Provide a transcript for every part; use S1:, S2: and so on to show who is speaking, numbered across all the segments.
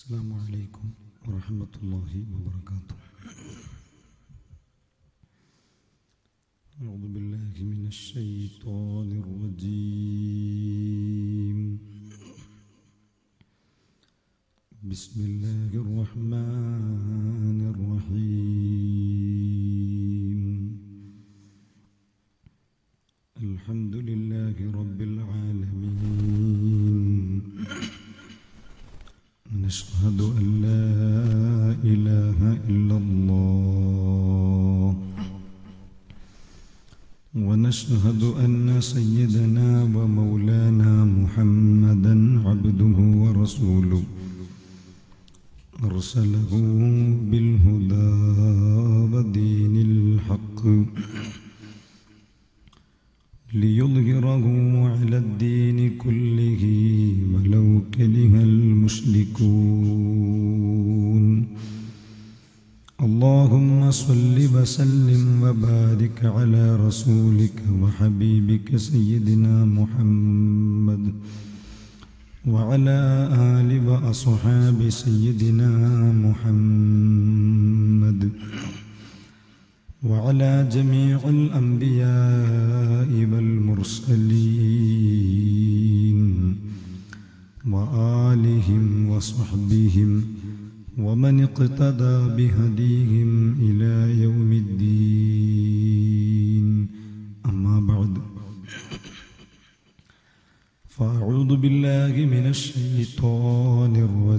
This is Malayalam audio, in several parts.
S1: السلام عليكم ورحمة الله وبركاته أعوذ بالله من الشيطان الرجيم بسم الله الرحمن الرحيم الحمد لله رب العالمين نشهد أن لا إله إلا الله ونشهد أن سيدنا ومولانا محمدا عبده ورسوله أرسله بالهدى ودين الحق ليظهره على الدين كله ولو كره المشركون اللهم صل وسلم وبارك على رسولك وحبيبك سيدنا محمد وعلى آل وأصحاب سيدنا محمد وعلى جميع الأنبياء والمرسلين وآلهم وصحبهم ومن اقتدى بهديهم إلى يوم الدين أما بعد فأعوذ بالله من الشيطان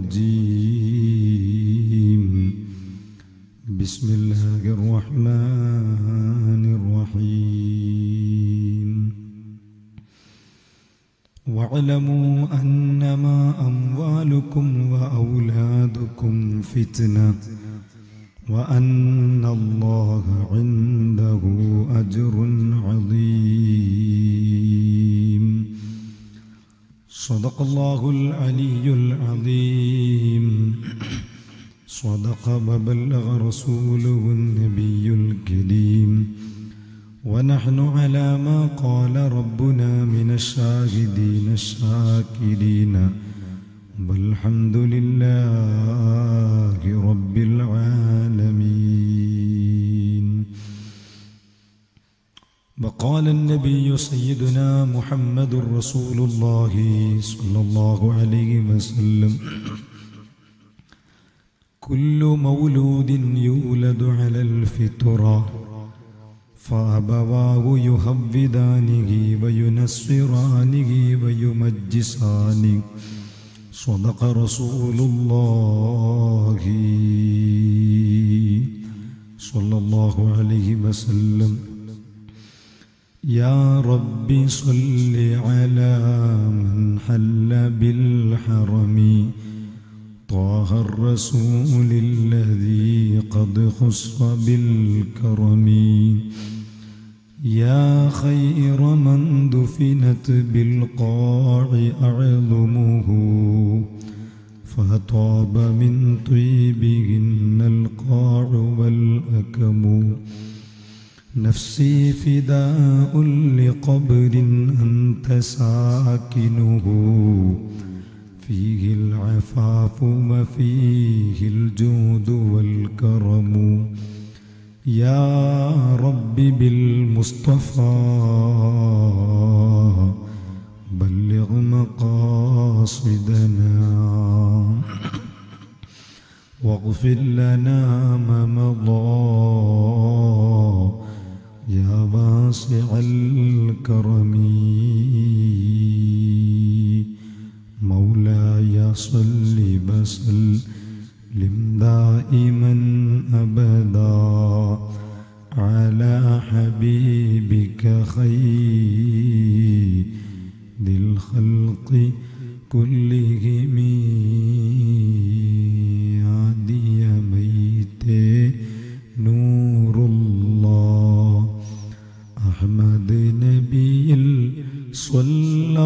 S1: الرجيم بسم الله الرحمن الرحيم واعلموا أنما أموالكم وأولادكم فتنة وأن الله عنده أجر عظيم صدق الله العلي العظيم صدق وبلغ رسوله النبي الكريم ونحن على ما قال ربنا من الشاهدين الشاكرين والحمد لله رب العالمين وقال النبي سيدنا محمد رسول الله صلى الله عليه وسلم كل مولود يولد على الفطرة فأبواه يهودانه وينصرانه ويمجسانه صدق رسول الله صلى الله عليه وسلم يا رب صل على من حل بالحرم طه الرسول الذي قد خص بالكرم يا خير من دفنت بالقاع أعظمه فطاب من طيبهن القاع والأكم نفسي فداء لقبر أنت ساكنه فيه العفاف وفيه الجود والكرم يا رب بالمصطفى بلغ مقاصدنا واغفر لنا ما مضى يا واسع الكرم مولاي صل وسلم دائما ابدا على حبيبك خير ذي الخلق كلهم عدي ميت نور الله أحمد نبي صلى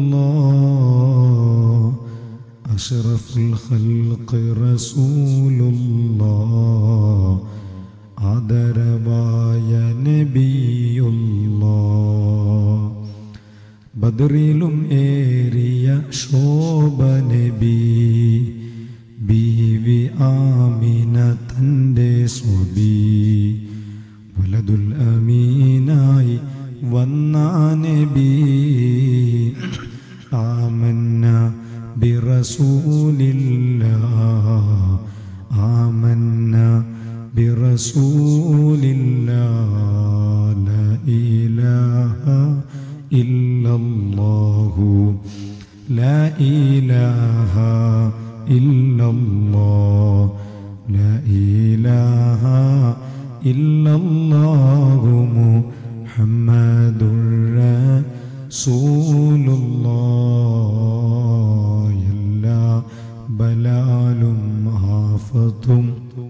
S1: الله أشرف الخلق رسول الله ആദരവായ നബിയുള്ള ബദറിലും ഏറിയ ശോഭ നബി الله آمنا برسول الله لا إله إلا الله لا إله إلا الله لا إله إلا الله محمد رسول الله എല്ലാ ബലാലും ആഫത്തും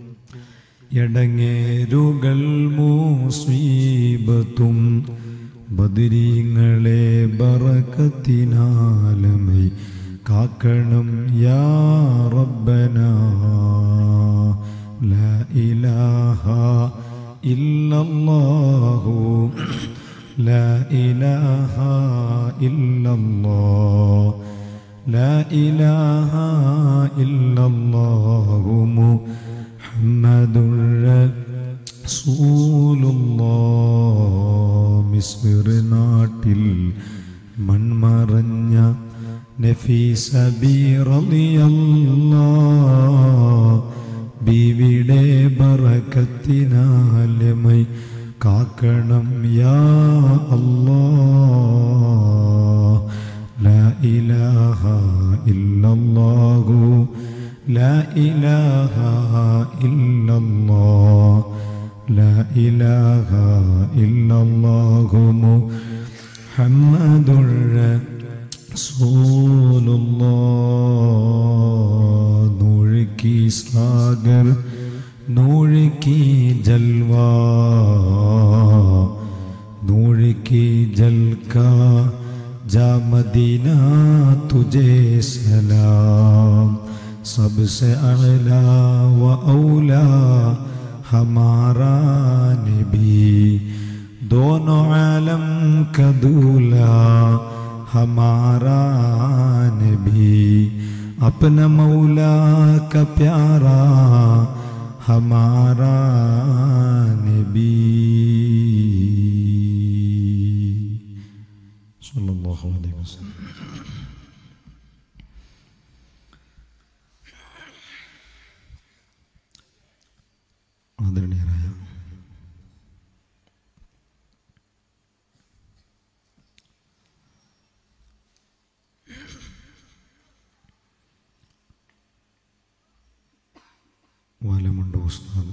S1: എടങ്ങേരുകൾ മൂസ്വീബത്തും ബദിരീങ്ങളെ ബറക്കത്തിനാലമൈ കാക്കണം യാ റബ്ബന ലാ ഇലാഹ ഇല്ലല്ലാഹു ലാ ഇലാഹ ഇല്ലല്ലാഹ് لا إله إلا الله محمد رسول الله മിസ്ർ നാട്ടിൽ മൺമറഞ്ഞ നഫീസ ബീവിടെ ബറക്കത്തിനാലമൈ കാക്കണം യാ അല്ലാ لا إله إلا الله لا إله إلا الله لا إله إلا الله محمد رسول الله نور کی ساگر نور کی جلوہ نور کی جل کا जा मदीना तुझे सलाम सबसे अला व औला हमारा नबी दोनों आलम का दूल्हा हमारा नबी अपना मौला का प्यारा हमारा नबी صلى الله عليه وسلم ആദരണീയരായ വാലമുണ്ട ഉസ്താദ്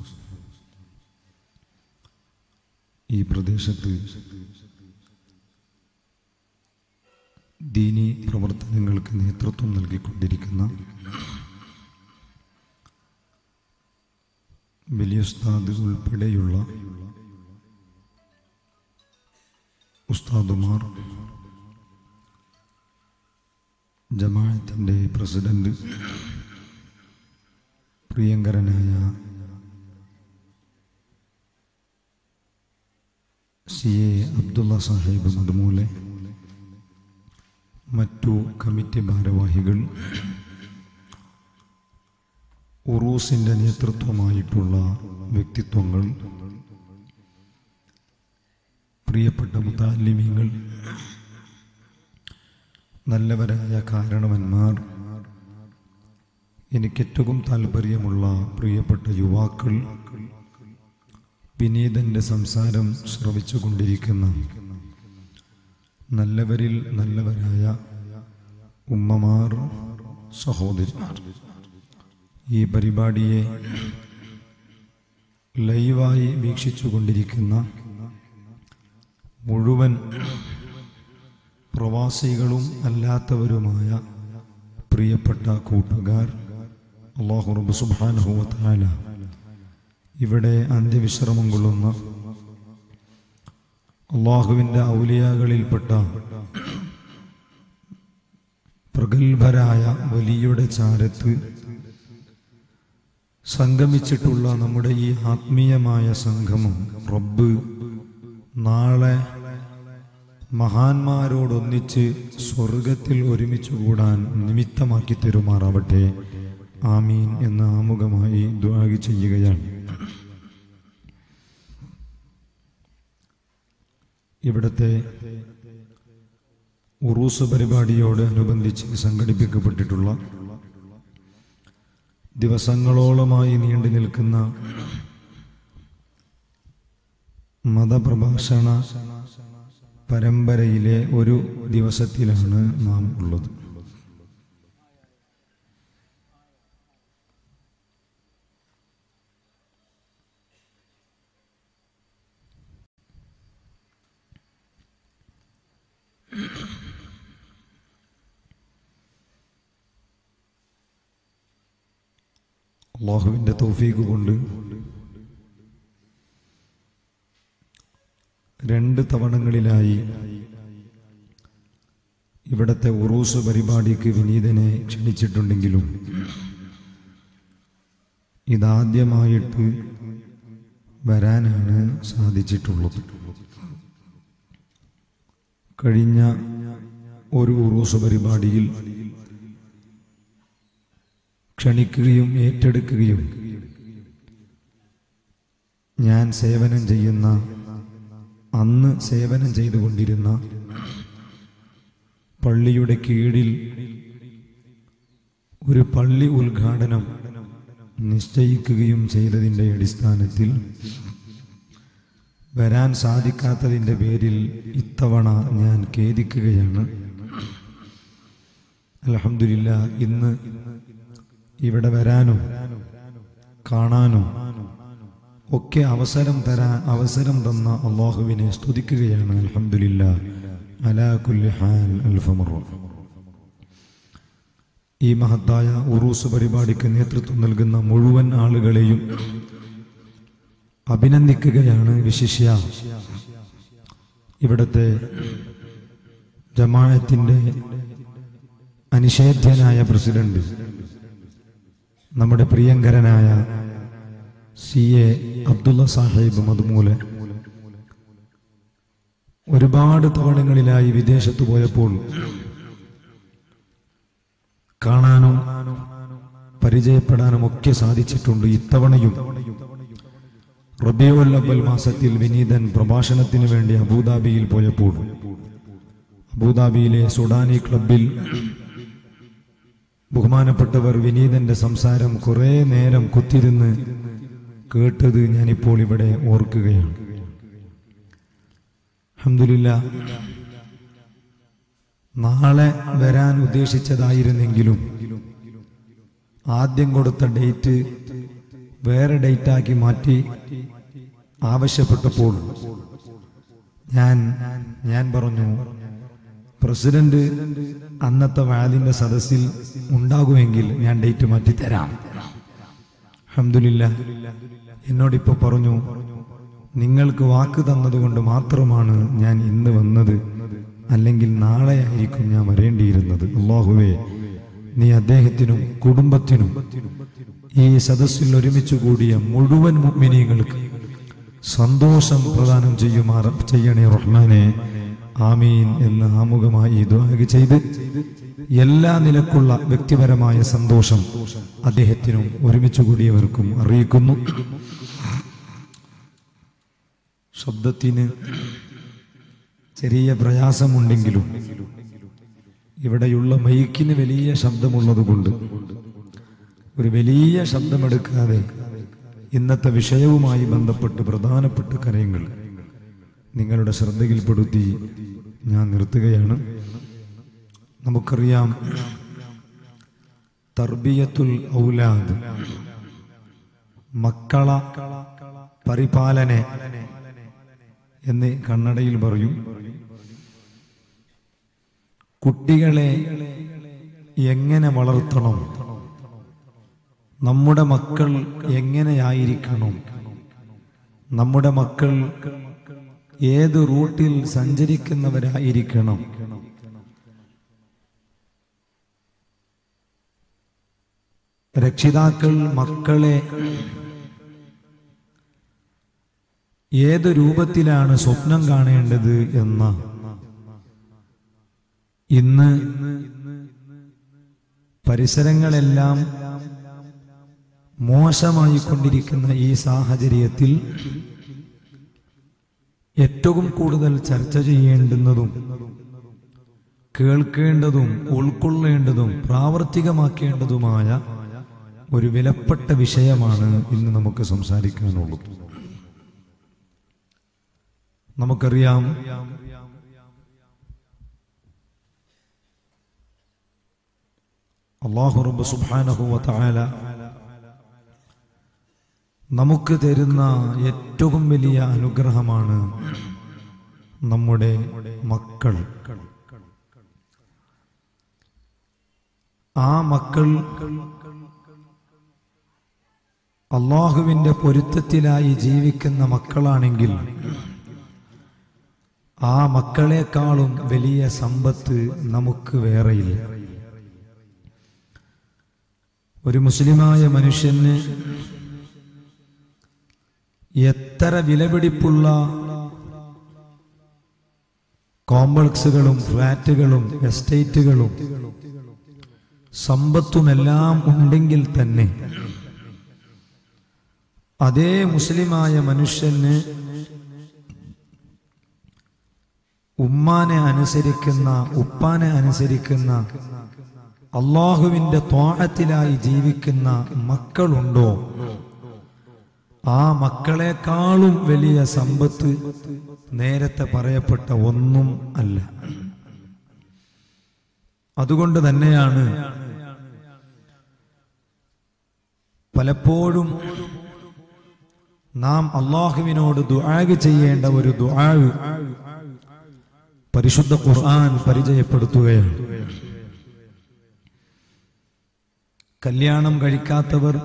S1: ഈ പ്രദേശത്ത് ദീനി പ്രവർത്തനങ്ങൾക്ക് നേതൃത്വം നൽകിക്കൊണ്ടിരിക്കുന്ന വലിയ ഉസ്താദ് ഉൾപ്പെടെയുള്ള ഉസ്താദുമാർ ജമാഅത്തിൻ്റെ പ്രസിഡന്റ് പ്രിയങ്കരനായ സി എ അബ്ദുള്ള സാഹിബ് മധുമൂലെ മറ്റു കമ്മിറ്റി ഭാരവാഹികൾ ഉറൂസിൻ്റെ നേതൃത്വമായിട്ടുള്ള വ്യക്തിത്വങ്ങൾ പ്രിയപ്പെട്ട മുത്താലിമീങ്ങൾ നല്ലവരായ കാരണവന്മാർ എനിക്കേറ്റവും താല്പര്യമുള്ള പ്രിയപ്പെട്ട യുവാക്കൾ വിനീതന്റെ സംസാരം ശ്രവിച്ചുകൊണ്ടിരിക്കുന്ന നല്ലവരിൽ നല്ലവരായ ഉമ്മമാർ സഹോദരിമാർ ഈ പരിപാടിയെ ലൈവായി വീക്ഷിച്ചുകൊണ്ടിരിക്കുന്ന മുഴുവൻ പ്രവാസികളും അല്ലാത്തവരുമായ പ്രിയപ്പെട്ട കൂട്ടുകാർ അള്ളാഹു റബ്ബ് സുബ്ഹാനഹു വ തആല ഇവിടെ അന്ത്യവിശ്രമം കൊള്ളുന്ന അള്ളാഹുവിൻ്റെ ഔലിയാകളിൽപ്പെട്ട പ്രഗത്ഭരായ വലിയുടെ ചാരത്ത് സംഗമിച്ചിട്ടുള്ള നമ്മുടെ ഈ ആത്മീയമായ സംഗമം റബ്ബ് നാളെ മഹാന്മാരോടൊന്നിച്ച് സ്വർഗത്തിൽ ഒരുമിച്ച് കൂടാൻ നിമിത്തമാക്കി തരുമാറാവട്ടെ ആമീൻ എന്ന ആമുഖമായി ദ്വാഗ് ചെയ്യുകയാണ് ഇവിടുത്തെ ഉറൂസ് പരിപാടിയോട് അനുബന്ധിച്ച് സംഘടിപ്പിക്കപ്പെട്ടിട്ടുള്ള ദിവസങ്ങളോളമായി നീണ്ടു നിൽക്കുന്ന മതപ്രഭാഷണ പരമ്പരയിലെ ഒരു ദിവസത്തിലാണ് നാം ഉള്ളത് അള്ളാഹുവിൻ്റെ തൗഫീഖ് കൊണ്ട് രണ്ട് തവണങ്ങളിലായി ഇവിടത്തെ ഉറൂസ് പരിപാടിക്ക് വിനീതനെ ക്ഷണിച്ചിട്ടുണ്ടെങ്കിലും ഇതാദ്യമായിട്ട് വരാനാണ് സാധിച്ചിട്ടുള്ളത് കഴിഞ്ഞ ഒരു ഉറൂസ് പരിപാടിയിൽ ക്ഷണിക്കുകയും ഏറ്റെടുക്കുകയും ഞാൻ സേവനം ചെയ്യുന്ന അന്ന് സേവനം ചെയ്തുകൊണ്ടിരുന്ന പള്ളിയുടെ കീഴിൽ ഒരു പള്ളി ഉദ്ഘാടനം നിശ്ചയിക്കുകയും ചെയ്തതിൻ്റെ അടിസ്ഥാനത്തിൽ വരാൻ സാധിക്കാത്തതിൻ്റെ പേരിൽ ഇത്തവണ ഞാൻ ഖേദിക്കുകയാണ് അലഹമില്ല ഇന്ന് ഇവിടെ വരാനും കാണാനും ഒക്കെ അവസരം തരാൻ അവസരം തന്ന അള്ളാഹുവിനെ സ്തുതിക്കുകയാണ് അലഹമില്ല അലാ കുല്ലി ഹാൽ അൽഫമറ ഈ മഹത്തായ ഉറൂസ് പരിപാടിക്ക് നേതൃത്വം നൽകുന്ന മുഴുവൻ ആളുകളെയും അഭിനന്ദിക്കുകയാണ് വിശിഷ്യ ഇവിടുത്തെ ജമാഅത്തിന്റെ അനിഷേധ്യനായ പ്രസിഡന്റ് നമ്മുടെ പ്രിയങ്കരനായ സി എ അബ്ദുള്ള സാഹിബ് മധുമൂല ഒരുപാട് തവണങ്ങളിലായി വിദേശത്ത് പോയപ്പോൾ കാണാനും പരിചയപ്പെടാനും ഒക്കെ സാധിച്ചിട്ടുണ്ട് ഇത്തവണയും റബിയുൽ അവൽ മാസത്തിൽ വിനീതൻ പ്രഭാഷണത്തിന് വേണ്ടി അബുദാബിയിൽ പോയപ്പോൾ അബുദാബിയിലെ സുഡാനി ക്ലബിൽ ബഹുമാനപ്പെട്ടവർ വിനീതന്റെ സംസാരം കുറെ നേരം കുത്തിരുന്ന് കേട്ടത് ഞാനിപ്പോൾ ഇവിടെ ഓർക്കുകയാണ് അഹമ്മദില്ല നാളെ വരാൻ ഉദ്ദേശിച്ചതായിരുന്നെങ്കിലും ആദ്യം കൊടുത്ത ഡേറ്റ് വേറെ ഡേറ്റാക്കി മാറ്റി ആവശ്യപ്പെട്ടപ്പോൾ ഞാൻ ഞാൻ പറഞ്ഞു പ്രസിഡന്റ് അന്നത്തെ വാലിന്റെ സദസ്സിൽ ഉണ്ടാകുമെങ്കിൽ ഞാൻ ഡേറ്റ് മാറ്റി തരാം അഹമ്മദില്ല എന്നോടിപ്പോ പറഞ്ഞു നിങ്ങൾക്ക് വാക്ക് തന്നതുകൊണ്ട് മാത്രമാണ് ഞാൻ ഇന്ന് വന്നത് അല്ലെങ്കിൽ നാളെ ആയിരിക്കും ഞാൻ വരേണ്ടിയിരുന്നത് അള്ളാഹുവേ നീ അദ്ദേഹത്തിനും കുടുംബത്തിനും ഈ സദസ്സിൽ ഒരുമിച്ച് കൂടിയ മുഴുവൻ മുഅ്മിനീങ്ങൾക്ക് സന്തോഷം പ്രദാനം ചെയ്യുമാറ ചെയ്യണേ റഹ്മാനെ ആമീൻ എന്ന് ആമുഖമായി ദ്വാഗ് ചെയ്ത് എല്ലാ നിലക്കുള്ള വ്യക്തിപരമായ സന്തോഷം അദ്ദേഹത്തിനും ഒരുമിച്ച് കൂടിയവർക്കും അറിയിക്കുന്നു ശബ്ദത്തിന് ചെറിയ പ്രയാസമുണ്ടെങ്കിലും ഇവിടെയുള്ള മൈക്കിന് വലിയ ശബ്ദമുള്ളതുകൊണ്ട് ഒരു വലിയ ശബ്ദമെടുക്കാതെ ഇന്നത്തെ വിഷയവുമായി ബന്ധപ്പെട്ട് പ്രധാനപ്പെട്ട കാര്യങ്ങൾ നിങ്ങളുടെ ശ്രദ്ധയിൽപ്പെടുത്തി ഞാൻ നിർത്തുകയാണ് നമുക്കറിയാം തർബിയത്തുൽ ഔലാദ് മക്കള പരിപാലനെ എന്ന് കന്നഡയിൽ പറയും കുട്ടികളെ എങ്ങനെ വളർത്തണം നമ്മുടെ മക്കൾ എങ്ങനെയായിരിക്കണം നമ്മുടെ മക്കൾ ഏത് റൂട്ടിൽ സഞ്ചരിക്കുന്നവരായിരിക്കണം രക്ഷിതാക്കൾ മക്കളെ ഏത് രൂപത്തിലാണ് സ്വപ്നം കാണേണ്ടത് എന്ന ഇന്ന് പരിസരങ്ങളെല്ലാം മോശമായി കൊണ്ടിരിക്കുന്ന ഈ സാഹചര്യത്തിൽ ഏറ്റവും കൂടുതൽ ചർച്ച ചെയ്യേണ്ടുന്നതും കേൾക്കേണ്ടതും ഉൾക്കൊള്ളേണ്ടതും പ്രാവർത്തികമാക്കേണ്ടതുമായ ഒരു വിലപ്പെട്ട വിഷയമാണ് ഇന്ന് നമുക്ക് സംസാരിക്കാനുള്ളത് നമുക്കറിയാം അള്ളാഹു റബ്ബ് സുബ്ഹാനഹു വതആല നമുക്ക് തരുന്ന ഏറ്റവും വലിയ അനുഗ്രഹമാണ് നമ്മുടെ മക്കൾ ആ മക്കൾ അള്ളാഹുവിന്റെ പൊരുത്തത്തിലായി ജീവിക്കുന്ന മക്കളാണെങ്കിൽ ആ മക്കളെക്കാളും വലിയ സമ്പത്ത് നമുക്ക് വേറെയില്ല ഒരു മുസ്ലിമായ മനുഷ്യന് എത്ര വിലപിടിപ്പുള്ള കോംപ്ലക്സുകളും ഫ്ലാറ്റുകളും എസ്റ്റേറ്റുകളും സമ്പത്തുമെല്ലാം ഉണ്ടെങ്കിൽ തന്നെ അതേ മുസ്ലിമായ മനുഷ്യന് ഉമ്മാനെ അനുസരിക്കുന്ന ഉപ്പാനെ അനുസരിക്കുന്ന അള്ളാഹുവിന്റെ തോഴത്തിലായി ജീവിക്കുന്ന മക്കളുണ്ടോ ആ മക്കളെക്കാളും വലിയ സമ്പത്ത് നേരത്തെ പറയപ്പെട്ട ഒന്നും അല്ല അതുകൊണ്ട് തന്നെയാണ് പലപ്പോഴും നാം അള്ളാഹുവിനോട് ദുആഗ് ചെയ്യേണ്ട ഒരു ദുആഗ് പരിശുദ്ധ ഖുർആൻ പരിചയപ്പെടുത്തുകയാണ് കല്യാണം കഴിക്കാത്തവർ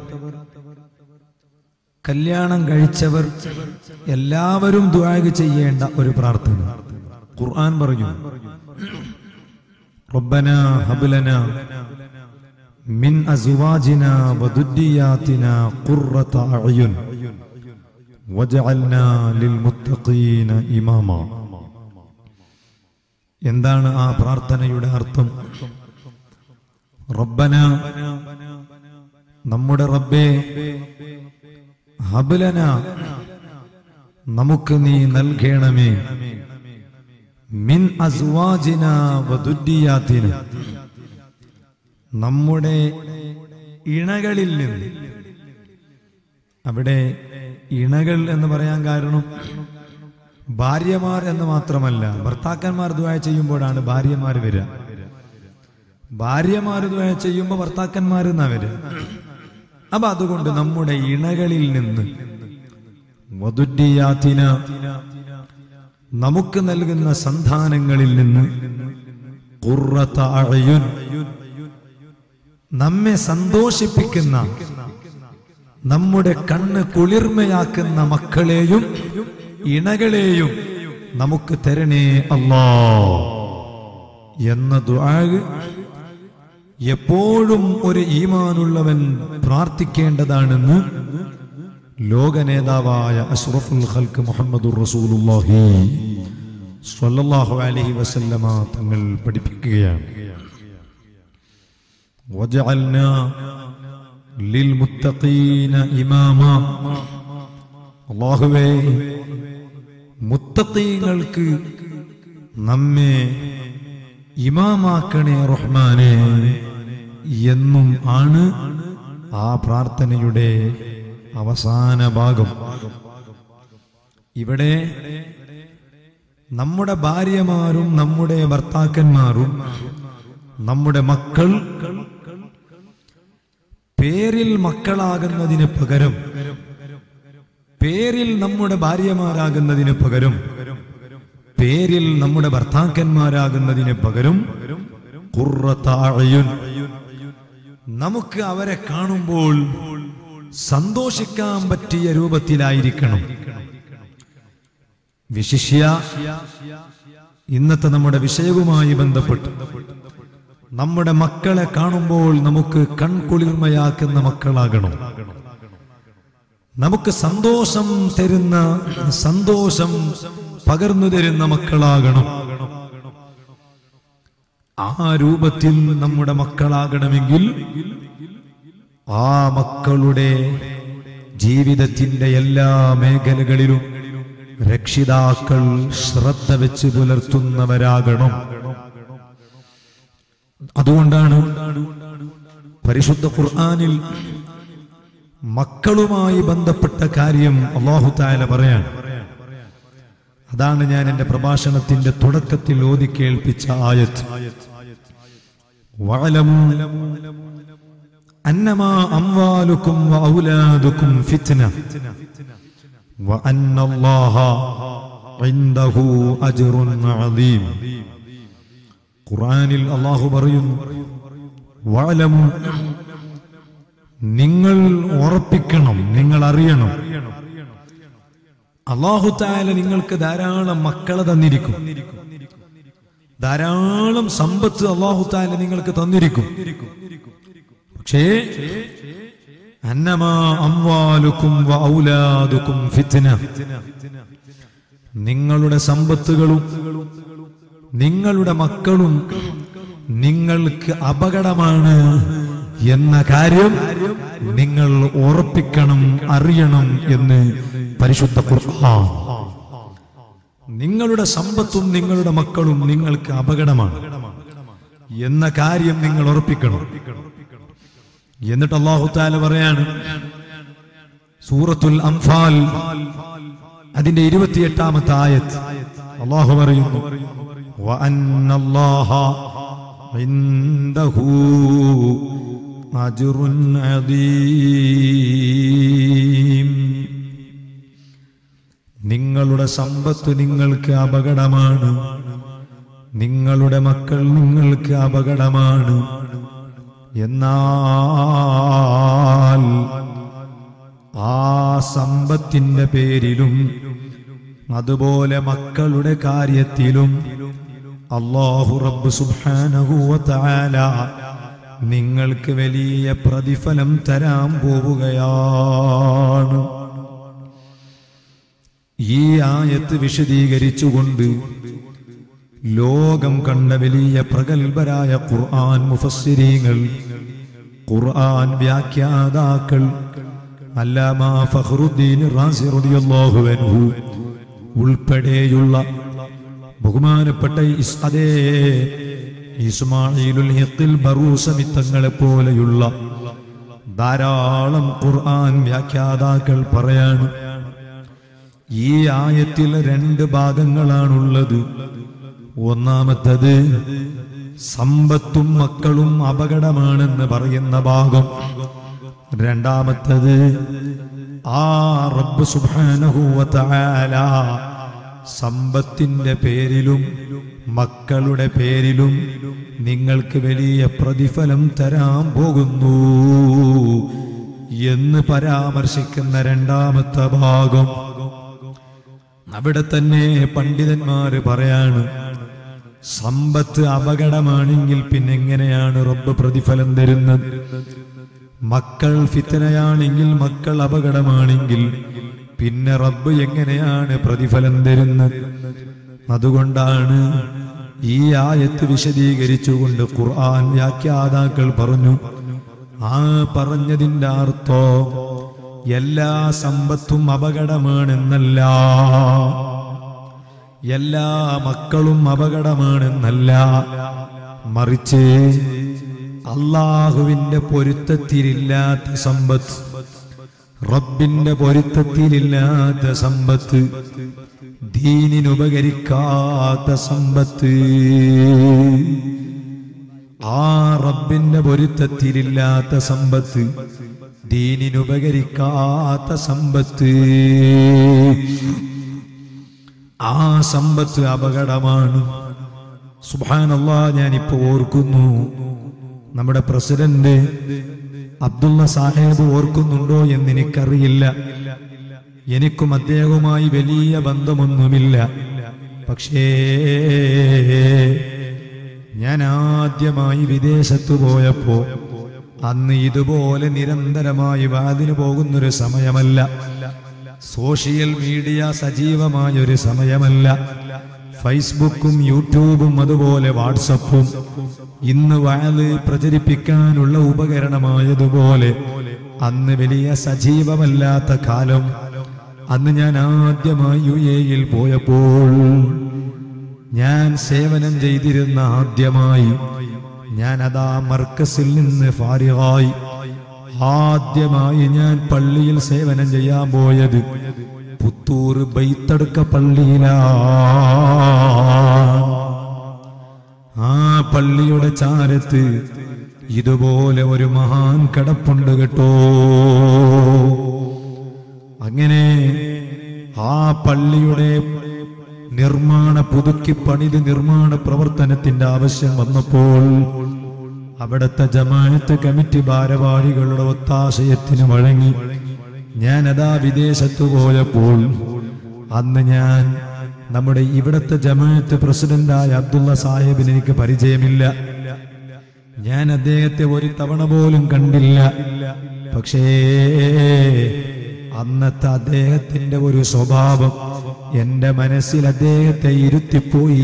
S1: കല്യാണം കഴിച്ചവർ എല്ലാവരും ദുആഗ് ചെയ്യേണ്ട ഒരു പ്രാർത്ഥന ഖുർആൻ പറഞ്ഞു റബ്ബന ഹബ്ലന മിൻ അസ്വാജിന വദുരിയാതിന ഖുർറത അഅ്യുൻ വജഅൽനാ ലിൽമുത്തഖീന ഇമാമ എന്താണ് ആ പ്രാർത്ഥനയുടെ അർത്ഥം റബ്ബന നമ്മുടെ റബ്ബേ ഹബലന നമുക്ക് നീ നൽകണമേ മിൻ അസ്വാജിന വദുരിയാതിന നമ്മുടെ ഇണകളിൽ നിന്ന് അവിടെ ഇണകൾ എന്ന് പറയാൻ കാരണം ഭാര്യമാർ എന്ന് മാത്രമല്ല ഭർത്താക്കന്മാർ ദ്വായ ചെയ്യുമ്പോഴാണ് ഭാര്യമാർ വരിക ഭാര്യമാർ ദ്വായ ചെയ്യുമ്പോൾ ഭർത്താക്കന്മാർ എന്നാ വരിക അപ്പൊ അതുകൊണ്ട് നമ്മുടെ ഇണകളിൽ നിന്ന് വധുര്യാത്തിന നമുക്ക് നൽകുന്ന സന്താനങ്ങളിൽ നിന്ന് ഖുർറത അഅ്യുൻ നമ്മെ സന്തോഷിപ്പിക്കുന്ന നമ്മുടെ കണ്ണ് കുളിർമയാക്കുന്ന മക്കളെയും ഇണകളെയും നമുക്ക് തരണേ അല്ലാ എന്ന ദുആഗ് എപ്പോഴും ഒരു ഈമാനുള്ളവൻ പ്രാർത്ഥിക്കേണ്ടതാണെന്ന് ലോക നേതാവായ അഷ്റഫുൽ ഖൽക്ക് മുഹമ്മദുർ റസൂലുള്ളാഹി സ്വല്ലല്ലാഹു അലൈഹി വസല്ലമ തങ്ങൾ പഠിപ്പിക്കുകയാണ് വജഅൽനാ ലിൽമുത്തഖീന ഇമാമ അല്ലാഹുവേ മുത്തഖീങ്ങൾക്ക് നമ്മെ ഇമാമാക്കണേ റഹ്മാനെ എന്നും ആണ് ആ പ്രാർത്ഥനയുടെ അവസാന ഭാഗം ഇവിടെ നമ്മുടെ ഭാര്യമാരും നമ്മുടെ ഭർത്താക്കന്മാരും നമ്മുടെ മക്കൾ പേരിൽ മക്കളാകുന്നതിന് പകരം പേരിൽ നമ്മുടെ ഭാര്യമാരാകുന്നതിന് പകരം പേരിൽ നമ്മുടെ ഭർത്താക്കന്മാരാകുന്നതിന് പകരം ഖുർറത അഅ്യുൻ. നമുക്ക് അവരെ കാണുമ്പോൾ സന്തോഷിക്കാൻ പറ്റിയ രൂപത്തിലായിരിക്കണം വിശിഷ്യ ഇന്നത്തെ നമ്മുടെ വിഷയവുമായി ബന്ധപ്പെട്ട് നമ്മുടെ മക്കളെ കാണുമ്പോൾ നമുക്ക് കൺകുളിർമയാക്കുന്ന മക്കളാകണം നമുക്ക് സന്തോഷം തരുന്ന സന്തോഷം പകർന്നു തരുന്ന മക്കളാകണം ആ രൂപത്തിൽ നമ്മുടെ മക്കളാകണമെങ്കിൽ ആ മക്കളുടെ ജീവിതത്തിന്റെ എല്ലാ മേഖലകളിലും രക്ഷിതാക്കൾ ശ്രദ്ധ വെച്ച് പുലർത്തുന്നവരാകണം അതുകൊണ്ടാണ് പരിശുദ്ധ ഖുർആനിൽ മക്കളുമായി ബന്ധപ്പെട്ട കാര്യം അള്ളാഹു താല പറയാണ് അതാണ് ഞാൻ എന്റെ പ്രഭാഷണത്തിന്റെ തുടക്കത്തിൽ ഓതി കേൾപ്പിച്ച ആയത്ത് വഅലമൂ അന്നമാ അംവാലുക്കും വഔലാദുക്കും ഫിത്ന വഅന്ന അല്ലാഹ ഇൻദഹു അജ്റുൻ അദീം ഖുർആനിൽ അല്ലാഹു പറയുന്നു വഅലമൂ നിങ്ങൾ ഉറപ്പിക്കണം നിങ്ങൾ അറിയണം അള്ളാഹു താല നിങ്ങൾക്ക് ധാരാളം മക്കളെ തന്നിരിക്കും ധാരാളം സമ്പത്ത് അള്ളാഹു താല നിങ്ങൾക്ക് തന്നിരിക്കും പക്ഷേ അന്നമാ അംവാലുക്കും ഔലാദുക്കും ഫിത്ന നിങ്ങളുടെ സമ്പത്തുകളും നിങ്ങളുടെ മക്കളും നിങ്ങൾക്ക് അപകടമാണ് എന്ന കാര്യം നിങ്ങൾ ഉറപ്പിക്കണം അറിയണം എന്ന് പരിശുദ്ധ ഖുർആൻ നിങ്ങളുടെ സമ്പത്തും നിങ്ങളുടെ മക്കളും നിങ്ങൾക്ക് അപകടമാണ് എന്ന കാര്യം നിങ്ങൾ ഉറപ്പിക്കണം എന്നിട്ട് അള്ളാഹു താല പറയാണ് സൂറത്തുൽ അംഫാൽ അതിന്റെ ഇരുപത്തിയെട്ടാമത്തെ ആയത്ത് അള്ളാഹു പറയുന്നു وأن الله عنده أجر عظيم നിങ്ങളുടെ സമ്പത്ത് നിങ്ങൾക്ക് അപകടമാണ് നിങ്ങളുടെ മക്കൾ നിങ്ങൾക്ക് അപകടമാണ് എന്നാൽ ആ സമ്പത്തിന്റെ പേരിലും അതുപോലെ മക്കളുടെ കാര്യത്തിലും അള്ളാഹു റബ്ബ് സുബ്ഹാനഹു വ തആല നിങ്ങൾക്ക് വലിയ പ്രതിഫലം തരാൻ പോവുകയാണ് ഈ ആയത്ത് വിശദീകരിച്ചുകൊണ്ട് ലോകം കണ്ട വലിയ പ്രഗത്ഭരായ ഖുർആൻ മുഫസ്സിരീങ്ങൾ ഖുർആൻ വ്യാഖ്യാതാക്കൾ അല്ലാമ ഫഖറുദ്ദീൻ റാസി റളിയല്ലാഹു അൻഹു ഉൾപ്പെടെയുള്ള ബഹുമാനപ്പെട്ട ഇസ് അതേ ഇസ്മായിലുൽ ഹിഖിൽ ബറൂസമിത്തങ്ങളെ പോലെയുള്ള ധാരാളം ഖുർആൻ വ്യാഖ്യാതാക്കൾ പറയാണ് ഈ ആയത്തിൽ രണ്ട് ഭാഗങ്ങളാണുള്ളത് ഒന്നാമത്തത് സമ്പത്തും മക്കളും അപകടമാണെന്ന് പറയുന്ന ഭാഗം രണ്ടാമത്തത് ആ റബ്ബ് സുബ്ഹാനഹു വ തആല സമ്പത്തിന്റെ പേരിലും മക്കളുടെ പേരിലും നിങ്ങൾക്ക് വലിയ പ്രതിഫലം തരാൻ പോകുന്നു എന്ന് പരാമർശിക്കുന്ന രണ്ടാമത്തെ ഭാഗം അവിടെ തന്നെ പണ്ഡിതന്മാര് പറയാണ് സമ്പത്ത് അപകടമാണെങ്കിൽ പിന്നെ എങ്ങനെയാണ് റബ്ബ് പ്രതിഫലം തരുന്നത് മക്കൾ ഫിത്തനയാണെങ്കിൽ മക്കൾ അപകടമാണെങ്കിൽ പിന്നെ റബ്ബ് എങ്ങനെയാണ് പ്രതിഫലം തരുന്നത് അതുകൊണ്ടാണ് ഈ ആയത്ത് വിശദീകരിച്ചുകൊണ്ട് ഖുർആൻ വ്യാഖ്യാതാക്കൾ പറഞ്ഞു ആ പറഞ്ഞതിന്റെ അർത്ഥം എല്ലാ സമ്പത്തും അപകടമാണെന്നല്ല എല്ലാ മക്കളും അപകടമാണെന്നല്ല മറിച്ച് അള്ളാഹുവിന്റെ പൊരുത്തത്തിലില്ലാത്ത സമ്പത്ത് റബ്ബിന്റെ പൊരുത്തത്തിലില്ലാത്ത സമ്പത്ത് ദീനിനുപകരിക്കാത്ത സമ്പത്ത് ആ റബ്ബിന്റെ പൊരുത്തത്തിലില്ലാത്ത സമ്പത്ത് ദീനിനുപകരിക്കാത്ത സമ്പത്ത് ആ സമ്പത്ത് അപകടമാണ് സുബാനല്ലാ ഞാനിപ്പോ ഓർക്കുന്നു നമ്മുടെ പ്രസിഡന്റ് അബ്ദുള്ള സാഹേബ് ഓർക്കുന്നുണ്ടോ എന്ന് എനിക്കറിയില്ല എനിക്കും അദ്ദേഹവുമായി വലിയ ബന്ധമൊന്നുമില്ല പക്ഷേ ഞാൻ ആദ്യമായി വിദേശത്ത് പോയപ്പോ അന്ന് ഇതുപോലെ നിരന്തരമായി വാതിന് പോകുന്നൊരു സമയമല്ല സോഷ്യൽ മീഡിയ സജീവമായ ഒരു സമയമല്ല ഫേസ്ബുക്കും യൂട്യൂബും അതുപോലെ വാട്സപ്പും ഇന്ന് വാല് പ്രചരിപ്പിക്കാനുള്ള ഉപകരണമായതുപോലെ അന്ന് വലിയ സജീവമല്ലാത്ത കാലം അന്ന് ഞാൻ ആദ്യമായി യു എയിൽ പോയപ്പോൾ ഞാൻ സേവനം ചെയ്തിരുന്ന ആദ്യമായി ഞാൻ അതാ മർക്കസിൽ നിന്ന് ഫാരിഹായി ആദ്യമായി ഞാൻ പള്ളിയിൽ സേവനം ചെയ്യാൻ പോയത് പുത്തൂർ ബൈത്തടുക്ക പള്ളിയിലാണ് ആ പള്ളിയുടെ ചാരത്ത് ഇതുപോലെ ഒരു മഹാൻ കിടപ്പുണ്ട് കേട്ടോ അങ്ങനെ ആ പള്ളിയുടെ നിർമ്മാണ പുതുക്കി പണിത് നിർമ്മാണ പ്രവർത്തനത്തിന്റെ ആവശ്യം വന്നപ്പോൾ അവിടുത്തെ ജമാഅത്ത് കമ്മിറ്റി ഭാരവാഹികളുടെ ഒത്താശയത്തിന് വഴങ്ങി ഞാൻ അതാ വിദേശത്ത് പോയപ്പോൾ അന്ന് ഞാൻ നമ്മുടെ ഇവിടത്തെ ജമാഅത്ത് പ്രസിഡന്റായ അബ്ദുള്ള സാഹിബിന് എനിക്ക് പരിചയമില്ല ഞാൻ അദ്ദേഹത്തെ ഒരു തവണ പോലും കണ്ടില്ല പക്ഷേ അന്നത്തെ അദ്ദേഹത്തിന്റെ ഒരു സ്വഭാവം എന്റെ മനസ്സിൽ അദ്ദേഹത്തെ ഇരുത്തിപ്പോയി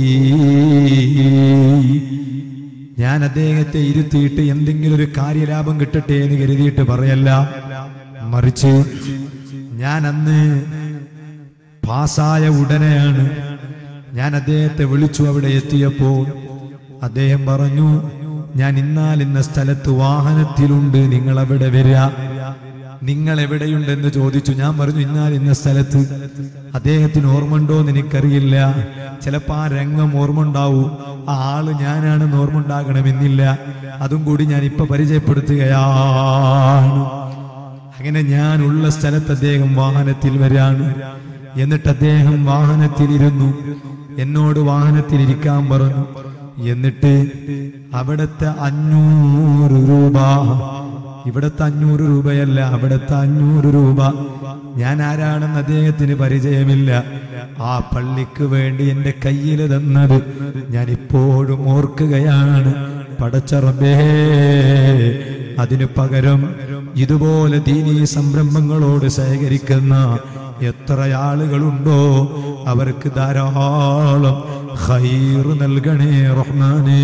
S1: ഞാൻ അദ്ദേഹത്തെ ഇരുത്തിയിട്ട് എന്തെങ്കിലും ഒരു കാര്യലാഭം കിട്ടട്ടെ എന്ന് കരുതിയിട്ട് പറയല്ല മറിച്ച് ഞാൻ അന്ന് പാസ്സായ ഉടനെയാണ് ഞാൻ അദ്ദേഹത്തെ വിളിച്ചു അവിടെ എത്തിയപ്പോൾ അദ്ദേഹം പറഞ്ഞു ഞാൻ ഇന്നാൽ ഇന്ന സ്ഥലത്ത് വാഹനത്തിലുണ്ട് നിങ്ങൾ അവിടെ വരിക നിങ്ങൾ എവിടെയുണ്ടെന്ന് ചോദിച്ചു ഞാൻ പറഞ്ഞു ഇന്നാൽ ഇന്ന സ്ഥലത്ത് അദ്ദേഹത്തിന് ഓർമ്മ ഉണ്ടോ എന്ന് എനിക്കറിയില്ല ചിലപ്പോ ആ രംഗം ഓർമ്മ ഉണ്ടാവും ആ ആള് ഞാനാണെന്ന് ഓർമ്മ ഉണ്ടാകണമെന്നില്ല അതും കൂടി ഞാൻ ഇപ്പൊ പരിചയപ്പെടുത്തുകയാണ് അങ്ങനെ ഞാൻ ഉള്ള സ്ഥലത്ത് അദ്ദേഹം വാഹനത്തിൽ വരാണ് എന്നിട്ട് അദ്ദേഹം വാഹനത്തിലിരുന്നു എന്നോട് വാഹനത്തിൽ ഇരിക്കാൻ പറഞ്ഞു എന്നിട്ട് അവിടുത്തെ അഞ്ഞൂറ് രൂപ ഇവിടുത്തെ അഞ്ഞൂറ് രൂപയല്ല അവിടുത്തെ അഞ്ഞൂറ് രൂപ ഞാൻ ആരാണെന്ന് അദ്ദേഹത്തിന് പരിചയമില്ല ആ പള്ളിക്ക് വേണ്ടി എന്റെ കയ്യിൽ തന്നത് ഞാൻ ഇപ്പോഴും ഓർക്കുകയാണ് പടച്ചറബേ അതിനു പകരം ഇതുപോലെ ദീനീ സംരംഭങ്ങളോട് സഹകരിക്കുന്ന എത്ര ആളുകളുണ്ടോ അവർക്ക് ധാരാളം ഹൈർ നൽകണേ റഹ്മാനേ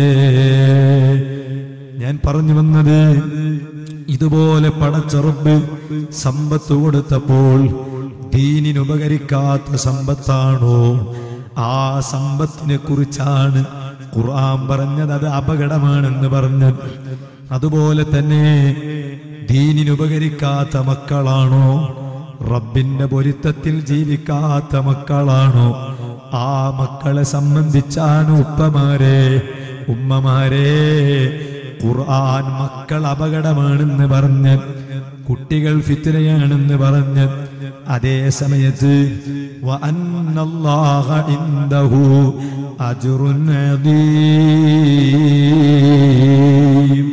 S1: ഞാൻ പറഞ്ഞു വന്നത് ഇതുപോലെ പടച്ചെറുപ്പ് സമ്പത്ത് കൊടുത്തപ്പോൾ ദീനിന് ഉപകരിക്കാത്ത സമ്പത്താണോ ആ സമ്പത്തിനെ കുറിച്ചാണ് ഖുർആൻ പറഞ്ഞത് അത് അപകടമാണെന്ന് പറഞ്ഞത് അതുപോലെ തന്നെ ദീനിന് ഉപകരിക്കാത്ത മക്കളാണോ റബ്ബിന്റെ പൊരുത്തത്തിൽ ജീവിക്കാത്ത മക്കളാണോ ആ മക്കളെ സംബന്ധിച്ചാണ് ഉപ്പമാരെ ഉമ്മമാരെ ഖുർആൻ മക്കൾ അപകടമാണെന്ന് പറഞ്ഞ് കുട്ടികൾ ഫിത്തിനയാണെന്ന് പറഞ്ഞ് അതേ സമയത്ത് വഅന്നല്ലാഹ ഇൻദഹു അജ്റുൻ അദീം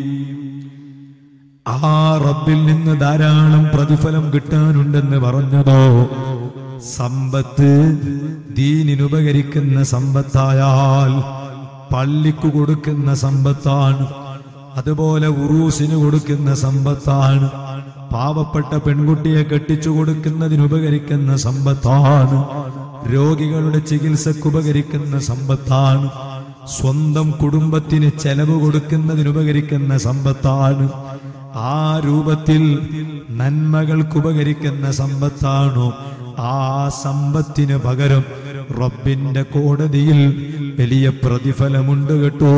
S1: ആ റബ്ബിൽ നിന്ന് ധാരാളം പ്രതിഫലം കിട്ടാനുണ്ടെന്ന് പറഞ്ഞതോ സമ്പത്ത് ദീനിനുപകരിക്കുന്ന സമ്പത്തായാൽ പള്ളിക്ക് കൊടുക്കുന്ന സമ്പത്താണ് അതുപോലെ ഉറൂസിന് കൊടുക്കുന്ന സമ്പത്താണ് പാവപ്പെട്ട പെൺകുട്ടിയെ കെട്ടിച്ചു കൊടുക്കുന്നതിന് ഉപകരിക്കുന്ന സമ്പത്താണ് രോഗികളുടെ ചികിത്സക്ക് ഉപകരിക്കുന്ന സമ്പത്താണ് സ്വന്തം കുടുംബത്തിന് ചെലവ് കൊടുക്കുന്നതിന് ഉപകരിക്കുന്ന സമ്പത്താണ് ആ രൂപത്തിൽ നന്മകൾക്ക് ഉപകരിക്കുന്ന സമ്പത്താണോ ആ സമ്പത്തിന് പകരം റബ്ബിന്റെ കോടതിയിൽ വലിയ പ്രതിഫലമുണ്ട് കേട്ടോ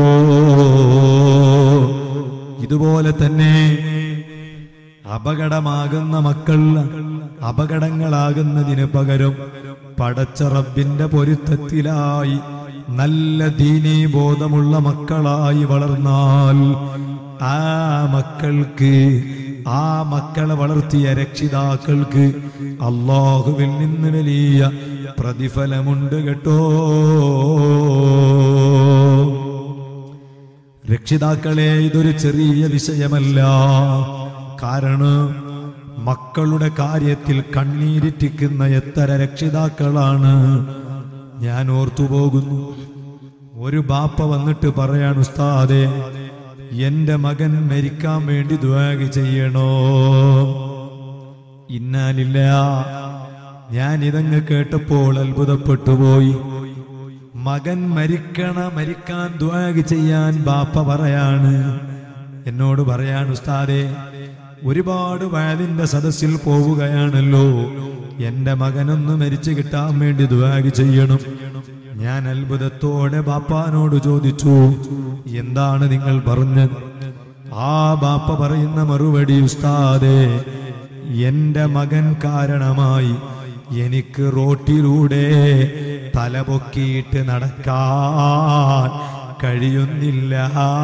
S1: ഇതുപോലെ തന്നെ അപകടമാകുന്ന മക്കൾ അപകടങ്ങളാകുന്നതിന് പകരം പടച്ച റബ്ബിന്റെ പൊരുത്തത്തിലായി നല്ല ദീനീ ബോധമുള്ള മക്കളായി വളർന്നാൽ ആ മക്കൾക്ക് ആ മക്കളെ വളർത്തിയ രക്ഷിതാക്കൾക്ക് അള്ളാഹുവിൽ നിന്ന് വലിയ പ്രതിഫലമുണ്ട് കേട്ടോ രക്ഷിതാക്കളെ ഇതൊരു ചെറിയ വിഷയമല്ല കാരണം മക്കളുടെ കാര്യത്തിൽ കണ്ണീരിറ്റിക്കുന്ന എത്ര രക്ഷിതാക്കളാണ് ഞാൻ ഓർത്തുപോകുന്നു ഒരു ബാപ്പ വന്നിട്ട് പറയാണ് ഉസ്താദെ എന്റെ മകൻ മരിക്കാൻ വേണ്ടി ദ്വാഗ് ചെയ്യണോ ഇന്നാലില്ല ഞാൻ ഇതങ്ങ് കേട്ടപ്പോൾ അത്ഭുതപ്പെട്ടു പോയി മകൻ മരിക്കണ മരിക്കാൻ ദ്വാഗ് ചെയ്യാൻ ബാപ്പ പറയാണ് എന്നോട് പറയാണ് ഉസ്താദെ ഒരുപാട് വയലിന്റെ സദസ്സിൽ പോവുകയാണല്ലോ എന്റെ മകനൊന്ന് മരിച്ചു കിട്ടാൻ വേണ്ടി ദ്വാഗ് ചെയ്യണം ഞാൻ അത്ഭുതത്തോടെ ബാപ്പാനോട് ചോദിച്ചു എന്താണ് നിങ്ങൾ പറഞ്ഞത് ആ ബാപ്പ പറയുന്ന മറുപടി ഉസ്താദേ എന്റെ മകൻ കാരണമായി എനിക്ക് റോട്ടിലൂടെ തലപൊക്കിയിട്ട് നടക്കാൻ കഴിയുന്നില്ല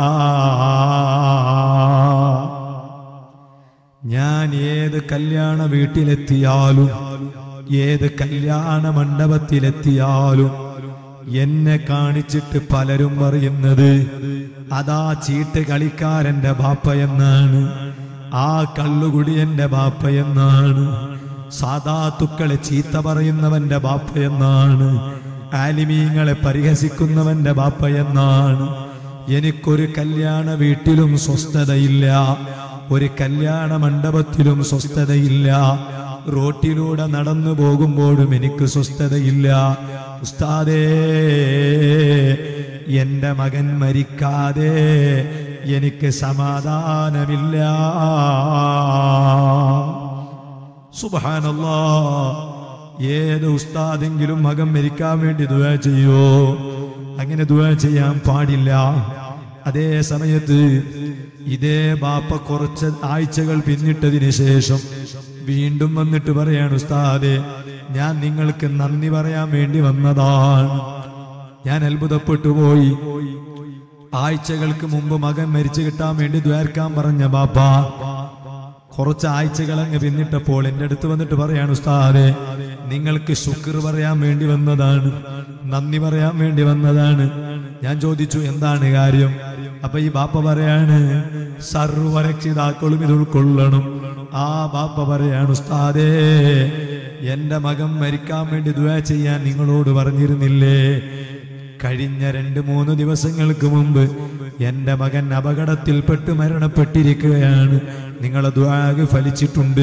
S1: ഞാൻ ഏത് കല്യാണ വീട്ടിലെത്തിയാലും ഏത് കല്യാണ മണ്ഡപത്തിലെത്തിയാലും എന്നെ കാണിച്ചിട്ട് പലരും പറയുന്നത് അതാ ചീട്ട് കളിക്കാരന്റെ ബാപ്പയെന്നാണ് ആ കള്ളുകുടിയന്റെ ബാപ്പയെന്നാണ് സാധാത്തുക്കളെ ചീത്ത പറയുന്നവന്റെ ബാപ്പയെന്നാണ് ആലിമീങ്ങളെ പരിഹസിക്കുന്നവന്റെ ബാപ്പയെന്നാണ് എനിക്കൊരു കല്യാണ വീട്ടിലും സ്വസ്ഥതയില്ല ഒരു കല്യാണ മണ്ഡപത്തിലും സ്വസ്ഥതയില്ല റോട്ടിലൂടെ നടന്നു പോകുമ്പോഴും എനിക്ക് സ്വസ്ഥതയില്ല ഉസ്താദേ എന്റെ മകൻ മരിക്കാതെ എനിക്ക് സമാധാനമില്ല സുബാനല്ലാ ഏത് ഉസ്താദെങ്കിലും മകൻ മരിക്കാൻ വേണ്ടി ദുആ ചെയ്യോ അങ്ങനെ ദുആ ചെയ്യാൻ പാടില്ല അതേ സമയത്ത് ഇതേ ബാപ്പ കുറച്ച് ആഴ്ചകൾ പിന്നിട്ടതിന് ശേഷം വീണ്ടും വന്നിട്ട് പറയാണ് ഉസ്താദെ ഞാൻ നിങ്ങൾക്ക് നന്ദി പറയാൻ വേണ്ടി വന്നതാണ് ഞാൻ അത്ഭുതപ്പെട്ടു പോയി ആഴ്ചകൾക്ക് മുമ്പ് മകൻ മരിച്ചു കിട്ടാൻ വേണ്ടി ദ്വാരക്കാൻ പറഞ്ഞ ബാപ്പ കുറച്ച് ആഴ്ചകൾ അങ്ങ് പിന്നിട്ടപ്പോൾ എന്റെ അടുത്ത് വന്നിട്ട് പറയാണ് ഉസ്താദെ നിങ്ങൾക്ക് ശുക്ർ പറയാൻ വേണ്ടി വന്നതാണ് നന്ദി പറയാൻ വേണ്ടി വന്നതാണ് ഞാൻ ചോദിച്ചു എന്താണ് കാര്യം അപ്പൊ ഈ ബാപ്പ പറയാണ് സർവരക്ഷിതാക്കളും ഇത് ഉൾക്കൊള്ളണം ആ ബാപ്പ പറയാണ് ഉസ്താദേ എന്റെ മകൻ മരിക്കാൻ വേണ്ടി ദുആ ചെയ്യാൻ നിങ്ങളോട് പറഞ്ഞിരുന്നില്ലേ കഴിഞ്ഞ രണ്ട് മൂന്ന് ദിവസങ്ങൾക്ക് മുമ്പ് എന്റെ മകൻ അപകടത്തിൽപ്പെട്ട് മരണപ്പെട്ടിരിക്കുകയാണ് നിങ്ങളെ ദ്വാഗ് ഫലിച്ചിട്ടുണ്ട്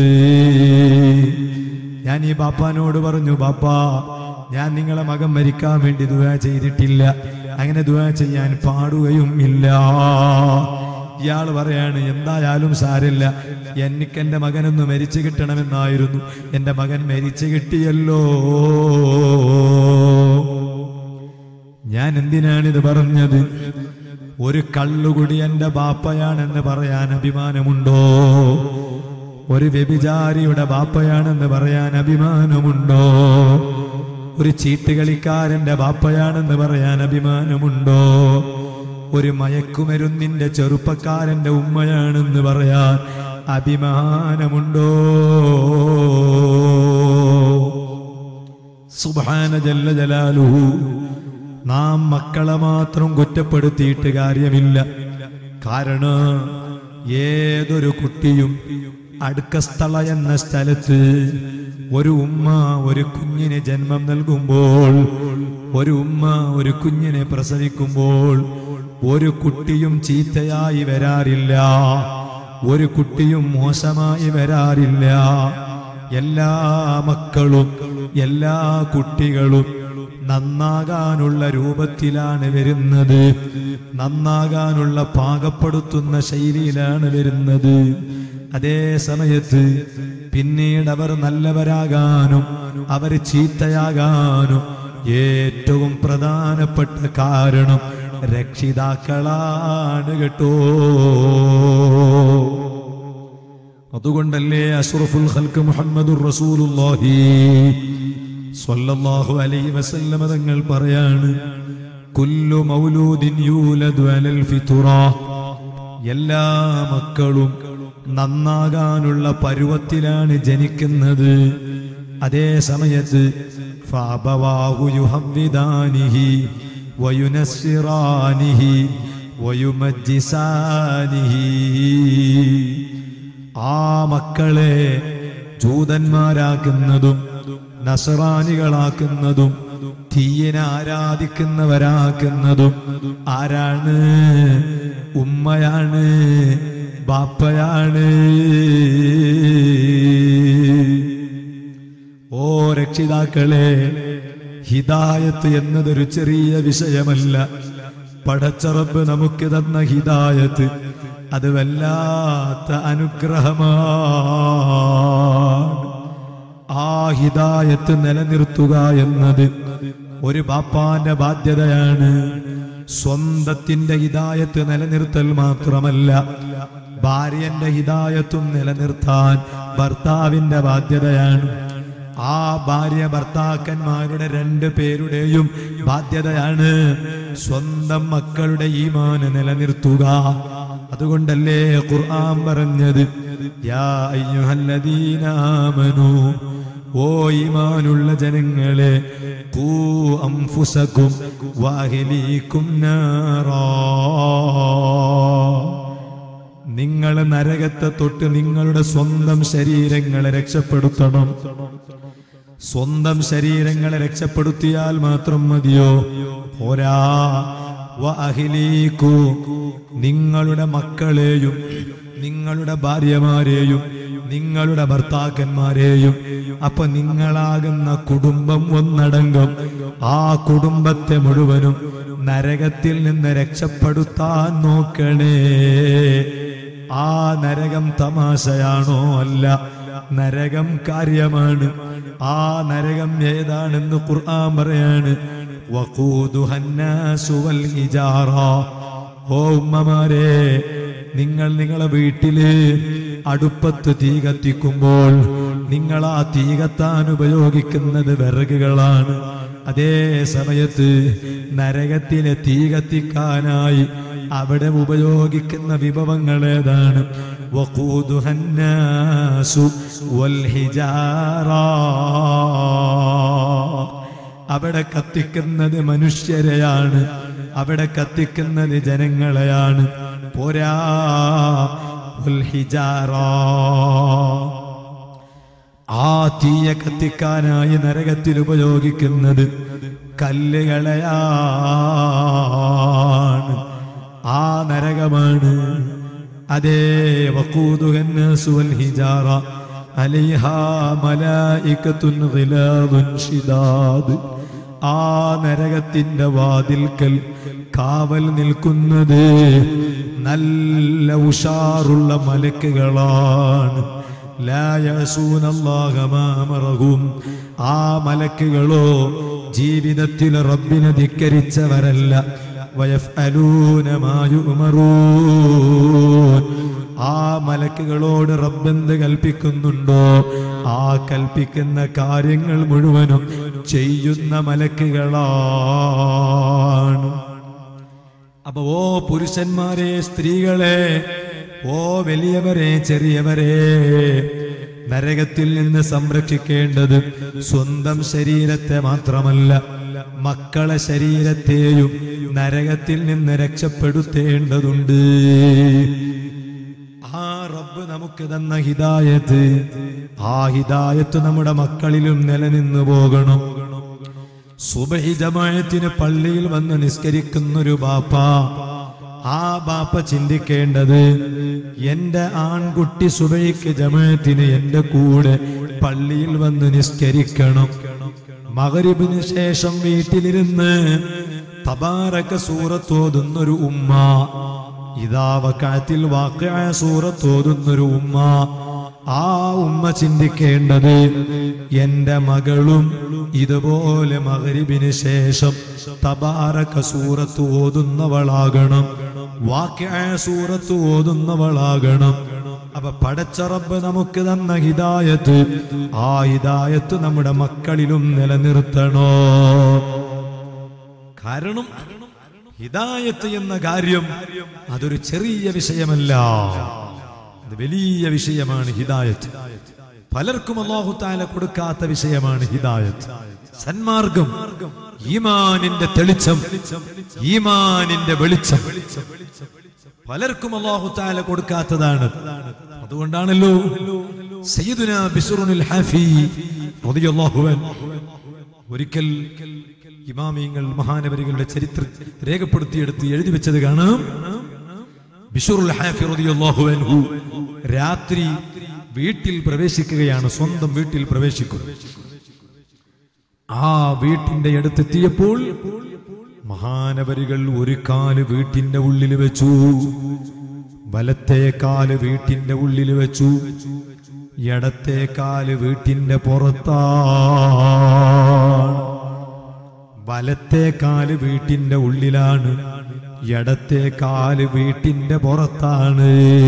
S1: ഞാൻ ഈ ബാപ്പാനോട് പറഞ്ഞു ബാപ്പാ ഞാൻ നിങ്ങളെ മകൻ മരിക്കാൻ വേണ്ടി ദുആ ചെയ്തിട്ടില്ല അങ്ങനെ ദുആ ചെയ്യാൻ പാടുകയും ഇല്ല ഇയാൾ പറയാണ് എന്തായാലും സാരില്ല എനിക്ക് എന്റെ മകനൊന്ന് മരിച്ചു കിട്ടണമെന്നായിരുന്നു എന്റെ മകൻ മരിച്ചു കിട്ടിയല്ലോ ഞാൻ എന്തിനാണിത് പറഞ്ഞത് ഒരു കള്ളുകുടി എന്റെ ബാപ്പയാണെന്ന് പറയാൻ അഭിമാനമുണ്ടോ ഒരു വ്യഭിചാരിയുടെ ബാപ്പയാണെന്ന് പറയാൻ അഭിമാനമുണ്ടോ ഒരു ചീട്ടുകളിക്കാരന്റെ ബാപ്പയാണെന്ന് പറയാൻ അഭിമാനമുണ്ടോ ഒരു മയക്കുമരുന്നിന്റെ ചെറുപ്പക്കാരന്റെ ഉമ്മയാണെന്ന് പറയാൻ അഭിമാനമുണ്ടോ സുബാന ജല്ല ജലാലുഹു നാം മക്കളെ മാത്രം കുറ്റപ്പെടുത്തിയിട്ട് കാര്യമില്ല കാരണം ഏതൊരു കുട്ടിയും അടുക്കസ്ഥള എന്ന സ്ഥലത്ത് ഒരു ഉമ്മ ഒരു കുഞ്ഞിന് ജന്മം നൽകുമ്പോൾ ഒരു ഉമ്മ ഒരു കുഞ്ഞിനെ പ്രസവിക്കുമ്പോൾ ഒരു കുട്ടിയും ചീത്തയായി വരാറില്ല ഒരു കുട്ടിയും മോശമായി വരാറില്ല എല്ലാ മക്കളും എല്ലാ കുട്ടികളും നന്നാകാനുള്ള രൂപത്തിലാണ് വരുന്നത് നന്നാകാനുള്ള പാകപ്പെടുത്തുന്ന ശൈലിയിലാണ് വരുന്നത് അതേ സമയത്ത് പിന്നീട് അവർ നല്ലവരാകാനും അവർ ചീത്തയാകാനും ഏറ്റവും പ്രധാനപ്പെട്ട കാരണം രക്ഷിതാക്കളാണ് കേട്ടോ അതുകൊണ്ടല്ലേ അഷ്റഫുൽ ഖൽക്ക് മുഹമ്മദുർ റസൂലുള്ളാഹി സ്വല്ലല്ലാഹു അലൈഹി വസല്ലമ തങ്ങൾ പറയാണ് കുല്ലു മൗലൂദിൻ യൂലദു അലൽ ഫിതുറ എല്ലാ മക്കളും നന്നാകാനുള്ള പരുവത്തിലാണ് ജനിക്കുന്നത് അതേ സമയത്ത് ഫഅബവാഹു യുഹവ്വിദാനിഹി വയുനസ്സിറാനിഹി വയുമജ്ജിസാനിഹി ആ മക്കളെ ജൂതന്മാരാക്കുന്നതും നസറാനികളാക്കുന്നതും തീയനെ ആരാധിക്കുന്നവരാക്കുന്നതും ആരാണ് ഉമ്മയാണ് ബാപ്പയാണ് ഓ രക്ഷിതാക്കളെ ഹിദായത്ത് എന്നതൊരു ചെറിയ വിഷയമല്ല പടച്ചറബ് നമുക്ക് തന്ന ഹിദായത്ത് അത് വല്ലാത്ത അനുഗ്രഹമാണ് ആ ഹിദായത്ത് നിലനിർത്തുക എന്നത് ഒരു ബാപ്പാന്റെ ബാധ്യതയാണ് സ്വന്തത്തിന്റെ ഹിദായത്ത് നിലനിർത്തൽ മാത്രമല്ല ഭാര്യന്റെ ഹിതായത്വം നിലനിർത്താൻ ഭർത്താവിന്റെ ബാധ്യതയാണ് ആ ഭാര്യ ഭർത്താക്കന്മാരുടെ രണ്ട് പേരുടെയും ബാധ്യതയാണ് സ്വന്തം മക്കളുടെ ഈമാന് നിലനിർത്തുക അതുകൊണ്ടല്ലേ ഖുർആൻ പറഞ്ഞത് യാ അയ്യുഹല്ലദീന ആമനൂ ഓ ഈമാനുള്ള ജനങ്ങളെ കൂ അംഫുസക്കും വാഹിലീക്കും നാറാ നിങ്ങൾ നരകത്തെ തൊട്ട് നിങ്ങളുടെ സ്വന്തം ശരീരങ്ങളെ രക്ഷപ്പെടുത്തണം സ്വന്തം ശരീരങ്ങളെ രക്ഷപ്പെടുത്തിയാൽ മാത്രം മതിയോ പോരാ വഅഹ്ലീക്കു നിങ്ങളുടെ മക്കളെയും നിങ്ങളുടെ ഭാര്യമാരെയും നിങ്ങളുടെ ഭർത്താക്കന്മാരെയും അപ്പൊ നിങ്ങളാകുന്ന കുടുംബം ഒന്നടങ്കം ആ കുടുംബത്തെ മുഴുവനും നരകത്തിൽ നിന്ന് രക്ഷപ്പെടുത്താൻ നോക്കണേ ആ നരകം തമാശയാണോ അല്ല നരകം കാര്യമാണ് ആ നരകം ഏതാണെന്ന് ഖുർആൻ പറയാണ് വഖൂദുഹന്നാസു വൽ ഹിജാറ. ഓ ഉമ്മമാരെ നിങ്ങൾ നിങ്ങളെ വീട്ടില് അടുപ്പത്ത് തീ കത്തിക്കുമ്പോൾ നിങ്ങൾ ആ തീ കത്താൻ ഉപയോഗിക്കുന്നത് വിറകുകളാണ് അതേ സമയത്ത് നരകത്തിലെ തീ കത്തിക്കാനായി അവിടെ ഉപയോഗിക്കുന്ന വിഭവങ്ങൾ ഏതാണ് വഖൂദുഹന്നാസു വൽ ഹിജാറ. അവിടെ കത്തിക്കുന്നത് മനുഷ്യരെയാണ് അവിടെ കത്തിക്കുന്നത് ജനങ്ങളെയാണ് പോരാ വൽ ഹിജാറ. ആ തീയ കത്തിക്കാനായി നരകത്തിൽ ഉപയോഗിക്കുന്നത് കല്ലുകളെയാണ് ആ നരകമാണ് അതേ വഖൂദുഹന്നാസു വൽ ഹിജാറ അലൈഹാ മലായികത്തുൻ ഗിലാദുൻ ഷിദാദ് ആ നരകത്തിന്റെ വാതിൽക്കൽ കാവൽ നിൽക്കുന്നത് നല്ല ഉഷാറുള്ള മലക്കുകളാണ് ലാ യഅസൂന അല്ലാഹ മാ അമറഹും. ആ മലക്കുകളോ ജീവിതത്തിൽ റബ്ബിനെ ധിക്കരിച്ചവരല്ല വയഫ്അലൂന മാ യുഅ്മറൂൻ. ആ മലക്കുകളോട് റബ്ബെന്ത് കൽപ്പിക്കുന്നുണ്ടോ ആ കൽപ്പിക്കുന്ന കാര്യങ്ങൾ മുഴുവനും ചെയ്യുന്ന മലക്കുകളാണ് അപ്പൊ ഓ പുരുഷന്മാരെ സ്ത്രീകളെ ഓ വലിയവരെ ചെറിയവരെ നരകത്തിൽ നിന്ന് സംരക്ഷിക്കേണ്ടത് സ്വന്തം ശരീരത്തെ മാത്രമല്ല മക്കളെ ശരീരത്തെയും നരകത്തിൽ നിന്ന് രക്ഷപ്പെടുത്തേണ്ടതുണ്ട് ആ റബ്ബ് നമുക്ക് തന്ന ഹിദായത്ത് ആ ഹിദായത്ത് നമ്മുടെ മക്കളിലും നിലനിന്നു പോകണം സുബഹി ജമായത്തിന് പള്ളിയിൽ വന്ന് നിസ്കരിക്കുന്നൊരു ബാപ്പ ആ ബാപ്പ ചിന്തിക്കേണ്ടത് എന്റെ ആൺകുട്ടി സുബഹിക്ക് ജമായത്തിന് എന്റെ കൂടെ പള്ളിയിൽ വന്ന് നിസ്കരിക്കണം മകരിബിന് ശേഷം വീട്ടിലിരുന്ന് തബാരക സൂറത്തോതുന്നൊരു ഉമ്മ ഇതാ വക്കാത്തിൽ വാക്കായ സൂറത്തോതുന്നൊരു ഉമ്മ ആ ഉമ്മ ചിന്തിക്കേണ്ടത് എന്റെ മകളും ഇതുപോലെ മകരിബിന് ശേഷം തബാരക സൂറത്ത് ഓതുന്നവളാകണം വാക്യായ സൂറത്ത് ഓതുന്നവളാകണം അപ്പൊ പടച്ചറബ് നമുക്ക് തന്ന ഹിദായത്ത് ആ ഹിദായത്ത് നമ്മുടെ മക്കളിലും നിലനിർത്തണോ കാരണം ഹിദായത്ത് എന്ന കാര്യം അതൊരു ചെറിയ വിഷയമല്ല അത് വലിയ വിഷയമാണ് ഹിദായത്ത് പലർക്കും അള്ളാഹു താല കൊടുക്കാത്ത വിഷയമാണ് ഹിദായത്ത് സന്മാർഗം ഈമാനിന്റെ തെളിച്ചം ഈമാനിന്റെ വെളിച്ചം പലർക്കും അള്ളാഹു താല കൊടുക്കാത്തതാണ് അതുകൊണ്ടാണല്ലോ സയ്യിദുന ബിസ്റുൽ ഹാഫി റളിയല്ലാഹു അൻഹു ഒരിക്കൽ ഇമാമിയങ്ങൾ മഹാനവരികളുടെ ചരിത്രം രേഖപ്പെടുത്തിയെടുത്ത് എഴുതി വെച്ചത് കാണാം ബിഷുറുൽ ഹാഫി റളിയല്ലാഹു അൻഹു രാത്രി വീട്ടിൽ പ്രവേശിക്കുകയാണ് സ്വന്തം വീട്ടിൽ പ്രവേശിക്കും ആ വീട്ടിന്റെ അടുത്തെത്തിയപ്പോൾ മഹാനവരികൾ ഒരു കാല് വീട്ടിന്റെ ഉള്ളിൽ വെച്ചു വലത്തെ കാല് വീട്ടിന്റെ ഉള്ളിൽ വെച്ചു ഇടത്തെ കാല് വീട്ടിന്റെ പുറത്താണ് വലത്തെ കാല് വീട്ടിന്റെ ഉള്ളിലാണ് ഇടത്തെ കാല് വീട്ടിന്റെ പുറത്താണ്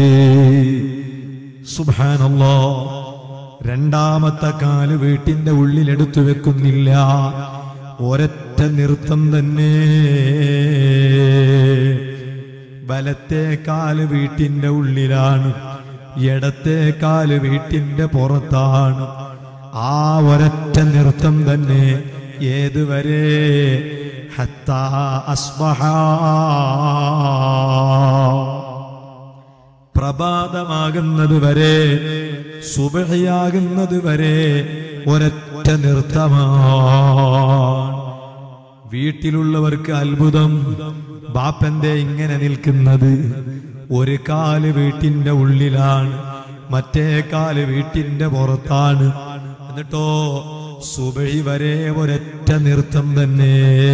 S1: സുബാനല്ലോ രണ്ടാമത്തെ കാല് വീട്ടിന്റെ ഉള്ളിൽ എടുത്തു വെക്കുന്നില്ല ഒരൊറ്റ നൃത്തം തന്നെ വലത്തെ കാല് വീട്ടിന്റെ ഉള്ളിലാണ് ഇടത്തെ കാല് വീട്ടിന്റെ പുറത്താണ് ആ ഒരൊറ്റ നൃത്തം തന്നെ ഏതുവരെ ഹത്താ അസ്ബഹ പ്രഭാതമാകുന്നത് വരെ സുബഹയാകുന്നത് വരെ ഒരൊറ്റ നൃത്തമാണ് വീട്ടിലുള്ളവർക്ക് അത്ഭുതം ബാപ്പന്റെ ഇങ്ങനെ നിൽക്കുന്നത് ഒരു കാല് വീട്ടിന്റെ ഉള്ളിലാണ് മറ്റേ കാല് വീട്ടിന്റെ പുറത്താണ് എന്നിട്ടോ സുബഹി വരെ ഒരൊറ്റ നൃത്തം തന്നെ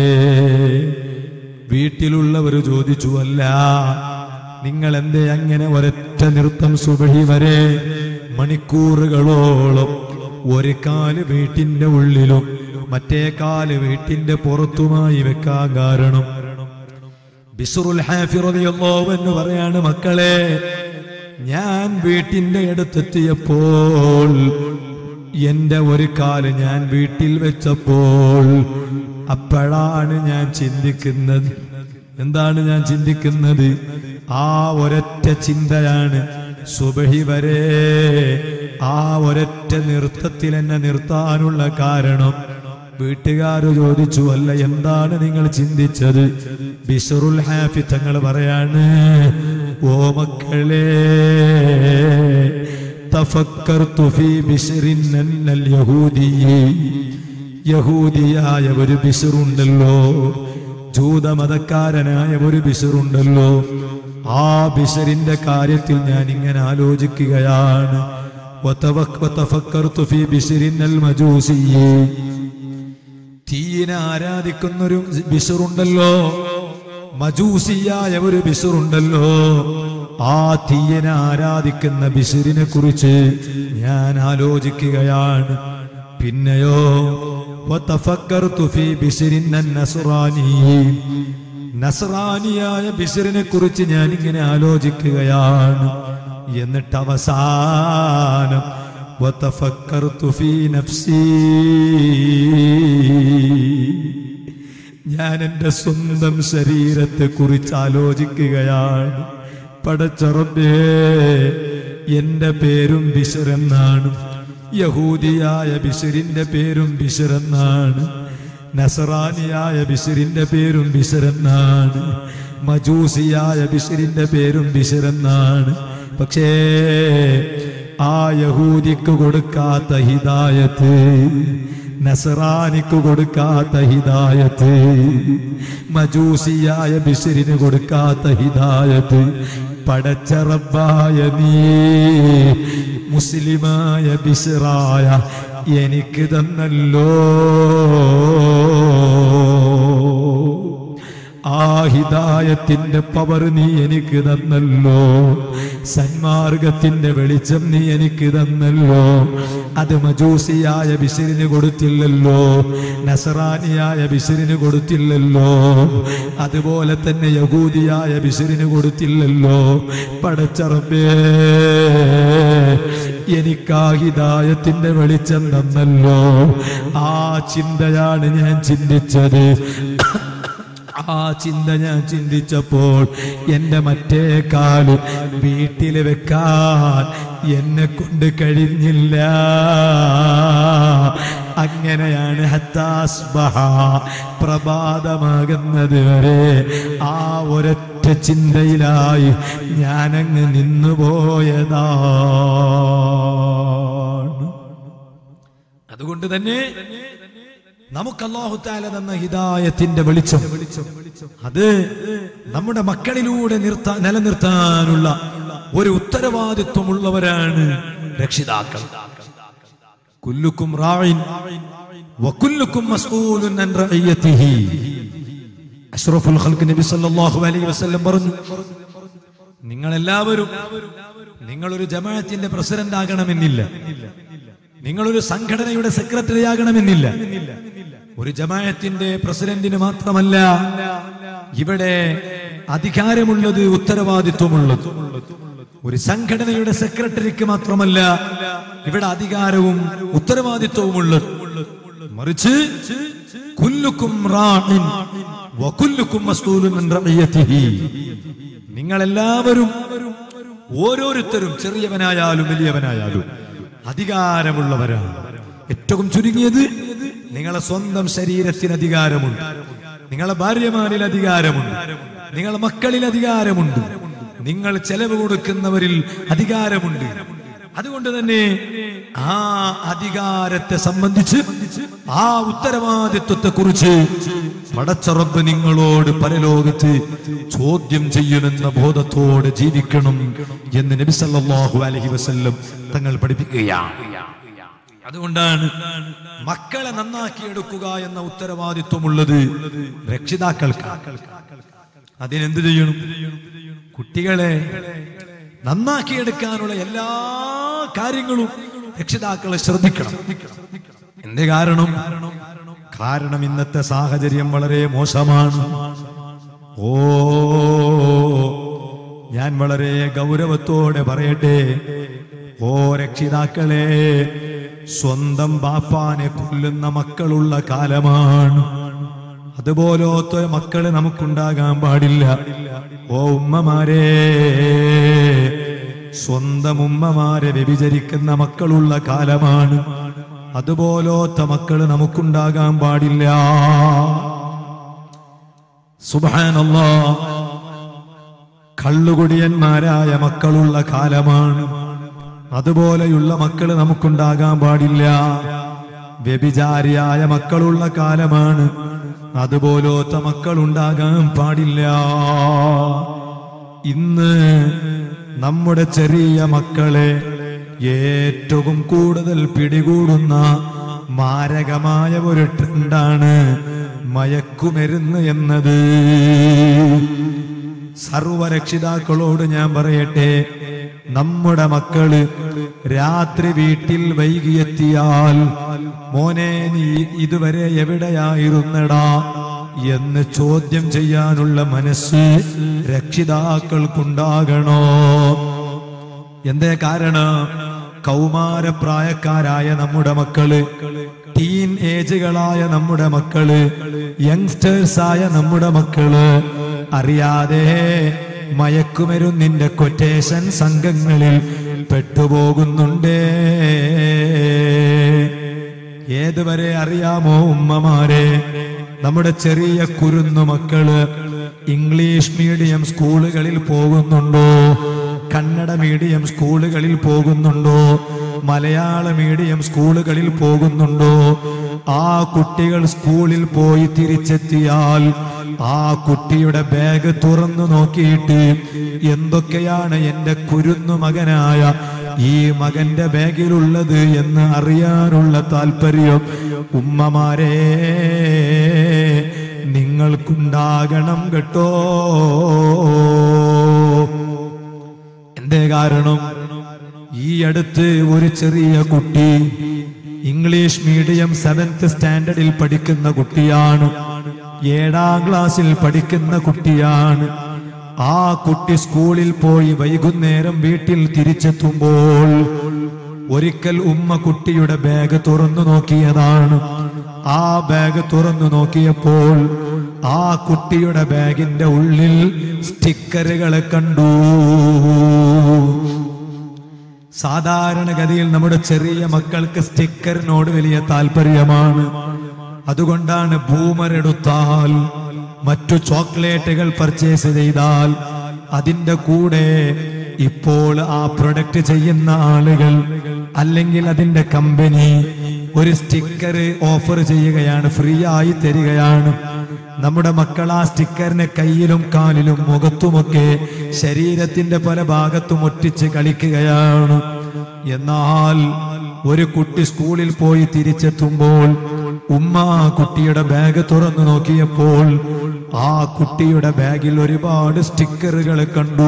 S1: വീട്ടിലുള്ളവർ ചോദിച്ചു അല്ല നിങ്ങൾ എന്തേ അങ്ങനെ ഒരൊറ്റ നൃത്തം സുബഹി വരെ മണിക്കൂറുകളോളം ഒരു കാല് വീട്ടിന്റെ ഉള്ളിലും മറ്റേ കാല് വീട്ടിന്റെ പുറത്തുമായി വെക്കാൻ കാരണം ബിസുറുൽ ഹാഫി റളിയല്ലാഹു എന്ന് പറയാണ് മക്കളെ ഞാൻ വീട്ടിന്റെ അടുത്തെത്തിയപ്പോൾ എന്റെ ഒരു കാല് ഞാൻ വീട്ടിൽ വെച്ചപ്പോൾ അപ്പോഴാണ് ഞാൻ ചിന്തിക്കുന്നത് എന്താണ് ഞാൻ ചിന്തിക്കുന്നത് ആ ഒരൊറ്റ ചിന്തയാണ് സുബഹി വരെ ആ ഒരൊറ്റ നൃത്തത്തിൽ എന്നെ നിർത്താനുള്ള കാരണം വീട്ടുകാർ ചോദിച്ചു അല്ല എന്താണ് നിങ്ങൾ ചിന്തിച്ചത് ബിഷറുൽ ഹാഫി തങ്ങൾ പറയാണ് ഓ മക്കളെ തഫക്കർതു ഫീ ബിശ്റിൻ അന്നൽ യഹൂദിയി യഹൂദിയായ ഒരു ബിഷറുണ്ടല്ലോ ജൂതമതക്കാരനായ ഒരു ബിഷറുണ്ടല്ലോ ആ ബിഷറിന്റെ കാര്യത്തിൽ ഞാൻ ഇങ്ങനെ ആലോചിക്കുകയാണ് വതവക് വതഫക്കർതു ഫീ ബിശ്റിൻ അൽ മജൂസിയി തീയിനെ ആരാധിക്കുന്നൊരു ബിഷറുണ്ടല്ലോ മജൂസിയായ ഒരു ബിഷറുണ്ടല്ലോ ആ തീയനെ ആരാധിക്കുന്ന ബിഷറിനെ കുറിച്ച് ഞാൻ ആലോചിക്കുകയാണ് പിന്നെയോ വതഫക്കർതു ഫീ ബിശ്റിൻ അൻ-നസ്റാനി. നസ്രാനിയായ ബിഷറിനെ കുറിച്ച് ഞാൻ ഇങ്ങനെ ആലോചിക്കുകയാണ് എന്നിട്ട് അവസാനം وتفكرت في نفسي ഞാൻ എൻ്റെ സ്വന്തം ശരീരത്തെ കുറിച്ച് ആലോചിക്കുകയാണ് പടച്ചറബേ എന്റെ പേരും ബിഷറെന്നാണ് യഹൂദിയായ ബിഷറിന്റെ പേരും ബിഷറെന്നാണ് നസറാനിയായ ബിഷറിന്റെ പേരും ബിഷറെന്നാണ് മജൂസിയായ ബിഷറിന്റെ പേരും ബിഷറെന്നാണ് പക്ഷേ ആ യഹൂദിക്ക് കൊടുക്കാത്ത ഹിദായത്ത് നസറാനിക്ക് കൊടുക്കാത്ത ഹിദായത്ത് മജൂസിയായ ബിഷറിന് കൊടുക്കാത്ത ഹിദായത്ത് പടച്ചറബായ നീ മുസ്ലിമായ ബിഷറായ എനിക്ക് തന്നല്ലോ ആ ഹിദായത്തിന്റെ പവർ നീ എനിക്ക് തന്നല്ലോ സന്മാർഗത്തിന്റെ വെളിച്ചം നീ എനിക്ക് തന്നല്ലോ അത് മജൂസിയായ ബിസിറിന് കൊടുത്തില്ലല്ലോ നസറാനിയായ ബിസിറിന് കൊടുത്തില്ലല്ലോ അതുപോലെ തന്നെ യഹൂദിയായ ബിസിറിന് കൊടുത്തില്ലല്ലോ പടച്ചറബേ എനിക്ക് ആ ഹിദായത്തിന്റെ വെളിച്ചം തന്നല്ലോ ആ ചിന്തയാണ് ഞാൻ ചിന്തിച്ചത് ആ ചിന്ത ഞാൻ ചിന്തിച്ചപ്പോൾ എന്റെ മറ്റേ കാല് വീട്ടിൽ വെക്കാൻ എന്നെ കൊണ്ട് കഴിഞ്ഞില്ല അങ്ങനെയാണ് ഹത്താസ്ബഹ പ്രഭാതമാകുന്നത് വരെ ആ ഒരൊറ്റ ചിന്തയിലായി ഞാനങ്ങ് നിന്നുപോയതാണ് അതുകൊണ്ട് തന്നെ നമുക്ക് അള്ളാഹു താല തന്ന ഹിദായത്തിന്റെ വെളിച്ചം അത് നമ്മുടെ മക്കളിലൂടെ നിർത്താൻ നിലനിർത്താനുള്ള ഒരു ഉത്തരവാദിത്വമുള്ളവരാണ് രക്ഷിതാക്കൾ കുല്ലുക്കും റായിൻ വകുല്ലുക്കും മസ്ഊലുൻ അൻ റഅയ്യതിഹി അഷ്റഫുൽ ഖൽഖ് നബി സല്ലല്ലാഹു അലൈഹി വസല്ലം പറഞ്ഞു നിങ്ങൾ എല്ലാവരും നിങ്ങളൊരു ജമാഅത്തിന്റെ പ്രസിഡന്റ് ആകണമെന്നില്ല നിങ്ങളൊരു സംഘടനയുടെ സെക്രട്ടറി ആകണമെന്നില്ല ഒരു ജമാഅത്തിന്റെ പ്രസിഡന്റിന് മാത്രമല്ല ഇവിടെ അധികാരമുള്ളത് ഉത്തരവാദിത്വമുള്ളത് ഒരു സംഘടനയുടെ സെക്രട്ടറിക്ക് മാത്രമല്ല ഇവിടെ അധികാരവും ഉത്തരവാദിത്വവുമുള്ളത് മറിച്ച് കുല്ലുക്കും റാഇൻ വകുല്ലുക്കും മസ്ഊലുൻ അൻ റഇയതിഹി നിങ്ങൾ എല്ലാവരും ഓരോരുത്തരും ചെറിയവനായാലും വലിയവനായാലും അധികാരമുള്ളവരാണ് ഏറ്റവും ചുരുങ്ങിയത് നിങ്ങളെ സ്വന്തം ശരീരത്തിന് അധികാരമുണ്ട് നിങ്ങളെ ഭാര്യമാരിൽ അധികാരമുണ്ട് നിങ്ങളെ മക്കളിൽ അധികാരമുണ്ട് നിങ്ങൾ ചെലവ് കൊടുക്കുന്നവരിൽ അധികാരമുണ്ട് അതുകൊണ്ട് തന്നെ ആ അധികാരത്തെ സംബന്ധിച്ച് ആ ഉത്തരവാദിത്വത്തെ കുറിച്ച് പടച്ചറബ് നിങ്ങളോട് പരലോകത്ത് ചോദ്യം ചെയ്യുമെന്ന ബോധത്തോടെ ജീവിക്കണം എന്ന് നബി സല്ലല്ലാഹു അലൈഹി വസല്ലം തങ്ങൾ പഠിപ്പിക്കുകയാണ് അതുകൊണ്ടാണ് മക്കളെ നന്നാക്കിയെടുക്കുക എന്ന ഉത്തരവാദിത്വമുള്ളത് രക്ഷിതാക്കൾക്ക് അതിനെന്ത് ചെയ്യണം കുട്ടികളെ നന്നാക്കിയെടുക്കാനുള്ള എല്ലാ കാര്യങ്ങളും രക്ഷിതാക്കളെ ശ്രദ്ധിക്കണം എന്ത് കാരണം കാരണം ഇന്നത്തെ സാഹചര്യം വളരെ മോശമാണ് ഓ ഞാൻ വളരെ ഗൗരവത്തോടെ പറയട്ടെ ഓ രക്ഷിതാക്കളെ സ്വന്തം ബാപ്പാനെ കൊല്ലുന്ന മക്കളുള്ള കാലമാണ് അതുപോലത്തെ മക്കള് നമുക്കുണ്ടാകാൻ പാടില്ല ഓ ഉമ്മമാരെ സ്വന്തം ഉമ്മമാരെ വ്യഭിചരിക്കുന്ന മക്കളുള്ള കാലമാണ് അതുപോലത്തെ മക്കള് നമുക്കുണ്ടാകാൻ പാടില്ല സുബാനല്ലോ കള്ളുകുടിയന്മാരായ മക്കളുള്ള കാലമാണ് അതുപോലെയുള്ള മക്കള് നമുക്കുണ്ടാകാൻ പാടില്ല വ്യഭിചാരിയായ മക്കളുള്ള കാലമാണ് അതുപോലത്തെ മക്കളുണ്ടാകാൻ പാടില്ല ഇന്ന് നമ്മുടെ ചെറിയ മക്കളെ ഏറ്റവും കൂടുതൽ പിടികൂടുന്ന മാരകമായ ഒരു ട്രെൻഡാണ് മയക്കുമരുന്ന് എന്നത് സർവരക്ഷിതാക്കളോട് ഞാൻ പറയട്ടെ നമ്മുടെ മക്കള് രാത്രി വീട്ടിൽ വൈകിയെത്തിയാൽ മോനെ നീ ഇതുവരെ എവിടെയായിരുന്നടാ എന്ന് ചോദ്യം ചെയ്യാനുള്ള മനസ്സ് രക്ഷിതാക്കൾക്കുണ്ടാകണോ എന്തേ കാരണം കൗമാരപ്രായക്കാരായ നമ്മുടെ മക്കള് ടീൻ ഏജുകളായ നമ്മുടെ മക്കള് യങ്സ്റ്റേഴ്സായ നമ്മുടെ മക്കള് അറിയാതെ മയക്കുമരുന്നിന്റെ കൊറ്റേഷൻ സംഘങ്ങളിൽ പെട്ടുപോകുന്നുണ്ടേ ഏതുവരെ അറിയാമോ ഉമ്മമാരെ നമ്മുടെ ചെറിയ കുരുന്നു മക്കള് ഇംഗ്ലീഷ് മീഡിയം സ്കൂളുകളിൽ പോകുന്നുണ്ടോ കന്നഡ മീഡിയം സ്കൂളുകളിൽ പോകുന്നുണ്ടോ മലയാള മീഡിയം സ്കൂളുകളിൽ പോകുന്നുണ്ടോ ആ കുട്ടികൾ സ്കൂളിൽ പോയി തിരിച്ചെത്തിയാൽ ആ കുട്ടിയുടെ ബാഗ് തുറന്നു നോക്കിയിട്ട് എന്തൊക്കെയാണ് എന്റെ കുരുന്നു മകനായ ഈ മകന്റെ ബാഗിലുള്ളത് എന്ന് അറിയാനുള്ള താല്പര്യം ഉമ്മമാരെ നിങ്ങൾക്കുണ്ടാകണം കേട്ടോ എന്തേ കാരണം ഈ അടുത്ത് ഒരു ചെറിയ കുട്ടി ഇംഗ്ലീഷ് മീഡിയം സെവൻത് സ്റ്റാൻഡേർഡിൽ പഠിക്കുന്ന കുട്ടിയാണ് ഏഴാം ക്ലാസ്സിൽ പഠിക്കുന്ന കുട്ടിയാണ് ആ കുട്ടി സ്കൂളിൽ പോയി വൈകുന്നേരം വീട്ടിൽ തിരിച്ചെത്തുമ്പോൾ ഒരിക്കൽ ഉമ്മ കുട്ടിയുടെ ബാഗ് തുറന്നു നോക്കിയതാണ് ആ ബാഗ് തുറന്നു നോക്കിയപ്പോൾ ആ കുട്ടിയുടെ ബാഗിന്റെ ഉള്ളിൽ സ്റ്റിക്കറുകളെ കണ്ടു സാധാരണഗതിയിൽ നമ്മുടെ ചെറിയ മക്കൾക്ക് സ്റ്റിക്കറിനോട് വലിയ താല്പര്യമാണ് അതുകൊണ്ടാണ് ബൂമർ എടുത്താൽ മറ്റു ചോക്ലേറ്റുകൾ പർച്ചേസ് ചെയ്താൽ അതിന്റെ കൂടെ ഇപ്പോൾ ആ പ്രൊഡക്റ്റ് ചെയ്യുന്ന ആളുകൾ അല്ലെങ്കിൽ അതിന്റെ കമ്പനി ഒരു സ്റ്റിക്കർ ഓഫർ ചെയ്യുകയാണ് ഫ്രീ ആയി തരികയാണ് നമ്മുടെ മക്കൾ ആ സ്റ്റിക്കറിനെ കയ്യിലും കാലിലും മുഖത്തുമൊക്കെ ശരീരത്തിന്റെ പല ഭാഗത്തും ഒട്ടിച്ച് കളിക്കുകയാണ് എന്നാൽ ഒരു കുട്ടി സ്കൂളിൽ പോയി തിരിച്ചെത്തുമ്പോൾ ഉമ്മ ആ കുട്ടിയുടെ ബാഗ് തുറന്നു നോക്കിയപ്പോൾ ആ കുട്ടിയുടെ ബാഗിൽ ഒരുപാട് സ്റ്റിക്കറുകൾ കണ്ടു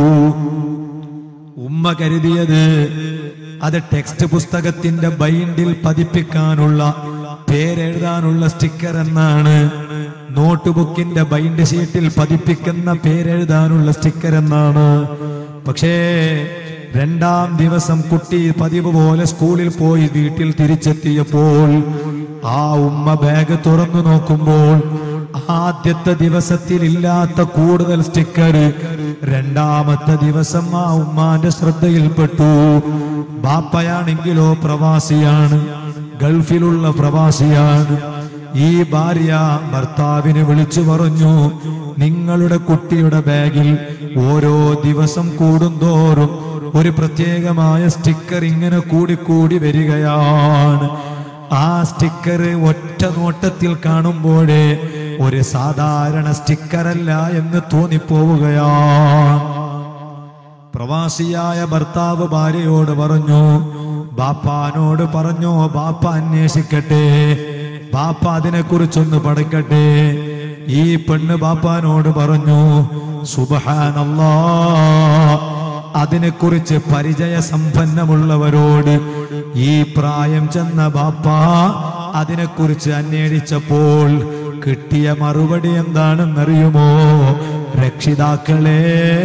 S1: ഉമ്മ കരുതിയത് അത് ടെക്സ്റ്റ് പുസ്തകത്തിന്റെ ബൈൻഡിൽ പതിപ്പിക്കാനുള്ള പേരെഴുതാനുള്ള സ്റ്റിക്കർ എന്നാണ് നോട്ട് ബുക്കിന്റെ ബൈൻഡ് ഷീറ്റിൽ പതിപ്പിക്കുന്ന പേരെഴുതാനുള്ള സ്റ്റിക്കർ എന്നാണ് പക്ഷേ രണ്ടാം ദിവസം കുട്ടി പതിവ് പോലെ സ്കൂളിൽ പോയി വീട്ടിൽ തിരിച്ചെത്തിയപ്പോൾ ആ ഉമ്മ ബാഗ് തുറന്നു നോക്കുമ്പോൾ ആദ്യത്തെ ദിവസത്തിൽ ഇല്ലാത്ത കൂടുതൽ സ്റ്റിക്കർ രണ്ടാമത്തെ ദിവസം ആ ഉമ്മാന്റെ ശ്രദ്ധയിൽപ്പെട്ടു ബാപ്പയാണെങ്കിലോ പ്രവാസിയാണ് ഗൾഫിലുള്ള പ്രവാസിയാണ് ഈ ഭാര്യ ഭർത്താവിന് വിളിച്ചു പറഞ്ഞു നിങ്ങളുടെ കുട്ടിയുടെ ബാഗിൽ ഓരോ ദിവസം കൂടുന്തോറും ഒരു പ്രത്യേകമായ സ്റ്റിക്കർ ഇങ്ങനെ കൂടിക്കൂടി വരികയാണ് ആ സ്റ്റിക്കർ ഒറ്റ നോട്ടത്തിൽ കാണുമ്പോഴേ ഒരു സാധാരണ സ്റ്റിക്കറല്ല എന്ന് തോന്നിപ്പോവുകയാണ് പ്രവാസിയായ ഭർത്താവ് ഭാര്യയോട് പറഞ്ഞു ബാപ്പാനോട് പറഞ്ഞു ബാപ്പ അന്വേഷിക്കട്ടെ ബാപ്പ അതിനെക്കുറിച്ചൊന്ന് പഠിക്കട്ടെ ഈ പെണ്ണ് ബാപ്പാനോട് പറഞ്ഞു സുബഹാനല്ലാ അതിനെക്കുറിച്ച് പരിചയ സമ്പന്നമുള്ളവരോട് ഈ പ്രായം ചെന്ന ബാപ്പ അതിനെക്കുറിച്ച് അന്വേഷിച്ചപ്പോൾ കിട്ടിയ മറുപടി എന്താണെന്നറിയുമോ രക്ഷിതാക്കളെ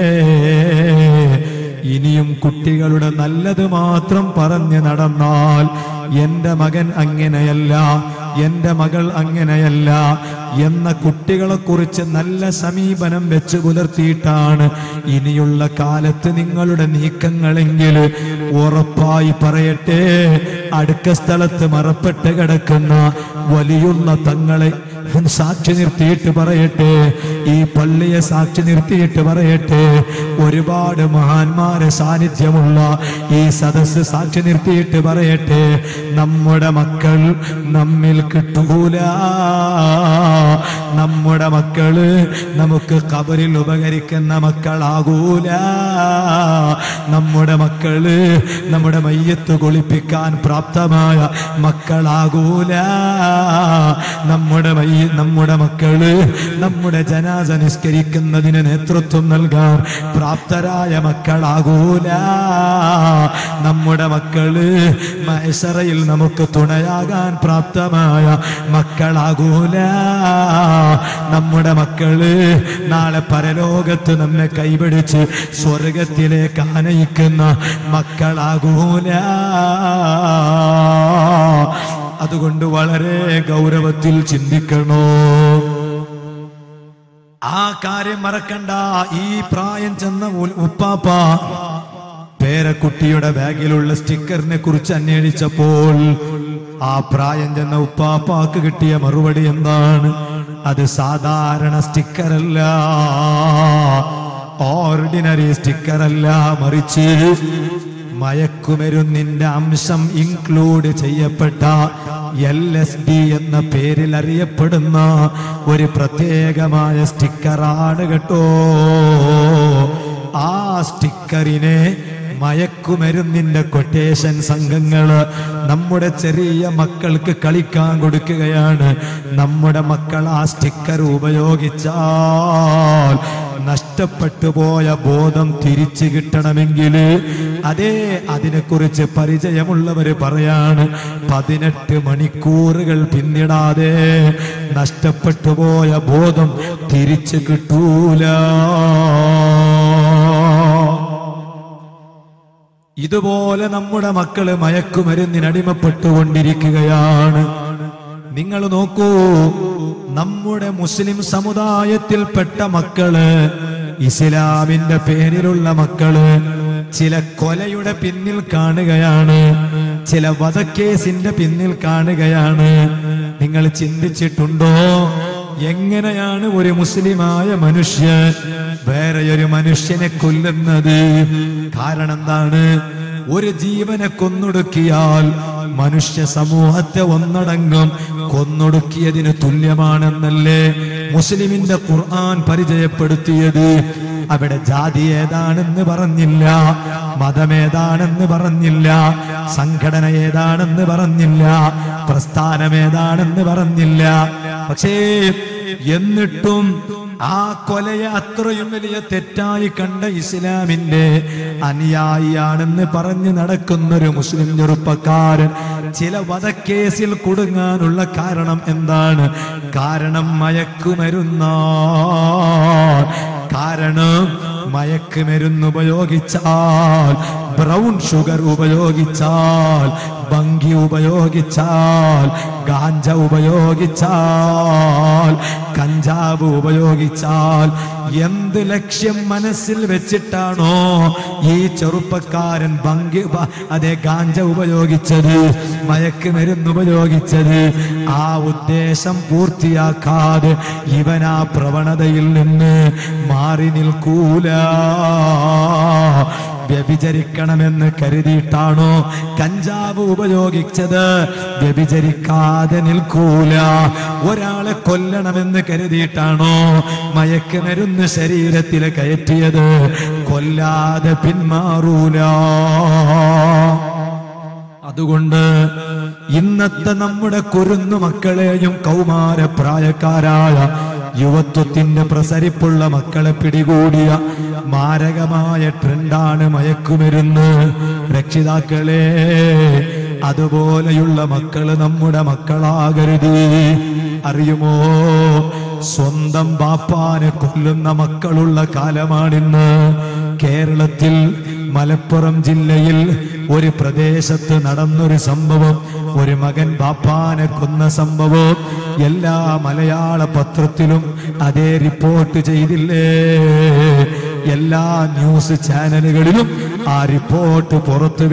S1: ഇനിയും കുട്ടികളുടെ നല്ലത് മാത്രം പറഞ്ഞു നടന്നാൽ എന്റെ മകൻ അങ്ങനെയല്ല എന്റെ മകൾ അങ്ങനെയല്ല എന്ന കുട്ടികളെ കുറിച്ച് നല്ല സമീപനം വെച്ച് പുലർത്തിയിട്ടാണ് ഇനിയുള്ള കാലത്ത് നിങ്ങളുടെ നീക്കങ്ങളെങ്കിൽ ഉറപ്പായി പറയട്ടെ അടുക്ക സ്ഥലത്ത് മറപ്പെട്ട് കിടക്കുന്ന വലിയുള്ള തങ്ങളെ സാക്ഷി നിർത്തിയിട്ട് പറയട്ടെ ഈ പള്ളിയെ സാക്ഷി നിർത്തിയിട്ട് പറയട്ടെ ഒരുപാട് മഹാന്മാരെ സാന്നിധ്യമുള്ള ഈ സദസ്സ് സാക്ഷി നിർത്തിയിട്ട് പറയട്ടെ നമ്മുടെ മക്കൾ നമ്മിൽ കിട്ടൂല നമ്മുടെ മക്കള് നമുക്ക് കബറിൽ ഉപകരിക്കുന്ന മക്കളാകൂല നമ്മുടെ മക്കള് നമ്മുടെ മയ്യത്ത് കുളിപ്പിക്കാൻ പ്രാപ്തമായ മക്കളാകൂല നമ്മുടെ മയ്യ നമ്മുടെ മക്കള് നമ്മുടെ ജനാസ നിസ്കരിക്കുന്നതിന് നേതൃത്വം നൽകാൻ പ്രാപ്തരായ മക്കളാകൂല നമ്മുടെ മക്കള് മൈസറയിൽ നമുക്ക് തുണയാകാൻ പ്രാപ്തമായ മക്കളാകൂല നമ്മുടെ മക്കള് നാളെ പരലോകത്ത് നമ്മെ കൈപിടിച്ച് സ്വർഗത്തിലേക്ക് ആനയിക്കുന്ന മക്കളാകൂല അതുകൊണ്ട് വളരെ ഗൗരവത്തിൽ ചിന്തിക്കണോ ആ കാര്യം മറക്കണ്ട ഈ പ്രായം ചെന്ന ഉ- ഉപ്പാപ്പ പേരക്കുട്ടിയുടെ ബാഗിലുള്ള സ്റ്റിക്കറിനെ കുറിച്ച് അന്വേഷിച്ചപ്പോൾ ആ പ്രായം ചെന്ന ഉപ്പാപ്പാക്ക് കിട്ടിയ മറുപടി എന്താണ് അത് സാധാരണ സ്റ്റിക്കറല്ല ഓർഡിനറി സ്റ്റിക്കറല്ല മറിച്ച് മയക്കുമരുന്നിന്റെ അംശം ഇൻക്ലൂഡ് ചെയ്യപ്പെട്ട എൽ എസ് ഡി എന്ന പേരിൽ അറിയപ്പെടുന്ന ഒരു പ്രത്യേകമായ സ്റ്റിക്കറാണ് കേട്ടോ ആ സ്റ്റിക്കറിനെ മയക്കുമരുന്നിന്റെ കൊട്ടേഷൻ സംഘങ്ങള് നമ്മുടെ ചെറിയ മക്കൾക്ക് കളിക്കാൻ കൊടുക്കുകയാണ് നമ്മുടെ മക്കൾ ആ സ്റ്റിക്കർ ഉപയോഗിച്ചാൽ നഷ്ടപ്പെട്ടു പോയ ബോധം തിരിച്ചു കിട്ടണമെങ്കിൽ അതേ അതിനെക്കുറിച്ച് പരിചയമുള്ളവര് പറയാണ് പതിനെട്ട് മണിക്കൂറുകൾ പിന്നിടാതെ നഷ്ടപ്പെട്ടു പോയ ബോധം തിരിച്ചു കിട്ടൂല ഇതുപോലെ നമ്മുടെ മക്കള് മയക്കുമരുന്നിനടിമപ്പെട്ടുകൊണ്ടിരിക്കുകയാണ് നിങ്ങൾ നോക്കൂ നമ്മുടെ മുസ്ലിം സമുദായത്തിൽപ്പെട്ട മക്കള് ഇസ്ലാമിന്റെ പേരിലുള്ള മക്കള് ചില കൊലയുടെ പിന്നിൽ കാണുകയാണ് ചില വധക്കേസിന്റെ പിന്നിൽ കാണുകയാണ് നിങ്ങൾ ചിന്തിച്ചിട്ടുണ്ടോ എങ്ങനെയാണ് ഒരു മുസ്ലിമായ മനുഷ്യൻ വേറെ ഒരു മനുഷ്യനെ കൊല്ലുന്നത് കാരണം എന്താണ് ഒരു ജീവനെ കൊന്നൊടുക്കിയാൽ മനുഷ്യ സമൂഹത്തെ ഒന്നടങ്കം കൊന്നൊടുക്കിയതിന് തുല്യമാണെന്നല്ലേ മുസ്ലിമിന്റെ ഖുർആൻ പരിചയപ്പെടുത്തിയത് അവിടെ ജാതി ഏതാണെന്ന് പറഞ്ഞില്ല മതമേതാണെന്ന് പറഞ്ഞില്ല സംഘടന ഏതാണെന്ന് പറഞ്ഞില്ല പ്രസ്ഥാനം ഏതാണെന്ന് പറഞ്ഞില്ല പക്ഷേ എന്നിട്ടും ആ കൊലയെ അത്രയും വലിയ തെറ്റായി കണ്ട ഇസ്ലാമിന്റെ അനുയായിയാണെന്ന് പറഞ്ഞ് നടക്കുന്ന ഒരു മുസ്ലിം ചെറുപ്പക്കാരൻ ചില വധക്കേസിൽ കുടുങ്ങാനുള്ള കാരണം എന്താണ് കാരണം മയക്കുമരുന്ന കാരണം മയക്കുമരുന്ന് ഉപയോഗിച്ചാൽ ബ്രൗൺ ഷുഗർ ഉപയോഗിച്ചാൽ ഭംഗി ഉപയോഗിച്ചാൽ ഗാഞ്ച ഉപയോഗിച്ചാൽ കഞ്ചാവ് ഉപയോഗിച്ചാൽ എന്ത് ലക്ഷ്യം മനസ്സിൽ വെച്ചിട്ടാണോ ഈ ചെറുപ്പക്കാരൻ ഭംഗി ബ- അതെ ഗാഞ്ച ഉപയോഗിച്ചത് മയക്കുമരുന്ന് ഉപയോഗിച്ചത് ആ ഉദ്ദേശം പൂർത്തിയാക്കാതെ ഇവൻ ആ പ്രവണതയിൽ നിന്ന് മാറി നിൽക്കൂല വ്യഭിചരിക്കണമെന്ന് കരുതിയിട്ടാണോ കഞ്ചാവ് ഉപയോഗിച്ചത് വ്യഭിചരിക്കാതെ നിൽക്കൂല ഒരാളെ കൊല്ലണമെന്ന് കരുതിയിട്ടാണോ മയക്കുമരുന്ന് ശരീരത്തിൽ കയറ്റിയത് കൊല്ലാതെ പിന്മാറൂല അതുകൊണ്ട് ഇന്നത്തെ നമ്മുടെ കുരുന്നു മക്കളെയും കൗമാര പ്രായക്കാരായ യുവത്വത്തിന്റെ പ്രസരിപ്പുള്ള മക്കളെ പിടികൂടിയ മാരകമായ ട്രെൻഡാണ് മയക്കുമരുന്ന് രക്ഷിതാക്കളെ അതുപോലെയുള്ള മക്കള് നമ്മുടെ മക്കളാകരുത് അറിയുമോ സ്വന്തം ബാപ്പാനെ കൊല്ലുന്ന മക്കളുള്ള കാലമാണിന്ന് കേരളത്തിൽ മലപ്പുറം ജില്ലയിൽ ഒരു പ്രദേശത്ത് നടന്നൊരു സംഭവം ഒരു മകൻ ബാപ്പാനെ കൊന്ന സംഭവം എല്ലാ മലയാള പത്രത്തിലും അതേ റിപ്പോർട്ട് ചെയ്തില്ലേ എല്ലാ ന്യൂസ് ചാനലുകളിലും ആ റിപ്പോർട്ട് പുറത്തു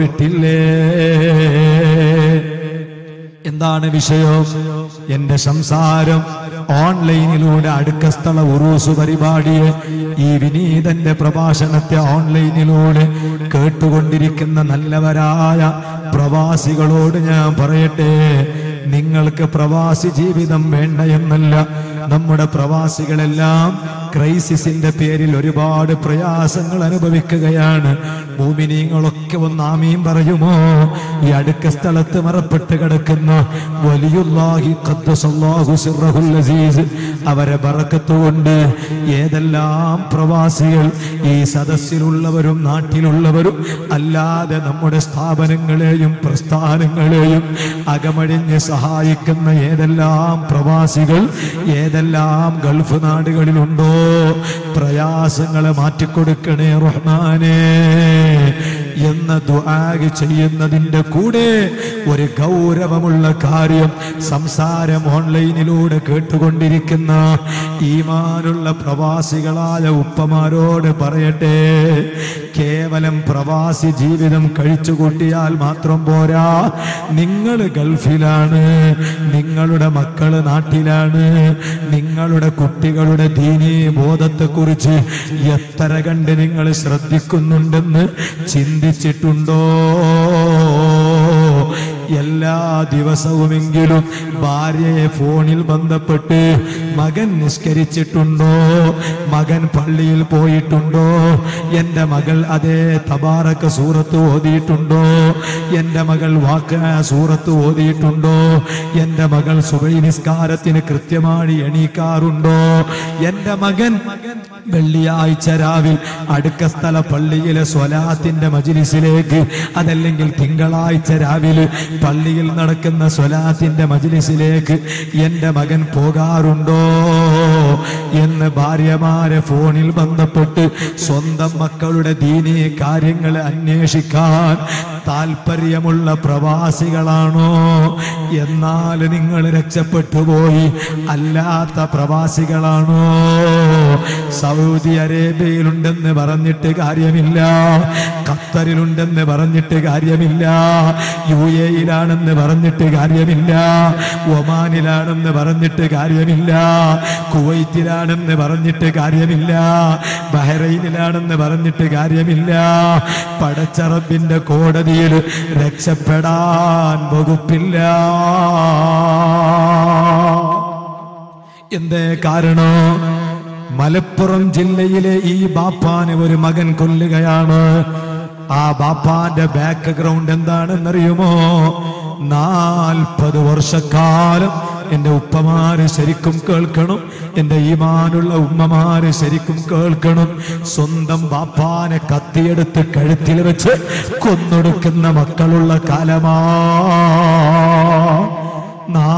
S1: വിട്ടില്ലേ എന്താണ് വിഷയം എന്റെ സംസാരം ഓൺലൈനിലൂടെ അടുക്ക സ്ഥല ഉറൂസ് പരിപാടിയെ ഈ വിനീതന്റെ പ്രഭാഷണത്തെ ഓൺലൈനിലൂടെ കേട്ടുകൊണ്ടിരിക്കുന്ന നല്ലവരായ പ്രവാസികളോട് ഞാൻ പറയട്ടെ നിങ്ങൾക്ക് പ്രവാസി ജീവിതം വേണ്ട എന്നല്ല നമ്മുടെ പ്രവാസികളെല്ലാം ക്രൈസിസിന്റെ പേരിൽ ഒരുപാട് പ്രയാസങ്ങൾ അനുഭവിക്കുകയാണ് ഭൂമിനീങ്ങളൊക്കെ ഒന്ന് ആമീൻ പറയുമോ ഈ അടുക്ക സ്ഥലത്ത് മറപ്പെട്ട് കിടക്കുന്ന വലിയുല്ലാഹി ഖദ്ദസല്ലാഹു സിർറഹുൽ അസീസ് അവരെ ബറക്കത്തുകൊണ്ട് ഏതെല്ലാം പ്രവാസികൾ ഈ സദസ്സിലുള്ളവരും നാട്ടിലുള്ളവരും അല്ലാതെ നമ്മുടെ സ്ഥാപനങ്ങളെയും പ്രസ്ഥാനങ്ങളെയും അകമഴിഞ്ഞ് സഹായിക്കുന്ന ഏതെല്ലാം പ്രവാസികൾ ഏതെല്ലാം ഗൾഫ് നാടുകളിലുണ്ടോ പ്രയാസങ്ങളെ മാറ്റിക്കൊടുക്കണേ റഹ്മാനേ എന്ന ദുആഗ് ചെയ്യുന്നതിന്റെ കൂടെ ഒരു ഗൗരവമുള്ള കാര്യം സംസാരം ഓൺലൈനിലൂടെ കേട്ടുകൊണ്ടിരിക്കുന്ന ഈമാനുള്ള പ്രവാസികളായ ഉപ്പമാരോട് പറയട്ടെ കേവലം പ്രവാസി ജീവിതം കഴിച്ചു കൂട്ടിയാൽ മാത്രം പോരാ നിങ്ങൾ ഗൾഫിലാണ് നിങ്ങളുടെ മക്കള് നാട്ടിലാണ് നിങ്ങളുടെ കുട്ടികളുടെ ദീനീ ബോധത്തെക്കുറിച്ച് എത്ര കണ്ട് നിങ്ങൾ ശ്രദ്ധിക്കുന്നുണ്ടെന്ന് ചിന്തിച്ചിട്ടുണ്ടോ എല്ലാ ദിവസവുമെങ്കിലും ഭാര്യയെ ഫോണിൽ ബന്ധപ്പെട്ട് മകൻ നിസ്കരിച്ചിട്ടുണ്ടോ മകൻ പള്ളിയിൽ പോയിട്ടുണ്ടോ എന്റെ മകൾ അതേ തബാറക്ക് സൂറത്ത് ഓതിയിട്ടുണ്ടോ എന്റെ മകൾ വാക്ക സൂറത്ത് ഓതിയിട്ടുണ്ടോ എന്റെ മകൾ സുബൈ നിസ്കാരത്തിന് കൃത്യമായി എണീക്കാറുണ്ടോ എന്റെ മകൻ വെള്ളിയാഴ്ച രാവിൽ അടുക്ക സ്ഥല പള്ളിയിലെ സ്വലാത്തിന്റെ മജിലിസിലേക്ക് അതല്ലെങ്കിൽ തിങ്കളാഴ്ച രാവിലെ പള്ളിയിൽ നടക്കുന്ന സ്വലാത്തിന്റെ മജിലിസിലേക്ക് എന്റെ മകൻ പോകാറുണ്ടോ എന്ന് ഭാര്യമാരെ ഫോണിൽ ബന്ധപ്പെട്ട് സ്വന്തം മക്കളുടെ ദീനീ കാര്യങ്ങൾ അന്വേഷിക്കാൻ താല്പര്യമുള്ള പ്രവാസികളാണോ എന്നാൽ നിങ്ങൾ രക്ഷപ്പെട്ടു പോയി അല്ലാത്ത പ്രവാസികളാണോ സൗദി അറേബ്യയിലുണ്ടെന്ന് പറഞ്ഞിട്ട് കാര്യമില്ല ഖത്തറിലുണ്ടെന്ന് പറഞ്ഞിട്ട് കാര്യമില്ല യു എയിലാണെന്ന് പറഞ്ഞിട്ട് കാര്യമില്ല ഒമാനിലാണെന്ന് പറഞ്ഞിട്ട് കാര്യമില്ല കുവൈറ്റിലാണെന്ന് പറഞ്ഞിട്ട് കാര്യമില്ല ബഹ്റൈനിലാണെന്ന് പറഞ്ഞിട്ട് കാര്യമില്ല പടച്ചറബിന്റെ കോടതിയിൽ രക്ഷപ്പെടാൻ വകുപ്പില്ല എന്തേ കാരണം മലപ്പുറം ജില്ലയിലെ ഈ ബാപ്പാന് ഒരു മകൻ കൊല്ലുകയാണ് ആ ബാപ്പാന്റെ ബാക്ക്ഗ്രൗണ്ട് എന്താണെന്നറിയുമോ നാൽപ്പത് വർഷക്കാലം എന്റെ ഉപ്പമാര് ശരിക്കും കേൾക്കണം എന്റെ ഈമാനുള്ള ഉമ്മമാര് ശരിക്കും കേൾക്കണം സ്വന്തം ബാപ്പാനെ കത്തിയെടുത്ത് കഴുത്തിൽ വെച്ച് കൊന്നൊടുക്കുന്ന മക്കളുള്ള കാലമാ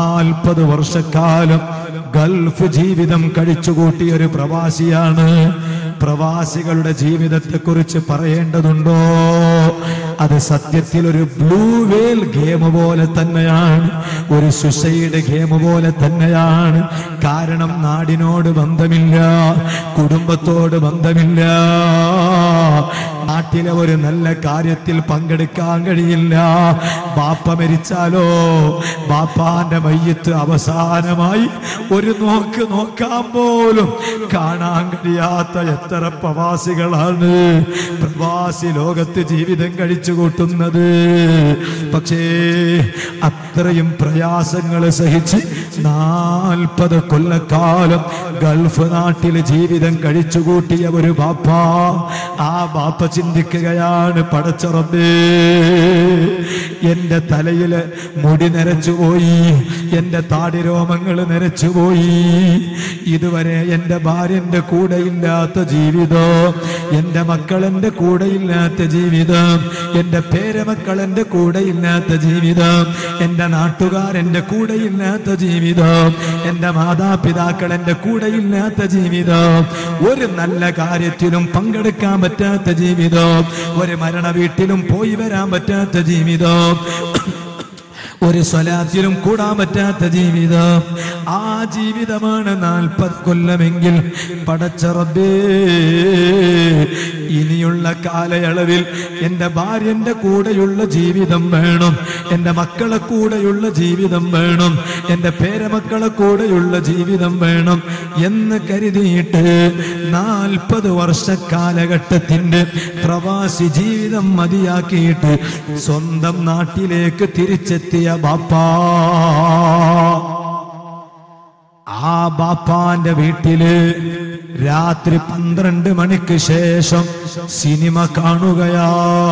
S1: നാൽപ്പത് വർഷക്കാലം ഗൾഫ് ജീവിതം കഴിച്ചുകൂട്ടിയ ഒരു പ്രവാസിയാണ് പ്രവാസികളുടെ ജീവിതത്തെ കുറിച്ച് പറയേണ്ടതുണ്ടോ അത് സത്യത്തിൽ ഒരു ബ്ലൂ വെയിൽ ഗെയിം പോലെ തന്നെയാണ് ഒരു സുസൈഡ് ഗെയിം പോലെ തന്നെയാണ് കാരണം നാടിനോട് ബന്ധമില്ല കുടുംബത്തോട് ബന്ധമില്ല നാട്ടിലെ ഒരു നല്ല കാര്യത്തിൽ പങ്കെടുക്കാൻ കഴിയില്ല ബാപ്പ മരിച്ചാലോ ബാപ്പാന്റെ മയ്യത്ത് അവസാനമായി ഒരു നോക്ക് നോക്കാൻ പോലും കാണാൻ കഴിയാത്ത എത്ര പ്രവാസികളാണ് പ്രവാസി ലോകത്ത് ജീവിതം കഴിച്ചു കൂട്ടുന്നത് പക്ഷേ അത്രയും പ്രയാസങ്ങൾ സഹിച്ച് നാൽപ്പത് കൊല്ലക്കാലം ഗൾഫ് നാട്ടിൽ ജീവിതം കഴിച്ചു കൂട്ടിയ ഒരു ബാപ്പ ആ ബാപ്പ ചിന്തിക്കുകയാണ് പടച്ചറബേ എന്റെ തലയില് മുടി നരച്ചുപോയി എന്റെ താടിരോമങ്ങൾ നരച്ചുപോയി ഇതുവരെ എന്റെ ഭാര്യന്റെ കൂടെ ഇല്ലാത്ത ജീവിതം എന്റെ മക്കൾ എന്റെ കൂടെ ഇല്ലാത്ത ജീവിതം എന്റെ പേരമക്കൾ എന്റെ കൂടെ ഇല്ലാത്ത ജീവിതം എന്റെ നാട്ടുകാർ എന്റെ കൂടെ ഇല്ലാത്ത ജീവിതം എന്റെ മാതാപിതാക്കൾ എന്റെ കൂടെ ഇല്ലാത്ത ജീവിതം ഒരു നല്ല കാര്യത്തിലും പങ്കെടുക്കാൻ പറ്റാത്ത ജീവിതം ഒരു മരണ വീട്ടിലും പോയി വരാൻ പറ്റാത്ത ജീവിതം ഒരു സ്വലാത്തിലും കൂടാൻ പറ്റാത്ത ജീവിതം ആ ജീവിതമാണ് നാൽപ്പത് കൊല്ലമെങ്കിൽ പടച്ചറബേ ഇനിയുള്ള കാലയളവിൽ എൻ്റെ ഭാര്യന്റെ കൂടെയുള്ള ജീവിതം വേണം എൻ്റെ മക്കളെ കൂടെയുള്ള ജീവിതം വേണം എൻ്റെ പേരമക്കളെ കൂടെയുള്ള ജീവിതം വേണം എന്ന് കരുതിയിട്ട് നാൽപ്പത് വർഷ കാലഘട്ടത്തിന്റെ പ്രവാസി ജീവിതം മതിയാക്കിയിട്ട് സ്വന്തം നാട്ടിലേക്ക് തിരിച്ചെത്തിയ ബാപ്പാ ആ ബാപ്പാന്റെ വീട്ടില് രാത്രി പന്ത്രണ്ട് മണിക്ക് ശേഷം സിനിമ കാണുകയാ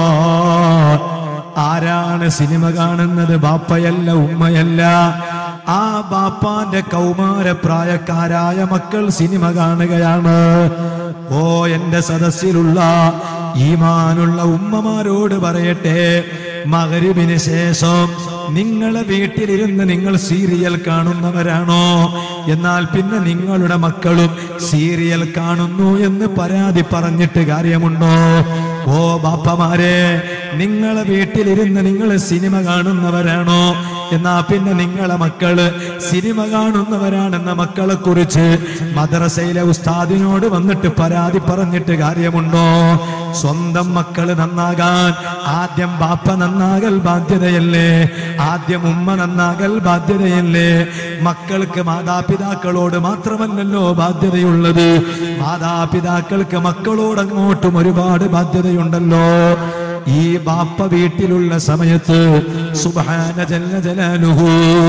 S1: ആരാണ് സിനിമ കാണുന്നത് ബാപ്പയല്ല ഉമ്മയല്ല ആ ബാപ്പാന്റെ കൗമാര പ്രായക്കാരായ മക്കൾ സിനിമ കാണുകയാണ് ഓ എന്റെ സദസ്സിലുള്ള ഈമാനുള്ള ഉമ്മമാരോട് പറയട്ടെ മകരിവിന് ശേഷം നിങ്ങളെ വീട്ടിലിരുന്ന് നിങ്ങൾ സീരിയൽ കാണുന്നവരാണോ എന്നാൽ പിന്നെ നിങ്ങളുടെ മക്കളും സീരിയൽ കാണുന്നു എന്ന് പരാതി പറഞ്ഞിട്ട് കാര്യമുണ്ടോ ഓ ബാപ്പമാരെ നിങ്ങളെ വീട്ടിലിരുന്ന് നിങ്ങൾ സിനിമ കാണുന്നവരാണോ എന്നാ പിന്നെ നിങ്ങളെ മക്കള് സിനിമ കാണുന്നവരാണെന്ന മക്കളെ കുറിച്ച് മദ്രസയിലെ ഉസ്താദിനോട് വന്നിട്ട് പരാതി പറഞ്ഞിട്ട് കാര്യമുണ്ടോ സ്വന്തം മക്കള് നന്നാകാൻ ആദ്യം ബാപ്പ നന്നാകൽ ബാധ്യതയല്ലേ ആദ്യം ഉമ്മ നന്നാകൽ ബാധ്യതയല്ലേ മക്കൾക്ക് മാതാപിതാക്കളോട് മാത്രമല്ലല്ലോ ബാധ്യതയുള്ളത് മാതാപിതാക്കൾക്ക് മക്കളോട് അങ്ങോട്ടും ഒരുപാട് ബാധ്യതയുണ്ടല്ലോ ഈ ബാപ്പ വീട്ടിലുള്ള സമയത്ത് സുബാന ജല്ല ജലാലുഹു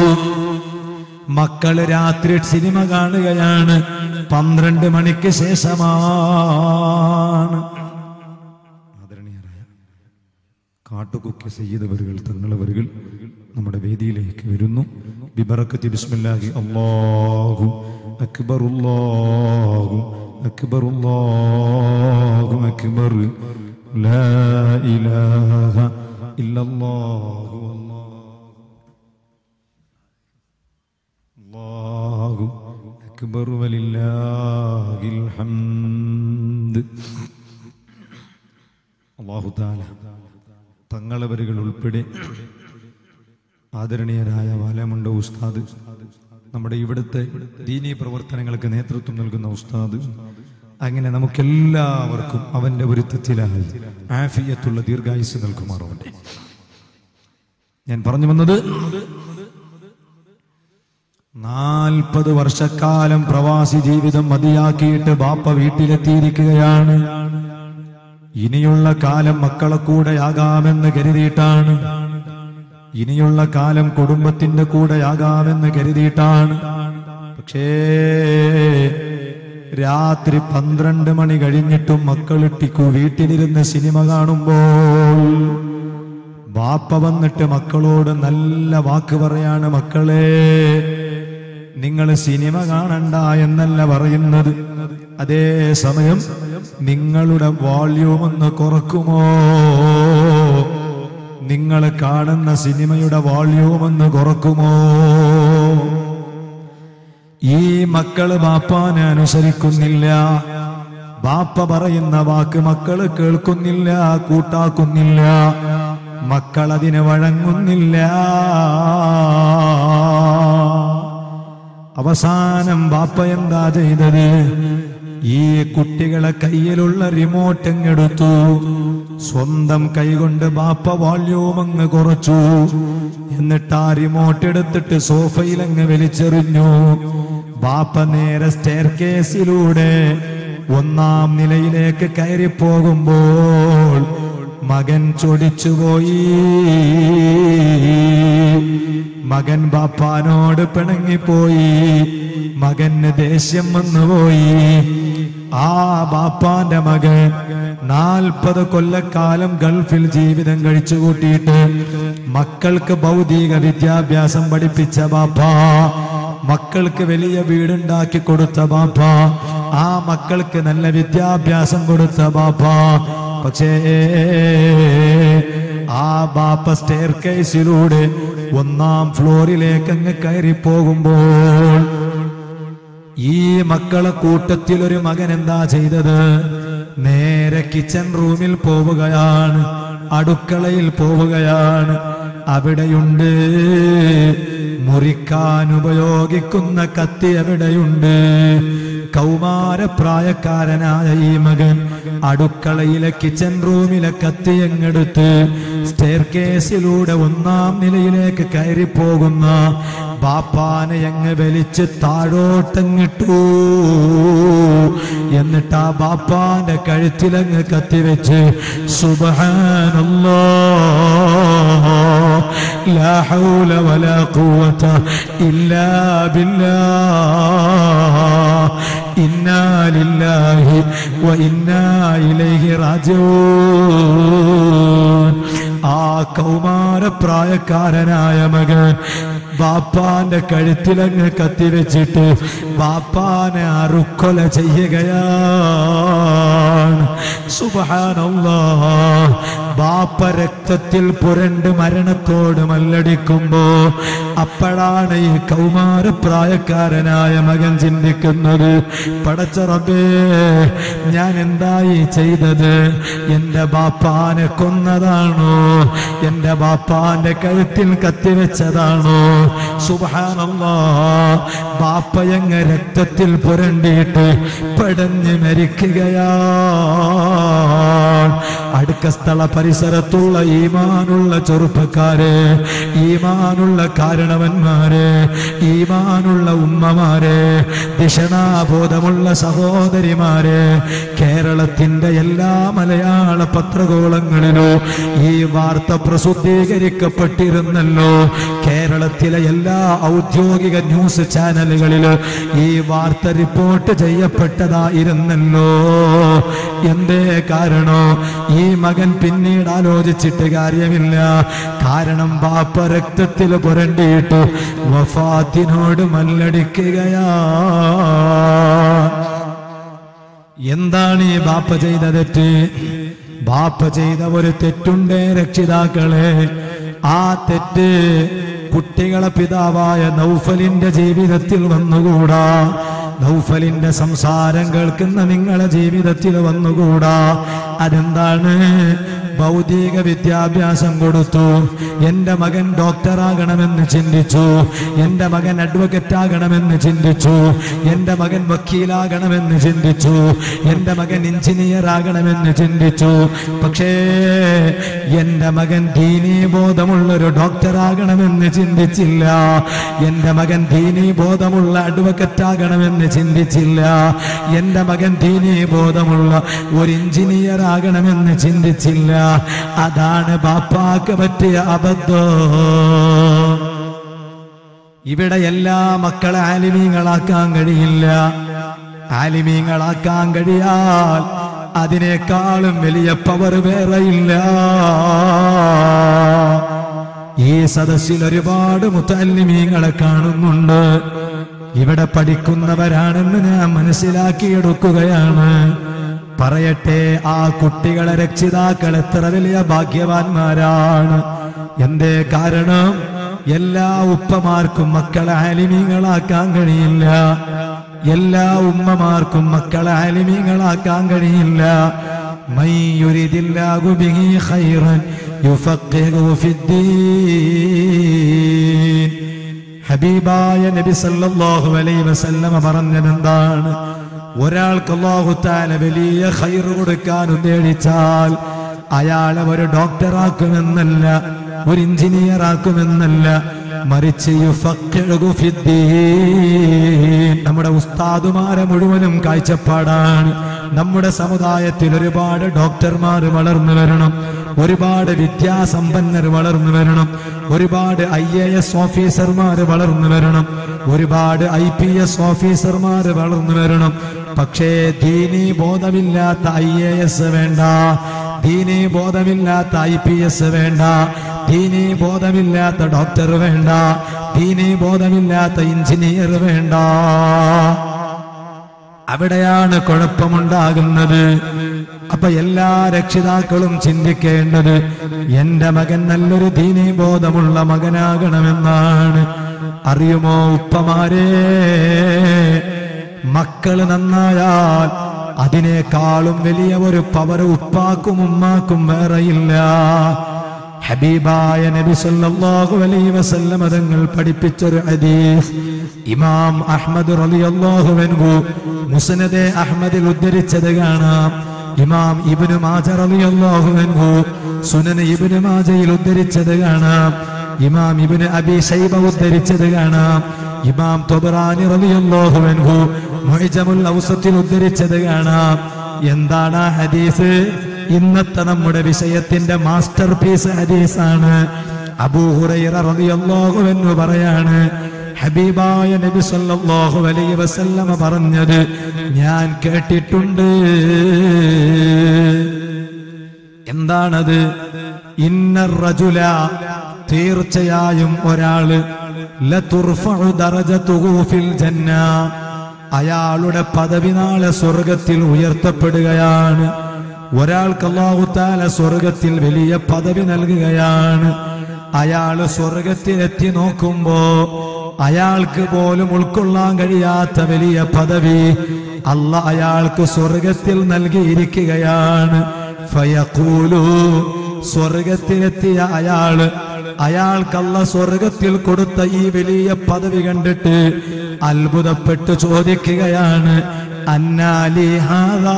S1: മക്കള് രാത്രി സിനിമ കാണുകയാണ് പന്ത്രണ്ട് മണിക്ക് ശേഷമാണ് ആദരണീയരായ കാട്ടുകുക്കി സയ്യിദവരുകൾ തങ്ങളവരുകൾ നമ്മുടെ വേദിയിലേക്ക് വരുന്നു ബിബറക്കത്തി ബിസ്മില്ലാഹി അല്ലാഹു അക്ബർ അല്ലാഹു അക്ബർ അല്ലാഹു അക്ബർ ലാ ഇലാഹ ഇല്ലല്ലാഹു അല്ലാഹു അക്ബർ വലില്ലാഹിൽ ഹംദ് അല്ലാഹു തആല തങ്ങളവരുകൾ ഉൾപ്പെടെ ആദരണീയരായ വാലമുണ്ട ഉസ്താദ് നമ്മുടെ ഇവിടുത്തെ ദീനീ പ്രവർത്തനങ്ങൾക്ക് നേതൃത്വം നൽകുന്ന ഉസ്താദ് അങ്ങനെ നമുക്കെല്ലാവർക്കും അവന്റെ ഒരുത്തത്തിലായി ആഫിയത്തുള്ള ദീർഘായുസ് നൽകുമാറുണ്ട് ഞാൻ പറഞ്ഞു വന്നത് നാൽപ്പത് വർഷക്കാലം പ്രവാസി ജീവിതം മതിയാക്കിയിട്ട് ബാപ്പ വീട്ടിലെത്തിയിരിക്കുകയാണ് ഇനിയുള്ള കാലം മക്കളെ കൂടെയാകാമെന്ന് കരുതിയിട്ടാണ് ഇനിയുള്ള കാലം കുടുംബത്തിന്റെ കൂടെയാകാമെന്ന് കരുതിയിട്ടാണ് പക്ഷേ രാത്രി പന്ത്രണ്ട് മണി കഴിഞ്ഞിട്ടും മക്കളിട്ടിക്കു വീട്ടിലിരുന്ന് സിനിമ കാണുമ്പോൾ ബാപ്പ വന്നിട്ട് മക്കളോട് നല്ല വാക്ക് പറയാണ് മക്കളെ നിങ്ങൾ സിനിമ കാണണ്ട എന്നല്ല പറയുന്നത് അതേ സമയം നിങ്ങളുടെ വോള്യൂം ഒന്ന് കുറക്കുമോ നിങ്ങൾ കാണുന്ന സിനിമയുടെ വോള്യൂം ഒന്ന് കുറക്കുമോ ഈ മക്കള് ബാപ്പാനെ അനുസരിക്കുന്നില്ല ബാപ്പ പറയുന്ന വാക്ക് മക്കള് കേൾക്കുന്നില്ല കൂട്ടാക്കുന്നില്ല മക്കൾ അതിന് വഴങ്ങുന്നില്ല അവസാനം ബാപ്പ എന്താ ചെയ്തത് ഈ കുട്ടികളെ കയ്യിലുള്ള റിമോട്ട് അങ്ങെടുത്തു സ്വന്തം കൈകൊണ്ട് ബാപ്പ വോള്യൂം അങ്ങ് കുറച്ചു എന്നിട്ട് ആ റിമോട്ട് എടുത്തിട്ട് സോഫയിൽ അങ്ങ് വലിച്ചെറിഞ്ഞു ബാപ്പ നേരെ സ്റ്റെയർ കേസിലൂടെ ഒന്നാം നിലയിലേക്ക് കയറി പോകുമ്പോൾ മകൻ ചൊടിച്ചുപോയി മകൻ ബാപ്പാനോട് പിണങ്ങിപ്പോയി മകന് ദേഷ്യം വന്നുപോയി ആ ബാപ്പാന്റെ മകൻ നാൽപ്പത് കൊല്ലക്കാലം ഗൾഫിൽ ജീവിതം കഴിച്ചു കൂട്ടിയിട്ട് മക്കൾക്ക് ഭൗതിക വിദ്യാഭ്യാസം പഠിപ്പിച്ച ബാപ്പ മക്കൾക്ക് വലിയ വീടുണ്ടാക്കി കൊടുത്ത ബാപ്പ ആ മക്കൾക്ക് നല്ല വിദ്യാഭ്യാസം കൊടുത്ത ബാപ്പ പക്ഷേ ആ ബാപ്പ സ്റ്റെയർ കേസിലൂടെ ഒന്നാം ഫ്ലോറിലേക്ക് അങ്ങ് കയറി പോകുമ്പോൾ ഈ മക്കളെ കൂട്ടത്തിൽ ഒരു മകൻ എന്താ ചെയ്തത് നേരെ കിച്ചൺ റൂമിൽ പോവുകയാണ് അടുക്കളയിൽ പോവുകയാണ് അവിടെയുണ്ട് മുറിക്കാൻ ഉപയോഗിക്കുന്ന കത്തി എവിടെയുണ്ട് കൗമാരപ്രായക്കാരനായ ഈ മകൻ അടുക്കളയിലെ കിച്ചൺ റൂമിലെ കത്തി എങ്ങെടുത്ത് സ്റ്റെയർ കേസിലൂടെ ഒന്നാം നിലയിലേക്ക് കയറി പോകുന്ന ബാപ്പാനെ അങ്ങ് വലിച്ച് താഴോട്ടങ്ങിട്ടു എന്നിട്ട് ആ ബാപ്പാന്റെ കഴുത്തിലങ്ങ് കത്തിവെച്ച് സുബഹാനല്ലാ لا حول ولا قوة إلا بالله إنا لله وإنا إليه راجعون ആ കൗമാരപ്രായക്കാരനായ മകൻ ബാപ്പാന്റെ കഴുത്തിലങ്ങ് കത്തിവെച്ചിട്ട് ബാപ്പാനെ അറുക്കൊല ചെയ്യുകയാണ് സുബഹാനല്ലാ ബാപ്പ രക്തത്തിൽ പുരണ്ട് മരണത്തോട് മല്ലടിക്കുമ്പോ അപ്പോഴാണ് ഈ കൗമാരപ്രായക്കാരനായ മകൻ ചിന്തിക്കുന്നത് പടച്ച റബ്ബേ ഞാൻ എന്തായി ചെയ്തത് എന്റെ ബാപ്പാനെ കൊന്നതാണോ എന്റെ ബാപ്പാന്റെ കഴുത്തിൽ കത്തിവെച്ചതാണോ സുബാനല്ലാ ബാപ്പയങ്ങ് രക്തത്തിൽ പുരണ്ടിയിട്ട് പടഞ്ഞ് മരിക്കുകയാ അടുക്ക സ്ഥല പരിസരത്തുള്ള ഈമാനുള്ള ചെറുപ്പക്കാരെ ഈമാനുള്ള കാരണവന്മാരെ ഈമാനുള്ള ഉമ്മമാരെ ദിഷണാബോധമുള്ള സഹോദരിമാരെ കേരളത്തിന്റെ എല്ലാ മലയാള പത്രകോളങ്ങളിലും ഈ വാർത്ത പ്രസിദ്ധീകരിക്കപ്പെട്ടിരുന്നല്ലോ കേരളത്തിലെ എല്ലാ ഔദ്യോഗിക ന്യൂസ് ചാനലുകളിലും ഈ വാർത്ത റിപ്പോർട്ട് ചെയ്യപ്പെട്ടതായിരുന്നല്ലോ എന്തേ കാരണോ ഈ മകൻ പിന്നീട് ആലോചിച്ചിട്ട് കാര്യമില്ല കാരണം ബാപ്പ രക്തത്തിൽ പുരണ്ടിയിട്ട് വഫാത്തിനോട് മല്ലടിക്കുകയാ എന്താണ് ഈ ബാപ്പ ചെയ്ത തെറ്റ് ബാപ്പ ചെയ്ത ഒരു തെറ്റുണ്ടേ രക്ഷിതാക്കളെ ആ തെറ്റ് കുട്ടികളെ പിതാവായ നൗഫലിന്റെ ജീവിതത്തിൽ വന്നുകൂടാ നൗഫലിന്റെ സംസാരം കേൾക്കുന്ന നിങ്ങളെ ജീവിതത്തിൽ വന്നുകൂടാ അതെന്താണ് ഭൗതിക വിദ്യാഭ്യാസം കൊടുത്തു എന്റെ മകൻ ഡോക്ടറാകണമെന്ന് ചിന്തിച്ചു എന്റെ മകൻ അഡ്വക്കറ്റ് ആകണമെന്ന് ചിന്തിച്ചു എന്റെ മകൻ വക്കീലാകണമെന്ന് ചിന്തിച്ചു എന്റെ മകൻ എഞ്ചിനീയർ ആകണമെന്ന് ചിന്തിച്ചു പക്ഷേ എന്റെ മകൻ ദീനീ ബോധമുള്ളൊരു ഡോക്ടറാകണമെന്ന് ചിന്തിച്ചില്ല എന്റെ മകൻ ദീനീ ബോധമുള്ള അഡ്വക്കറ്റ് ആകണമെന്ന് ചിന്തിച്ചില്ല എന്റെ മകൻ ദീനീ ബോധമുള്ള ഒരു എഞ്ചിനീയർ ആകണമെന്ന് ചിന്തിച്ചില്ല അതാണ് ബാപ്പാക്ക് പറ്റിയ അബദ്ധം ഇവിടെ എല്ലാ മക്കളെ ആലിമീങ്ങളാക്കാൻ കഴിയില്ല ആലിമീങ്ങളാക്കാൻ കഴിയാൽ അതിനേക്കാളും വലിയ പവർ വേറെയില്ല ഈ സദസ്സിൽ ഒരുപാട് മുത്തല്ലിമീങ്ങളെ കാണുന്നുണ്ട് ഇവിടെ പഠിക്കുന്നവരാണെന്ന് ഞാൻ മനസ്സിലാക്കിയെടുക്കുകയാണ് പറയട്ടെ ആ കുട്ടികളെ രക്ഷിതാക്കൾ എത്ര വലിയ ഭാഗ്യവാന്മാരാണ് എന്തേ കാരണം എല്ലാ ഉപ്പമാർക്കും മക്കളെ ആലിമീങ്ങളാക്കാൻ കഴിയില്ല എല്ലാ ഉമ്മമാർക്കും മക്കളെ ആലിമീങ്ങളാക്കാൻ കഴിയില്ല മൈ യുരിദില്ലാഹു ബിഹി ഖൈറൻ യുഫഖിഹു ഫിദ്ദീൻ ഹബീബായ നബി സല്ലല്ലാഹു അലൈഹി വസല്ലമ പറഞ്ഞതെന്താണ് ഒരാൾക്ക് അല്ലാഹു തആല വലിയ ഖൈർ കൊടുക്കാൻ ഉദ്ദേശിച്ചാൽ അയാളെ ഒരു ഡോക്ടറാക്കുമെന്നല്ല ഒരു എഞ്ചിനീയർ ആക്കുമെന്നല്ല മറിച്ച് യുഫഖിഹു ഫിദ്ദീൻ നമ്മുടെ ഉസ്താദുമാരെ മുഴുവനും കാഴ്ചപ്പാടാണ് നമ്മുടെ സമുദായത്തിൽ ഒരുപാട് ഡോക്ടർമാർ വളർന്നു വരണം ഒരുപാട് വിദ്യാസമ്പന്നർ വളർന്നു വരണം ഒരുപാട് ഐ എ എസ് ഓഫീസർമാർ വളർന്നു വരണം ഒരുപാട് ഐ പി എസ് ഓഫീസർമാർ വളർന്നു വരണം പക്ഷേ ദീനി ബോധമില്ലാത്ത ഐ എ എസ് വേണ്ട ദീനി ബോധമില്ലാത്ത ഐ പി എസ് വേണ്ട ദീനി ബോധമില്ലാത്ത ഡോക്ടർ വേണ്ട ദീനി ബോധമില്ലാത്ത എഞ്ചിനീയർ വേണ്ട അവിടെയാണ് കുഴപ്പമുണ്ടാകുന്നത് അപ്പൊ എല്ലാ രക്ഷിതാക്കളും ചിന്തിക്കേണ്ടത് എന്റെ മകൻ നല്ലൊരു ദീനീ ബോധമുള്ള മകനാകണമെന്നാണ് അറിയുമോ ഉപ്പമാരെ മക്കള് നന്നായാൽ അതിനേക്കാളും വലിയ ഒരു പവർ ഉപ്പാക്കും ഉമ്മാക്കും വേറെയില്ല ഹബീബായ നബി സല്ലല്ലാഹു അലൈഹി വസല്ലം തങ്ങൾ പഠിപ്പിച്ചൊരു ഹദീസ് ഇമാം അഹ്മദ് റളിയല്ലാഹു അൻഹു മുസ്നദെ അഹ്മദിൽ ഉദ്ധരിച്ചത് കാണാം ഇമാം ഇബ്നു മാജ റളിയല്ലാഹു അൻഹു സുനൻ ഇബ്നു മാജയിൽ ഉദ്ധരിച്ചത് കാണാം ഇമാം ഇബ്നു അബി ശൈബ ഉദ്ധരിച്ചത് കാണാം ഇമാം തൊബറാനി റളിയല്ലാഹു അൻഹു മുഅ്ജമുൽ ഔസത്തിൽ ഉദ്ധരിച്ചത് കാണാം എന്താണ് ആ ഹദീസ് ഇന്നത്തെ നമ്മുടെ വിഷയത്തിന്റെ മാസ്റ്റർ പീസ് ഹദീസാണ് അബൂഹുറൈറ റളിയല്ലാഹു അൻഹു പറയാണ് ഹബീബായ നബി സല്ലല്ലാഹു അലൈഹി വസല്ലമ പറഞ്ഞത് ഞാൻ കേട്ടിട്ടുണ്ട് എന്താണത് ഇന്ന റജുല തീർച്ചയായും ഒരാള് ലതുർഫഉ ദറജതുഹു ഫിൽ ജന്ന അയാളുടെ പദവി നാളെ സ്വർഗത്തിൽ ഉയർത്തപ്പെടുകയാണ് ഒരാൾക്ക് അല്ലാഹു തആല സ്വർഗത്തിൽ വലിയ പദവി നൽകുകയാണ് അയാള് സ്വർഗത്തിലെത്തി നോക്കുമ്പോ അയാൾക്ക് പോലും ഉൾക്കൊള്ളാൻ കഴിയാത്ത വലിയ പദവി അല്ല അയാൾക്ക് സ്വർഗത്തിൽ നൽകിയിരിക്കുകയാണ് ഫയഖൂലു സ്വർഗത്തിലെത്തിയ അയാള് അയാൾക്കല്ല സ്വർഗത്തിൽ കൊടുത്ത ഈ വലിയ പദവി കണ്ടിട്ട് അത്ഭുതപ്പെട്ട് ചോദിക്കുകയാണ് അന്നാലി ഹാദാ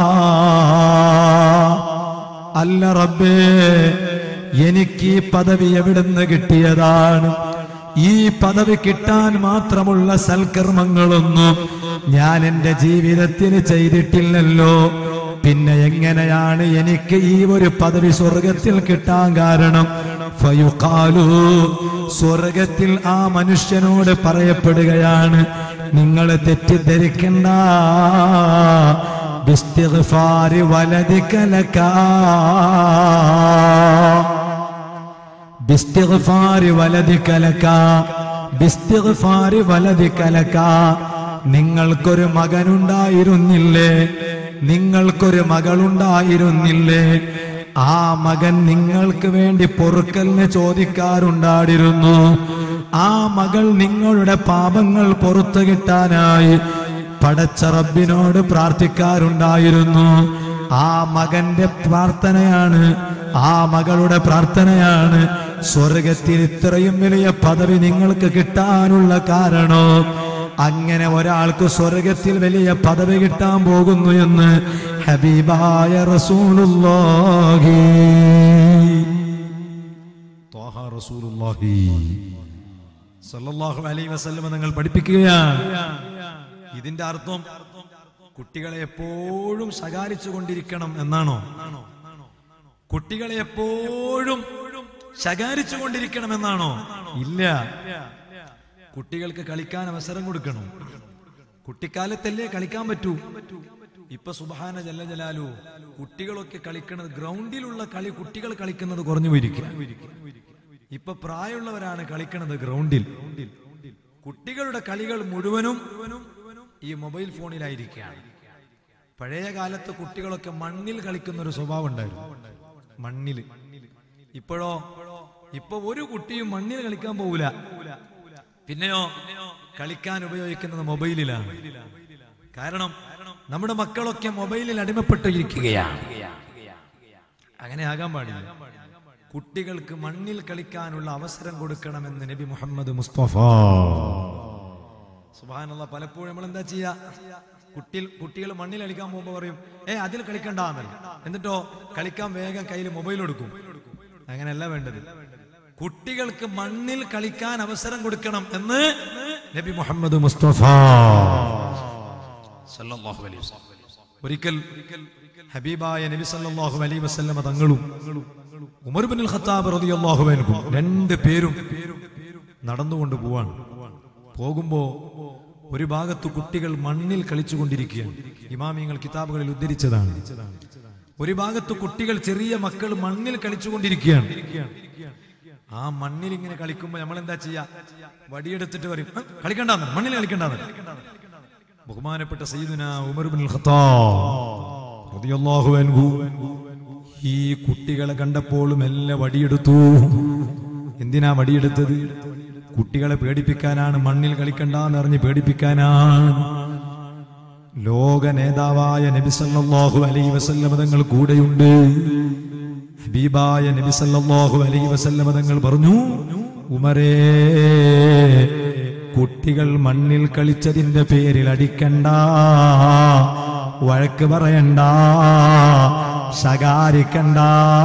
S1: അല്ല റബ്ബേ എനിക്ക് ഈ പദവി എവിടുന്ന് കിട്ടിയതാണ് ഈ പദവി കിട്ടാൻ മാത്രമുള്ള സൽക്കർമ്മങ്ങളൊന്നും ഞാൻ എന്റെ ജീവിതത്തിൽ ചെയ്തിട്ടില്ലല്ലോ പിന്നെ എങ്ങനെയാണ് എനിക്ക് ഈ ഒരു പദവി സ്വർഗത്തിൽ കിട്ടാൻ കാരണം ഫയുഖാലു സ്വർഗത്തിൽ ആ മനുഷ്യനോട് പറയപ്പെടുകയാണ് നിങ്ങൾ തെറ്റിദ്ധരിക്കണ്ട ബിസ്തിഗ്ഫാരി വലദിക ലകാ ബിസ്തിഗ്ഫാരി വലദിക ലകാ ബിസ്തിഗ്ഫാരി വലദിക ലകാ നിങ്ങൾക്കൊരു മകനുണ്ടായിരുന്നില്ലേ നിങ്ങൾക്കൊരു മകളുണ്ടായിരുന്നില്ലേ ആ മകൻ നിങ്ങൾക്ക് വേണ്ടി പൊറുക്കലിന് ചോദിക്കാറുണ്ടായിരുന്നു ആ മകൾ നിങ്ങളുടെ പാപങ്ങൾ പുറത്തു കിട്ടാനായി പടച്ച റബ്ബിനോട് പ്രാർത്ഥിക്കാറുണ്ടായിരുന്നു ആ മകന്റെ പ്രാർത്ഥനയാണ് ആ മകളുടെ പ്രാർത്ഥനയാണ് സ്വർഗത്തിൽ ഇത്രയും വലിയ പദവി നിങ്ങൾക്ക് കിട്ടാനുള്ള കാരണം അങ്ങനെ ഒരാൾക്ക് സ്വർഗത്തിൽ വലിയ പദവി കിട്ടാൻ പോകുന്നു എന്ന് ഹബീബായ റസൂലുള്ളാഹി ത്വാഹ റസൂലുള്ളാഹി സല്ലല്ലാഹു അലൈഹി വസല്ലം നിങ്ങൾ പഠിപ്പിക്കുകയാണ് ഇതിന്റെ അർത്ഥം കുട്ടികളെ എപ്പോഴും ശകാരിച്ചു കൊണ്ടിരിക്കണം എന്നാണോ കുട്ടികളെ എപ്പോഴും ശകാരിച്ചു കൊണ്ടിരിക്കണം എന്നാണോ ഇല്ല കുട്ടികൾക്ക് കളിക്കാൻ അവസരം കൊടുക്കണം കുട്ടിക്കാലത്തല്ലേ കളിക്കാൻ പറ്റൂ ഇപ്പൊ സുബഹാന ജല്ല ജലാലു കുട്ടികളൊക്കെ കളിക്കുന്നത് ഗ്രൗണ്ടിലുള്ള കളി കുട്ടികൾ കളിക്കുന്നത് കുറഞ്ഞു പോയിരിക്കുക ഇപ്പൊ പ്രായമുള്ളവരാണ് കളിക്കുന്നത് ഗ്രൗണ്ടിൽ കുട്ടികളുടെ കളികൾ മുഴുവനും ഈ മൊബൈൽ ഫോണിലായിരിക്കുകയാണ് പഴയ കാലത്ത് കുട്ടികളൊക്കെ മണ്ണിൽ കളിക്കുന്ന ഒരു സ്വഭാവം ഉണ്ടായിരുന്നു മണ്ണിൽ ഇപ്പോഴോ ഇപ്പൊ ഒരു കുട്ടിയും മണ്ണിൽ കളിക്കാൻ പോകൂല പിന്നെയോ കളിക്കാൻ ഉപയോഗിക്കുന്നത് മൊബൈലിലാണ് കാരണം നമ്മുടെ മക്കളൊക്കെ മൊബൈലിൽ അടിമപ്പെട്ടിരിക്കുകയാണ് അങ്ങനെ ആകാൻ പാടില്ല കുട്ടികൾക്ക് മണ്ണിൽ കളിക്കാനുള്ള അവസരം കൊടുക്കണമെന്ന് നബി മുഹമ്മദ് മുസ്തഫ സുബാനുള്ള പലപ്പോഴും നമ്മൾ എന്താ ചെയ്യാ കുട്ടി കുട്ടികൾ മണ്ണിൽ കളിക്കാൻ പോകുമ്പോ പറയും ഏ അതിൽ കളിക്കണ്ടെന്നല്ല എന്നിട്ടോ കളിക്കാൻ വേഗം കയ്യിൽ മൊബൈൽ കൊടുക്കും അങ്ങനെയല്ല വേണ്ടത് കുട്ടികൾക്ക് മണ്ണിൽ കളിക്കാൻ അവസരം കൊടുക്കണം എന്ന് നബി മുഹമ്മദ് മുസ്തഫ സല്ലല്ലാഹു അലൈഹി വസല്ലം. ഒരിക്കൽ ഹബീബായ നബി സല്ലല്ലാഹു അലൈഹി വസല്ലമ തങ്ങളും ഉമർ ബിൻ ഖത്താബ് റളിയല്ലാഹു അൻഹു രണ്ട് പേരും നടന്നുകൊണ്ട് പോവാണ് പോകുമ്പോ ഒരു ഭാഗത്ത് കുട്ടികൾ മണ്ണിൽ കളിച്ചുകൊണ്ടിരിക്കുകയാണ് ഇമാമിയങ്ങൾ കിതാബുകളിൽ ഉദ്ധരിച്ചതാണ് ഒരു ഭാഗത്ത് കുട്ടികൾ ചെറിയ മക്കൾ മണ്ണിൽ കളിച്ചുകൊണ്ടിരിക്കുകയാണ് ആ മണ്ണിൽ ഇങ്ങനെ കളിക്കുമ്പോ നമ്മൾ എന്താ ചെയ്യാ വടിയെടുത്തിട്ട് പറയും "ആ, കളിക്കണ്ടാന്ന് മണ്ണിൽ കളിക്കണ്ടാന്ന് ബഹുമാനപ്പെട്ട സയ്യിദുന ഉമർ ബിൻ ഖത്താബ് റളിയല്ലാഹു അൻഹു ഈ കുട്ടികളെ കണ്ടപ്പോൾ മെല്ലെ വടിയെടുത്തു എന്തിനാ വടിയെടുത്തത് കുട്ടികളെ പേടിപ്പിക്കാനാണ് മണ്ണിൽ കളിക്കണ്ടെന്ന് അറിഞ്ഞ് പേടിപ്പിക്കാനാണ് ലോക നേതാവായ നബി സല്ലല്ലാഹു അലൈഹി വസല്ലമ തങ്ങൾ കൂടെയുണ്ട് ഹബീബായ നബി സല്ലല്ലാഹു അലൈഹി വസല്ലമ തങ്ങൾ പറഞ്ഞു ഉമരേ കുട്ടികൾ മണ്ണിൽ കളിച്ചതിന്റെ പേരിൽ അടിക്കണ്ട വഴക്ക് പറയണ്ട ശകാരിക്കണ്ട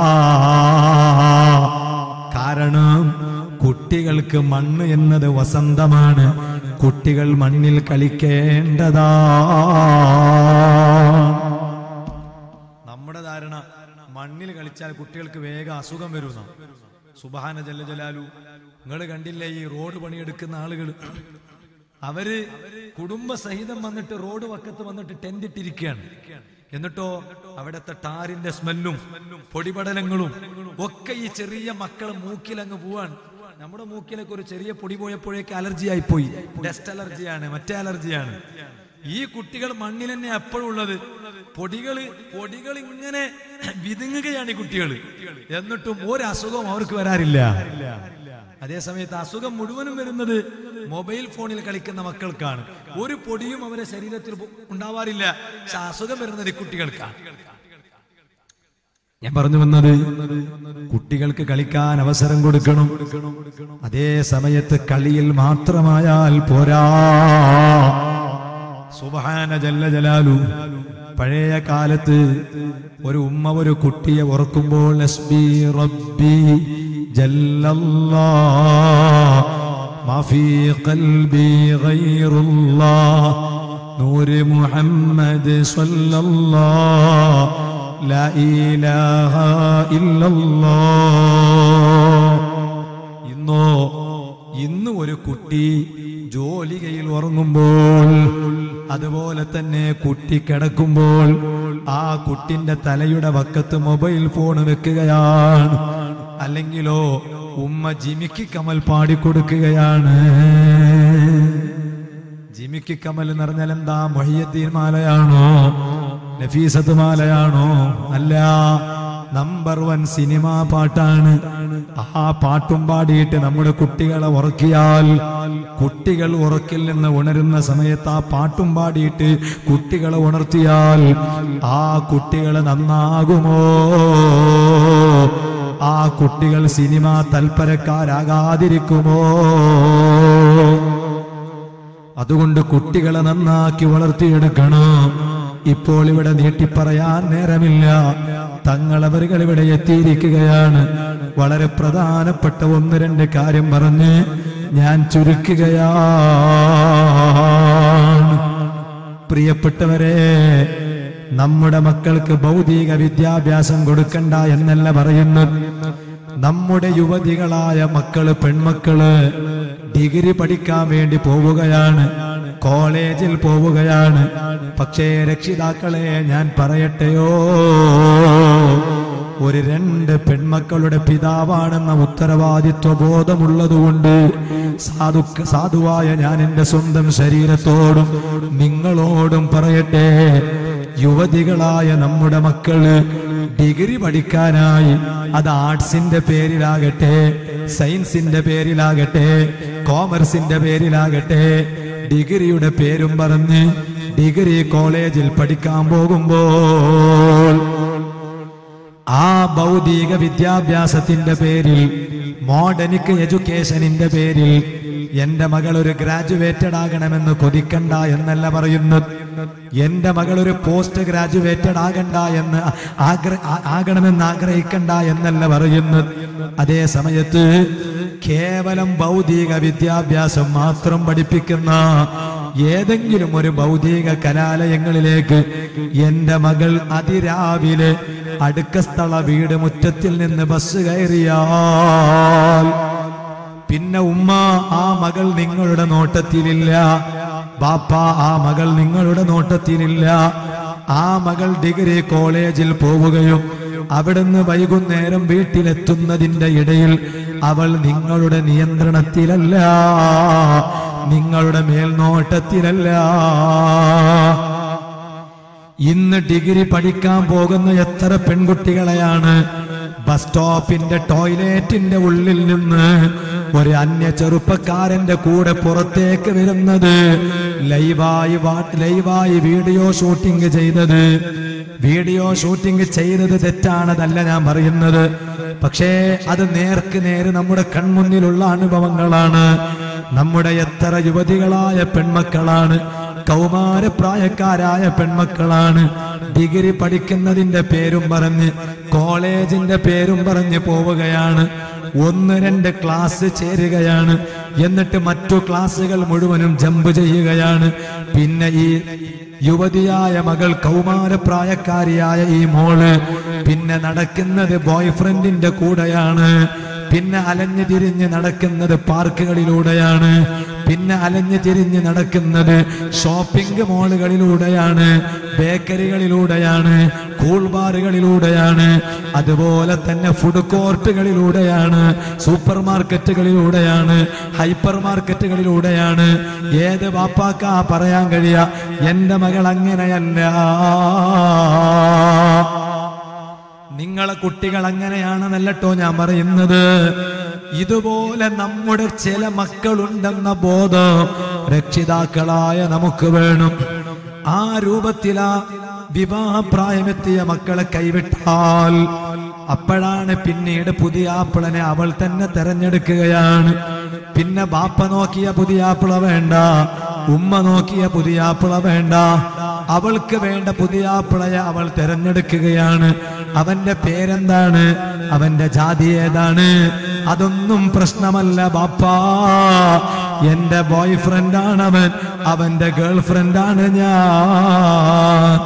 S1: കാരണം കുട്ടികൾക്ക് മണ്ണ് എന്നത് വസന്തമാണ് കുട്ടികൾ മണ്ണിൽ കളിക്കേണ്ടതാ നമ്മുടെ ധാരണ മണ്ണിൽ കളിച്ചാൽ കുട്ടികൾക്ക് വേഗം അസുഖം വരുന്ന സുബഹാന ജല്ല ജലാലു നിങ്ങൾ കണ്ടില്ലേ ഈ റോഡ് പണിയെടുക്കുന്ന ആളുകൾ അവര് കുടുംബസഹിതം വന്നിട്ട് റോഡ് വക്കത്ത് വന്നിട്ട് ടെന്റ് ഇട്ടിരിക്കുകയാണ് എന്നിട്ടോ അവിടുത്തെ ടാറിന്റെ സ്മെല്ലും പൊടിപടലങ്ങളും ഒക്കെ ഈ ചെറിയ മക്കൾ മൂക്കിൽ അങ്ങ് പോവാണ് നമ്മുടെ മൂക്കിലൊക്കെ ഒരു ചെറിയ പൊടി പോയപ്പോഴേക്ക് അലർജി ആയിപ്പോയി ഡസ്റ്റ് അലർജിയാണ് മറ്റേ അലർജിയാണ് ഈ കുട്ടികൾ മണ്ണിൽ തന്നെ എപ്പോഴും ഉള്ളത് പൊടികള് പൊടികൾ ഇങ്ങനെ വിതുങ്ങുകയാണ് ഈ കുട്ടികൾ എന്നിട്ടും ഒരു അസുഖവും അവർക്ക് വരാറില്ല അതേ സമയത്ത് അസുഖം മുഴുവനും വരുന്നത് മൊബൈൽ ഫോണിൽ കളിക്കുന്ന മക്കൾക്കാണ് ഒരു പൊടിയും അവരെ ശരീരത്തിൽ ഉണ്ടാവാറില്ല പക്ഷെ അസുഖം വരുന്നത് ഈ കുട്ടികൾക്കാണ് ഞാൻ പറഞ്ഞു വന്നത് കുട്ടികൾക്ക് കളിക്കാൻ അവസരം കൊടുക്കണം അതേ സമയത്ത് കളിയിൽ മാത്രമായാൽ പോരാ സുബഹാന ജല്ല ജലാലു പഴയ കാലത്ത് ഒരു ഉമ്മ ഒരു കുട്ടിയെ ഉറക്കുമ്പോൾ നസ്ബി റബ്ബി ജല്ലല്ലാ മാഫി ഖൽബി ഗൈറുല്ലാ നൂറ് മുഹമ്മദ് സ്വല്ലല്ലാ ലാ ഇലാഹ ഇല്ലല്ലാ ഇന്നോ ഇന്ന് ഒരു കുട്ടി ജോലികയിൽ ഉറങ്ങുമ്പോൾ അതുപോലെ തന്നെ കുട്ടി കിടക്കുമ്പോൾ ആ കുട്ടിന്റെ തലയുടെ വക്കത്ത് മൊബൈൽ ഫോൺ വെക്കുകയാണ് അല്ലെങ്കിലോ ഉമ്മ ജിമിക്ക് കമൽ പാടിക്കൊടുക്കുകയാണ് ജിമിക്ക് കമൽ എന്ന് പറഞ്ഞാൽ എന്താ മൊഹിയദ്ദീൻ മാലയാണോ നഫീസത്ത് മാലയാണോ അല്ല നമ്പർ വൺ സിനിമ പാട്ടാണ് ആ പാട്ടും പാടിയിട്ട് നമ്മുടെ കുട്ടികളെ ഉറക്കിയാൽ കുട്ടികൾ ഉറക്കിൽ നിന്ന് ഉണരുന്ന സമയത്ത് ആ പാട്ടും പാടിയിട്ട് കുട്ടികളെ ഉണർത്തിയാൽ ആ കുട്ടികൾ നന്നാകുമോ ആ കുട്ടികൾ സിനിമ തൽപരക്കാരാകാതിരിക്കുമോ അതുകൊണ്ട് കുട്ടികളെ നന്നാക്കി വളർത്തിയെടുക്കണം ഇപ്പോൾ ഇവിടെ നീട്ടിപ്പറയാൻ നേരമില്ല തങ്ങളവരുകൾ ഇവിടെ എത്തിയിരിക്കുകയാണ് വളരെ പ്രധാനപ്പെട്ട ഒന്ന് രണ്ട് കാര്യം പറഞ്ഞ് ഞാൻ ചുരുക്കുകയാണ് പ്രിയപ്പെട്ടവരെ നമ്മുടെ മക്കൾക്ക് ഭൗതിക വിദ്യാഭ്യാസം കൊടുക്കണ്ട എന്നല്ല പറയുന്നു നമ്മുടെ യുവതികളായ മക്കള് പെൺമക്കള് ഡിഗ്രി പഠിക്കാൻ വേണ്ടി പോവുകയാണ് കോളേജിൽ പോവുകയാണ് പക്ഷേ രക്ഷിതാക്കളെ ഞാൻ പറയട്ടെയോ ഒരു രണ്ട് പെൺമക്കളുടെ പിതാവാണെന്ന ഉത്തരവാദിത്വ ബോധമുള്ളതുകൊണ്ട് സാധു സാധുവായ ഞാൻ എന്റെ സ്വന്തം ശരീരത്തോടും നിങ്ങളോടും പറയട്ടെ യുവതികളായ നമ്മുടെ മക്കള് ഡിഗ്രി പഠിക്കാനായി അത് ആർട്സിന്റെ പേരിലാകട്ടെ സയൻസിന്റെ പേരിലാകട്ടെ കോമേഴ്സിന്റെ പേരിലാകട്ടെ ഡിഗ്രിയുടെ പേരും പറഞ്ഞ് ഡിഗ്രി കോളേജിൽ പഠിക്കാൻ പോകുമ്പോൾ ആ ഭൗതിക വിദ്യാഭ്യാസത്തിന്റെ പേരിൽ മോഡനിക് എഡ്യൂക്കേഷനിന്റെ പേരിൽ എന്റെ മകൾ ഒരു ഗ്രാജുവേറ്റഡ് ആകണമെന്ന് കൊതിക്കണ്ട എന്നല്ല പറയുന്നത് എന്റെ മകൾ ഒരു പോസ്റ്റ് ഗ്രാജുവേറ്റഡ് ആകണ്ട എന്ന് ആഗ്ര ആ- ആകണമെന്ന് ആഗ്രഹിക്കണ്ട എന്നല്ല പറയുന്നത് അതേ സമയത്ത് കേവലം ഭൗതിക വിദ്യാഭ്യാസം മാത്രം പഠിപ്പിക്കുന്ന ഏതെങ്കിലും ഒരു ഭൗതിക കലാലയങ്ങളിലേക്ക് എന്റെ മകൾ അതിരാവിലെ അടുക്കസ്ഥള വീട് മുറ്റത്തിൽ നിന്ന് ബസ് കയറിയാൽ പിന്നെ ഉമ്മ ആ മകൾ നിങ്ങളുടെ നോട്ടത്തിലില്ല ബാപ്പ ആ മകൾ നിങ്ങളുടെ നോട്ടത്തിലില്ല ആ മകൾ ഡിഗ്രി കോളേജിൽ പോവുകയും അവിടുന്ന് വൈകുന്നേരം വീട്ടിലെത്തുന്നതിന്റെ ഇടയിൽ അവൾ നിങ്ങളുടെ നിയന്ത്രണത്തിലല്ല നിങ്ങളുടെ മേൽനോട്ടത്തിലല്ല ഇന്ന് ഡിഗ്രി പഠിക്കാൻ പോകുന്ന എത്ര പെൺകുട്ടികളെയാണ് ബസ് സ്റ്റോപ്പിന്റെ ടോയ്ലറ്റിന്റെ ഉള്ളിൽ നിന്ന് ഒരു അന്യ ചെറുപ്പക്കാരന്റെ കൂടെ പുറത്തേക്ക് വരുന്നത് ലൈവായി വാ- ലൈവായി വീഡിയോ ഷൂട്ടിംഗ് ചെയ്തത് വീഡിയോ ഷൂട്ടിംഗ് ചെയ്തത് തെറ്റാണതല്ല ഞാൻ പറയുന്നത് പക്ഷേ അത് നേർക്ക് നേര് നമ്മുടെ കൺമുന്നിലുള്ള അനുഭവങ്ങളാണ് നമ്മുടെ എത്ര യുവതികളായ പെൺമക്കളാണ് കൗമാരപ്രായക്കാരായ പെൺമക്കളാണ് ഡിഗ്രി പഠിക്കുന്നതിന്റെ പേരും പറഞ്ഞ് കോളേജിന്റെ പേരും പറഞ്ഞ് പോവുകയാണ് ഒന്ന് രണ്ട് ക്ലാസ് ചേരുകയാണ് എന്നിട്ട് മറ്റു ക്ലാസ്സുകൾ മുഴുവനും ജമ്പ് ചെയ്യുകയാണ് പിന്നെ ഈ യുവതിയായ മകൾ കൗമാരപ്രായക്കാരിയായ ഈ മോള് പിന്നെ നടക്കുന്നത് ബോയ് ഫ്രണ്ടിന്റെ കൂടെയാണ് പിന്നെ അലഞ്ഞു തിരിഞ്ഞ് നടക്കുന്നത് പാർക്കുകളിലൂടെയാണ് പിന്നെ അലഞ്ഞു തിരിഞ്ഞ് നടക്കുന്നത് ഷോപ്പിംഗ് മോളുകളിലൂടെയാണ് ബേക്കറികളിലൂടെയാണ് കൂൾ ബാറുകളിലൂടെയാണ് അതുപോലെ തന്നെ ഫുഡ് കോർട്ടുകളിലൂടെയാണ് സൂപ്പർ മാർക്കറ്റുകളിലൂടെയാണ് ഹൈപ്പർ മാർക്കറ്റുകളിലൂടെയാണ് ഏത് വാപ്പാക്കാ പറയാൻ കഴിയ എന്റെ മകൾ അങ്ങനെയല്ല നിങ്ങളെ കുട്ടികൾ അങ്ങനെയാണെന്നല്ലട്ടോ ഞാൻ പറയുന്നത് ഇതുപോലെ നമ്മുടെ ചില മക്കളുണ്ടെന്ന ബോധം രക്ഷിതാക്കളായ നമുക്ക് വേണം ആ രൂപത്തിലാ വിവാഹപ്രായമെത്തിയ മക്കളെ കൈവിട്ടാൽ അപ്പോഴാണ് പിന്നീട് പുതിയ ആപ്പിളനെ അവൾ തന്നെ തെരഞ്ഞെടുക്കുകയാണ് പിന്നെ ബാപ്പ നോക്കിയ പുതിയ ആപ്പിള വേണ്ട ഉമ്മ നോക്കിയ പുതിയ ആപ്പിള വേണ്ട അവൾക്ക് വേണ്ട പുതിയ ആപ്പിളയെ അവൾ തിരഞ്ഞെടുക്കുകയാണ് അവന്റെ പേരെന്താണ് അവന്റെ ജാതി ഏതാണ് അതൊന്നും പ്രശ്നമല്ല ബാപ്പാ എന്റെ ബോയ് ഫ്രണ്ടാണ് അവൻ അവന്റെ ഗേൾ ഫ്രണ്ടാണ് ഞാൻ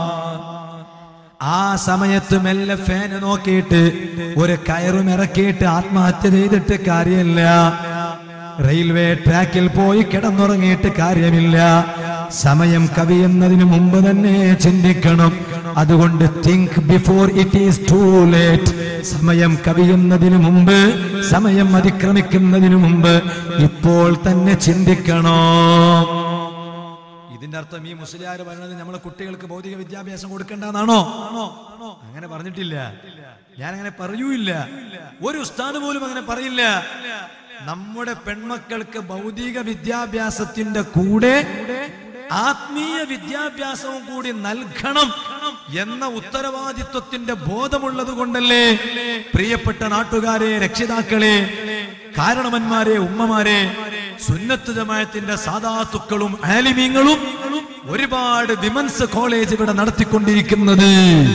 S1: ആ സമയത്ത് മെല്ലെ ഫാന് നോക്കിയിട്ട് ഒരു കയറും ഇറക്കിയിട്ട് ആത്മഹത്യ ചെയ്തിട്ട് കാര്യമില്ല റെയിൽവേ ട്രാക്കിൽ പോയി കിടന്നുറങ്ങിയിട്ട് കാര്യമില്ല സമയം കവിയുന്നതിന് മുമ്പ് തന്നെ ചിന്തിക്കണം അതുകൊണ്ട് think before it is too late സമയം കവിയുന്നതിന് മുമ്പ് സമയം അതിക്രമിക്കുന്നതിന് മുമ്പ് ഇപ്പോൾ തന്നെ ചിന്തിക്കണം ഇതിന്റെ അർത്ഥം ഈ മുസ്ലിയാർ പറയുന്നത് നമ്മളെ കുട്ടികൾക്ക് ഭൗതിക വിദ്യാഭ്യാസം കൊടുക്കേണ്ടതാണോ അങ്ങനെ പറഞ്ഞിട്ടില്ല ഞാൻ അങ്ങനെ പറയൂല്ല ഒരു ഉസ്താദ് പോലും അങ്ങനെ പറയില്ല നമ്മുടെ പെൺമക്കൾക്ക് ഭൗതിക വിദ്യാഭ്യാസത്തിന്റെ കൂടെ ആത്മീയ വിദ്യാഭ്യാസവും കൂടി നൽകണം എന്ന ഉത്തരവാദിത്വത്തിന്റെ ബോധമുള്ളത് കൊണ്ടല്ലേ പ്രിയപ്പെട്ട നാട്ടുകാരെ രക്ഷിതാക്കളെ കാരണവന്മാരെ ഉമ്മമാരെ സുന്നത്ത് ജമായത്തിന്റെ സാധാത്തുക്കളും ആലിമീങ്ങളും ഒരുപാട് വിമൻസ് കോളേജ് ഇവിടെ നടത്തിക്കൊണ്ടിരിക്കുന്നത്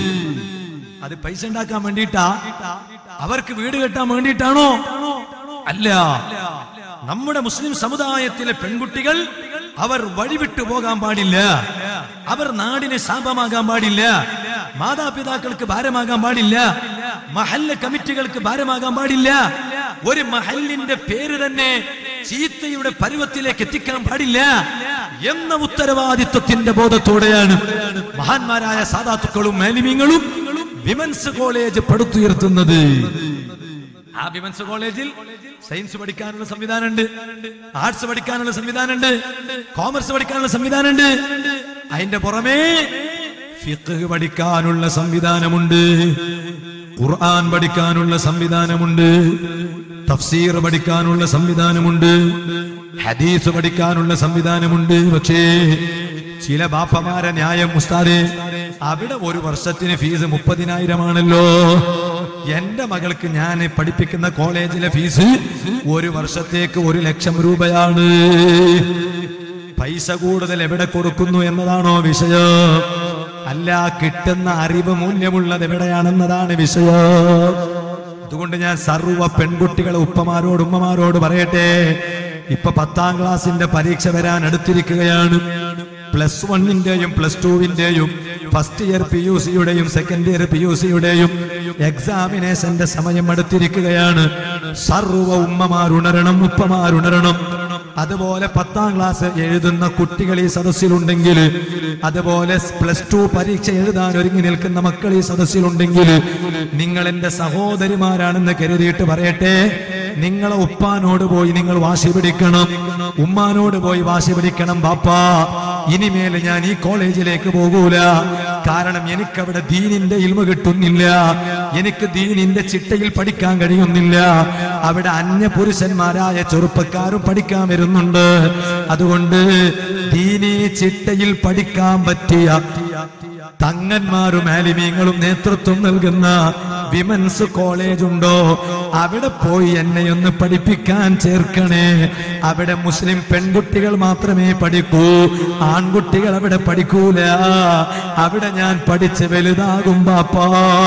S1: അത് പൈസ ഉണ്ടാക്കാൻ വേണ്ടിയിട്ടാ അവർക്ക് വീട് കെട്ടാൻ വേണ്ടിയിട്ടാണോ അല്ല നമ്മുടെ മുസ്ലിം സമുദായത്തിലെ പെൺകുട്ടികൾ അവർ വഴിവിട്ടു പോകാൻ പാടില്ല അവർ നാടിന് ശാപമാകാൻ പാടില്ല മാതാപിതാക്കൾക്ക് ഭാരമാകാൻ പാടില്ല മഹല്ല കമ്മിറ്റികൾക്ക് ഭാരമാകാൻ പാടില്ല ഒരു മഹല്ലിന്റെ പേര് തന്നെ ചീത്തയുടെ പരുവത്തിലേക്ക് എത്തിക്കാൻ പാടില്ല എന്ന ഉത്തരവാദിത്വത്തിന്റെ ബോധത്തോടെയാണ് മഹാന്മാരായ സാധാത്തുക്കളും മാലിമ്യങ്ങളും വിമൻസ് കോളേജ് പടുത്തുയർത്തുന്നത് ആ വിമൻസ് കോളേജിൽ സയൻസ് പഠിക്കാനുള്ള സംവിധാനമുണ്ട് ആർട്സ് പഠിക്കാനുള്ള സംവിധാനമുണ്ട് കോമേഴ്സ് പഠിക്കാനുള്ള സംവിധാനമുണ്ട് അതിന്റെ പുറമേ ഫിഖ് പഠിക്കാനുള്ള സംവിധാനമുണ്ട് ഖുർആൻ പഠിക്കാനുള്ള സംവിധാനമുണ്ട് തഫ്സീർ പഠിക്കാനുള്ള സംവിധാനമുണ്ട് ഹദീസ് പഠിക്കാനുള്ള സംവിധാനമുണ്ട് പക്ഷേ ചില ബാപ്പമാരെ ന്യായം ഉസ്താദെ അവിടെ ഒരു വർഷത്തിന് ഫീസ് മുപ്പതിനായിരമാണല്ലോ എന്റെ മകൾക്ക് ഞാൻ പഠിപ്പിക്കുന്ന കോളേജിലെ ഫീസ് ഒരു വർഷത്തേക്ക് ഒരു ലക്ഷം രൂപയാണ് പൈസ കൂടുതൽ എവിടെ കൊടുക്കുന്നു എന്നതാണോ വിഷയം അല്ല കിട്ടുന്ന അറിവ് മൂല്യമുള്ളത് എവിടെയാണെന്നതാണ് വിഷയം അതുകൊണ്ട് ഞാൻ സർവ്വ പെൺകുട്ടികളെ ഉപ്പമാരോട് ഉമ്മമാരോട് പറയട്ടെ ഇപ്പൊ പത്താം ക്ലാസ്സിന്റെ പരീക്ഷ വരാൻ അടുത്തിരിക്കുകയാണ് പ്ലസ് വണ്ണിന്റെയും പ്ലസ് ടുവിന്റെയും ഫസ്റ്റ് ഇയർ പി യു സിയുടെയും സെക്കൻഡ് ഇയർ പി യു സിയുടെയും എക്സാമിനേഷന്റെ സമയം അടുത്തിരിക്കുകയാണ് സർവ്വ ഉമ്മമാരുണരണം ഉപ്പമാരുണരണം അതുപോലെ പത്താം ക്ലാസ് എഴുതുന്ന കുട്ടികൾ ഈ സദസ്സിലുണ്ടെങ്കിൽ അതുപോലെ പ്ലസ് ടു പരീക്ഷ എഴുതാൻ ഒരുങ്ങി നിൽക്കുന്ന മക്കൾ ഈ സദസ്സിലുണ്ടെങ്കിൽ നിങ്ങൾ എന്റെ സഹോദരിമാരാണെന്ന് കരുതിയിട്ട് പറയട്ടെ നിങ്ങളെ ഉപ്പാനോട് പോയി നിങ്ങൾ വാശി പിടിക്കണം ഉമ്മാനോട് പോയി വാശി പിടിക്കണം ബാപ്പാ ഇനിമേൽ ഞാൻ ഈ കോളേജിലേക്ക് പോകൂല കാരണം എനിക്കവിടെ ദീനിന്റെ ഇൽമ കിട്ടുന്നില്ല എനിക്ക് ദീനിന്റെ ചിട്ടയിൽ പഠിക്കാൻ കഴിയുന്നില്ല അവിടെ അന്യ പുരുഷന്മാരായ ചെറുപ്പക്കാരും പഠിക്കാൻ വരുന്നുണ്ട് അതുകൊണ്ട് ദീനി ചിട്ടയിൽ പഠിക്കാൻ പറ്റിയ തങ്ങന്മാരും ആലിമീങ്ങളും നേതൃത്വം നൽകുന്ന വിമൻസ് കോളേജ് ഉണ്ടോ അവിടെ പോയി എന്നെ ഒന്ന് പഠിപ്പിക്കാൻ ചേർക്കണേ അവിടെ മുസ്ലിം പെൺകുട്ടികൾ മാത്രമേ പഠിക്കൂ ആൺകുട്ടികൾ അവിടെ പഠിക്കൂല അവിടെ ഞാൻ പഠിച്ച് വലുതാകും ബാപ്പാ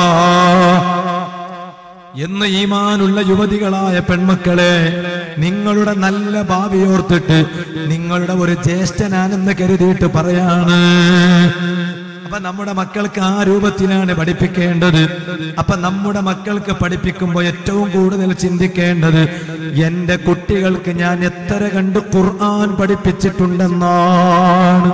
S1: എന്ന് ഈമാനുള്ള യുവതികളായ പെൺമക്കളെ നിങ്ങളുടെ നല്ല ഭാവി ഓർത്തിട്ട് നിങ്ങളുടെ ഒരു ജ്യേഷ്ഠനാണെന്ന് കരുതിയിട്ട് പറയാണ് അപ്പൊ നമ്മുടെ മക്കൾക്ക് ആ രൂപത്തിലാണ് പഠിപ്പിക്കേണ്ടത് അപ്പൊ നമ്മുടെ മക്കൾക്ക് പഠിപ്പിക്കുമ്പോൾ ഏറ്റവും കൂടുതൽ ചിന്തിക്കേണ്ടത് എന്റെ കുട്ടികൾക്ക് ഞാൻ എത്ര കണ്ട് ഖുർആൻ പഠിപ്പിച്ചിട്ടുണ്ടെന്നാണ്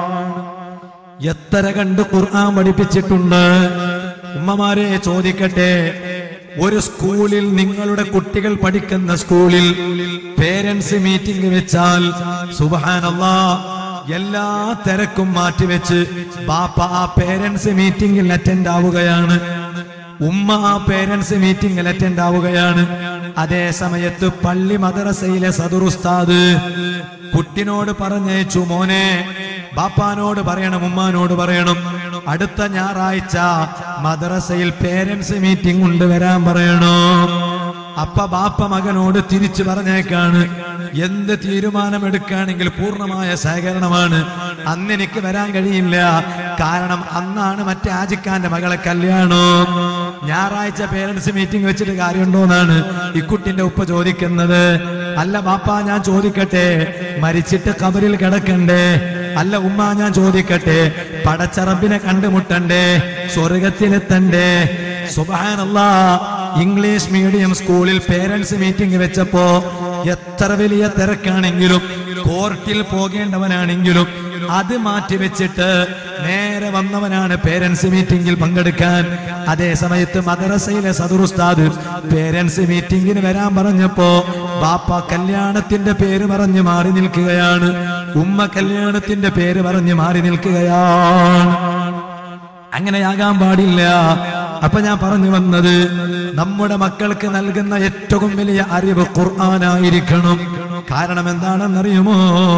S1: എത്ര കണ്ട് ഖുർആൻ പഠിപ്പിച്ചിട്ടുണ്ട് ഉമ്മമാരെ ചോദിക്കട്ടെ ഒരു സ്കൂളിൽ നിങ്ങളുടെ കുട്ടികൾ പഠിക്കുന്ന സ്കൂളിൽ പേരൻസ് മീറ്റിംഗ് വെച്ചാൽ സുബഹാനല്ലാ എല്ലാ തിരക്കും മാറ്റിവെച്ച് ബാപ്പ ആ പേരൻസ് മീറ്റിംഗിൽ അറ്റൻഡ് ആവുകയാണ് ഉമ്മ ആ പേരൻസ് മീറ്റിംഗിൽ അറ്റൻഡ് ആവുകയാണ് അതേ സമയത്ത് പള്ളി മദ്രസയിലെ സദുറുസ്താദ് കുട്ടിനോട് പറഞ്ഞയച്ചു മോനെ ബാപ്പാനോട് പറയണം ഉമ്മാനോട് പറയണം അടുത്ത ഞായറാഴ്ച മദ്രസയിൽ പേരൻസ് മീറ്റിംഗ് ഉണ്ട് വരാൻ പറയണം അപ്പ ബാപ്പ മകനോട് തിരിച്ചു പറഞ്ഞേക്കാണ് എന്ത് തീരുമാനമെടുക്കുകയാണെങ്കിൽ പൂർണ്ണമായ സഹകരണമാണ് അന്ന് എനിക്ക് വരാൻ കഴിയില്ല കാരണം അന്നാണ് മറ്റേ ആജിക്കാന്റെ മകളെ കല്യാണം ഞായറാഴ്ച പേരൻസ് മീറ്റിംഗ് വെച്ചിട്ട് കാര്യമുണ്ടോന്നാണ് ഇക്കുട്ടിന്റെ ഉപ്പ ചോദിക്കുന്നത് അല്ല ബാപ്പ ഞാൻ ചോദിക്കട്ടെ മരിച്ചിട്ട് കബറിൽ കിടക്കണ്ടേ അല്ല ഉമ്മ ഞാൻ ചോദിക്കട്ടെ പടച്ചറബിനെ കണ്ടുമുട്ടണ്ടേ സ്വർഗത്തിലെത്തണ്ടേ സുബാനല്ലാ ഇംഗ്ലീഷ് മീഡിയം സ്കൂളിൽ പേരൻസ് മീറ്റിംഗ് വെച്ചപ്പോ എത്ര വലിയ തിരക്കാണെങ്കിലും കോർട്ടിൽ പോകേണ്ടവനാണെങ്കിലും അത് മാറ്റി വെച്ചിട്ട് നേരെ വന്നവനാണ് പേരൻസ് മീറ്റിംഗിൽ പങ്കെടുക്കാൻ അതേ സമയത്ത് മദ്രസയിലെ സദുറുസ്താദ് പേരൻസ് മീറ്റിംഗിന് വരാൻ പറഞ്ഞപ്പോ ബാപ്പ കല്യാണത്തിന്റെ പേര് പറഞ്ഞ് മാറി നിൽക്കുകയാണ് ഉമ്മ കല്യാണത്തിന്റെ പേര് പറഞ്ഞ് മാറി നിൽക്കുകയാണ് അങ്ങനെയാകാൻ പാടില്ല അപ്പൊ ഞാൻ പറഞ്ഞു വന്നത് നമ്മുടെ മക്കൾക്ക് നൽകുന്ന ഏറ്റവും വലിയ അറിവ് ഖുർആനായിരിക്കണം കാരണം എന്താണെന്നറിയുമോ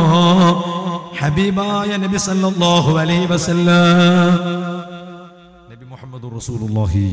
S1: ഹബീബായ നബി സല്ലല്ലാഹു അലൈഹി വസല്ലം നബി മുഹമ്മദ് റസൂലുള്ളാഹി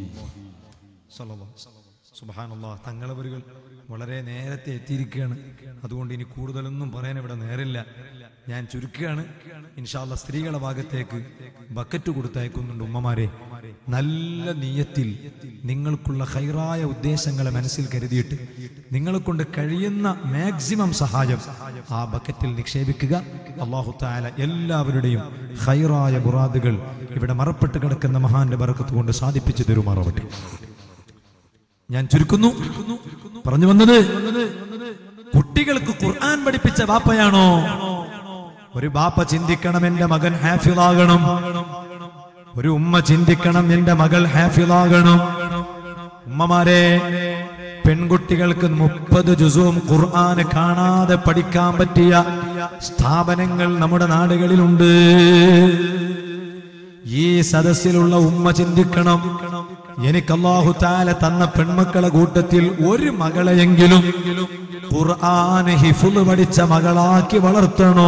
S1: സുബ്ഹാനല്ലാഹ് തങ്ങളവരുകൾ വളരെ നേരത്തെ എത്തിയിരിക്കുകയാണ് അതുകൊണ്ട് ഇനി കൂടുതലൊന്നും പറയാൻ ഇവിടെ നേരില്ല ഞാൻ ചുരുക്കുകയാണ് ഇൻഷാല്ല സ്ത്രീകളുടെ ഭാഗത്തേക്ക് ബക്കറ്റ് കൊടുത്തയക്കുന്നുണ്ട് ഉമ്മമാരെ നല്ല നീയത്തിൽ നിങ്ങൾക്കുള്ള ഹൈറായ ഉദ്ദേശങ്ങളെ മനസ്സിൽ കരുതിയിട്ട് നിങ്ങളെ കൊണ്ട് കഴിയുന്ന മാക്സിമം സഹായം ആ ബക്കറ്റിൽ നിക്ഷേപിക്കുക അള്ളാഹു താല എല്ലാവരുടെയും ഹൈറായ ബുറാദുകൾ ഇവിടെ മറപ്പെട്ട് കിടക്കുന്ന മഹാന്റെ ബറക്കത്ത് കൊണ്ട് സാധിപ്പിച്ചു തരുമാറാവട്ടെ ഞാൻ ചുരുക്കുന്നു പറഞ്ഞു വന്നത് കുട്ടികൾക്ക് ഖുർആൻ പഠിപ്പിച്ച ബാപ്പയാണോ ഒരു ബാപ്പ ചിന്തിക്കണം എന്റെ മകൻ ഹാഫിളാകണം ഒരു ഉമ്മ ചിന്തിക്കണം എന്റെ മകൾ ഹാഫിളാകണം ഉമ്മമാരെ പെൺകുട്ടികൾക്ക് മുപ്പത് ജുസും ഖുർആന് കാണാതെ പഠിക്കാൻ പറ്റിയ സ്ഥാപനങ്ങൾ നമ്മുടെ നാടുകളിലുണ്ട് ഈ സദസ്സിലുള്ള ഉമ്മ ചിന്തിക്കണം എനിക്ക് അല്ലാഹു താല തന്ന പെൺമക്കളെ കൂട്ടത്തിൽ ഒരു മകളെയെങ്കിലും ഖുർആൻ ഹിഫുൽ പഠിച്ച മകളാക്കി വളർത്തണോ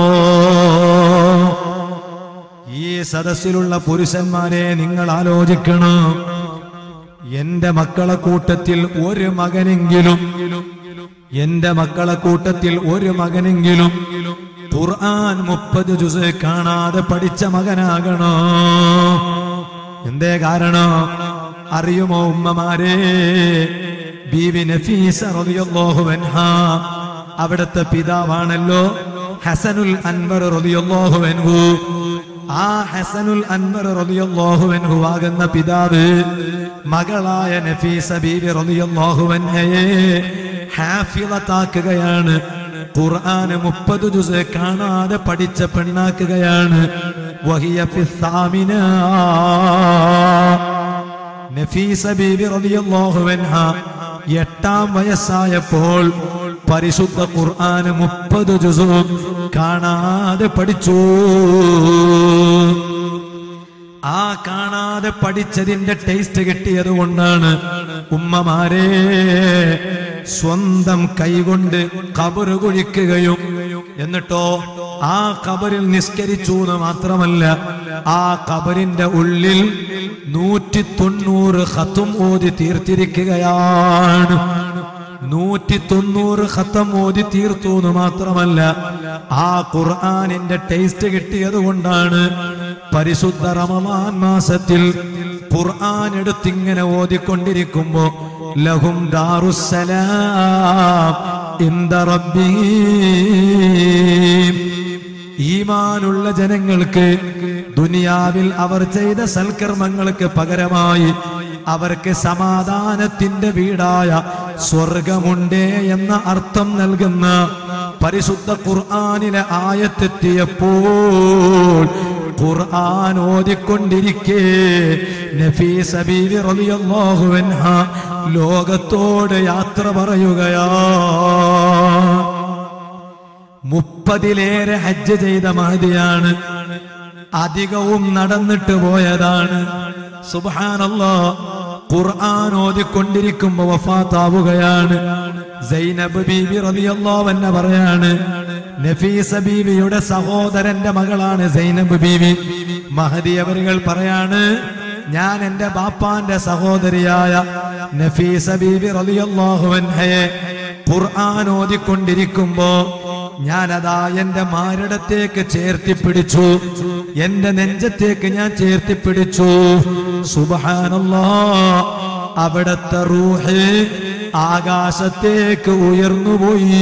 S1: ഈ സദസ്സിലുള്ള പുരുഷന്മാരെ നിങ്ങൾ ആലോചിക്കണം എന്റെ മക്കളെ കൂട്ടത്തിൽ ഒരു മകനെങ്കിലും എന്റെ മക്കളെ കൂട്ടത്തിൽ ഒരു മകനെങ്കിലും ഖുർആൻ മുപ്പത് ജുസ് കാണാതെ പഠിച്ച മകനാകണോ എന്തേ കാരണം അറിയുമോ ഉമ്മമാരെ ബീവി നഫീസ റളിയല്ലാഹു അൻഹാ അവിടുത്തെ പിതാവാണല്ലോ ഹസനുൽ അൻവർ റളിയല്ലാഹു അൻഹു ആ ഹസനുൽ അൻവർ റളിയല്ലാഹു അൻഹു ആകുന്ന പിതാവ് മകളായ നഫീസ ബീവി റളിയല്ലാഹു അൻഹയെ ഹാഫിളത്താക്കുകയാണ് ഖുർആന് മുപ്പത് ജുസ് കാണാതെ പഠിച്ച പെണ്ണാക്കുകയാണ് വഹിയ ഫിസ്സാമിന നഫീസ ബീബി റളിയല്ലാഹു അൻഹ എട്ടാം വയസ്സായപ്പോൾ പരിശുദ്ധ ഖുർആന് മുപ്പത് ജുസും കാണാതെ പഠിച്ചു ആ കാണാതെ പഠിച്ചതിന്റെ ടേസ്റ്റ് കിട്ടിയത് കൊണ്ടാണ് ഉമ്മമാരെ സ്വന്തം കൈകൊണ്ട് കബറ് കുഴിക്കുകയും എന്നിട്ടോ ആ കബറിൽ നിസ്കരിച്ചു എന്ന് മാത്രമല്ല ആ കബറിന്റെ ഉള്ളിൽ നൂറ്റി തൊണ്ണൂറ് ഹത്തും ഓതി തീർത്തിരിക്കുകയാണ് നൂറ്റി തൊണ്ണൂറ് ഖത്തം ഓതി തീർത്തു എന്ന് മാത്രമല്ല ആ ഖുർആനിന്റെ ടേസ്റ്റ് കിട്ടിയത് കൊണ്ടാണ് പരിശുദ്ധ റമദാൻ മാസത്തിൽ ഖുർആൻ എടുത്തിങ്ങനെ ഓതിക്കൊണ്ടിരിക്കുമ്പോ ലഹും ദാറുസ്സലാം ഇന്ദ റബ്ബീം ഈമാനുള്ള ജനങ്ങൾക്ക് ദുനിയാവിൽ അവർ ചെയ്ത സൽക്കർമ്മങ്ങൾക്ക് പകരമായി അവർക്ക് സമാധാനത്തിന്റെ വീടായ സ്വർഗമുണ്ടേ എന്ന അർത്ഥം നൽകുന്ന പരിശുദ്ധ ഖുർആനിലെ ആയത്തെത്തിയപ്പോൾ ഖുർആൻ ഓതിക്കൊണ്ടിരിക്കെ നഫീസ ബീവി റളിയല്ലാഹു അൻഹ ലോകത്തോട് യാത്ര പറയുകയാ മുപ്പതിലേറെ ഹജ്ജ് ചെയ്ത മഹതിയാണ് അധികവും നടന്നിട്ട് പോയതാണ് സുബ്ഹാനല്ലാ ഖുർആൻ ഓതിക്കൊണ്ടിരിക്കുമ്പോ വഫാത്താവുകയാണ് സൈനബ് ബീബി റളിയല്ലാഹു അൻഹ പറയാണ് നഫീസ ബീവിയുടെ സഹോദരന്റെ മകളാണ് സൈനബ് ബീവി മഹദി അവരുകൾ പറയാണ് ഞാൻ എന്റെ ബാപ്പാന്റെ സഹോദരിയായ നഫീസ ബീബി റളിയല്ലാഹു അൻഹയെ ഖുർആൻ ഓതിക്കൊണ്ടിരിക്കുമ്പോ ഞാനതാ എന്റെ മാരിടത്തേക്ക് ചേർത്തി പിടിച്ചു എന്റെ നെഞ്ചത്തേക്ക് ഞാൻ ചേർത്തി പിടിച്ചു സുബഹാനല്ലാ അവിടത്തെ റൂഹ് ആകാശത്തേക്ക് ഉയർന്നുപോയി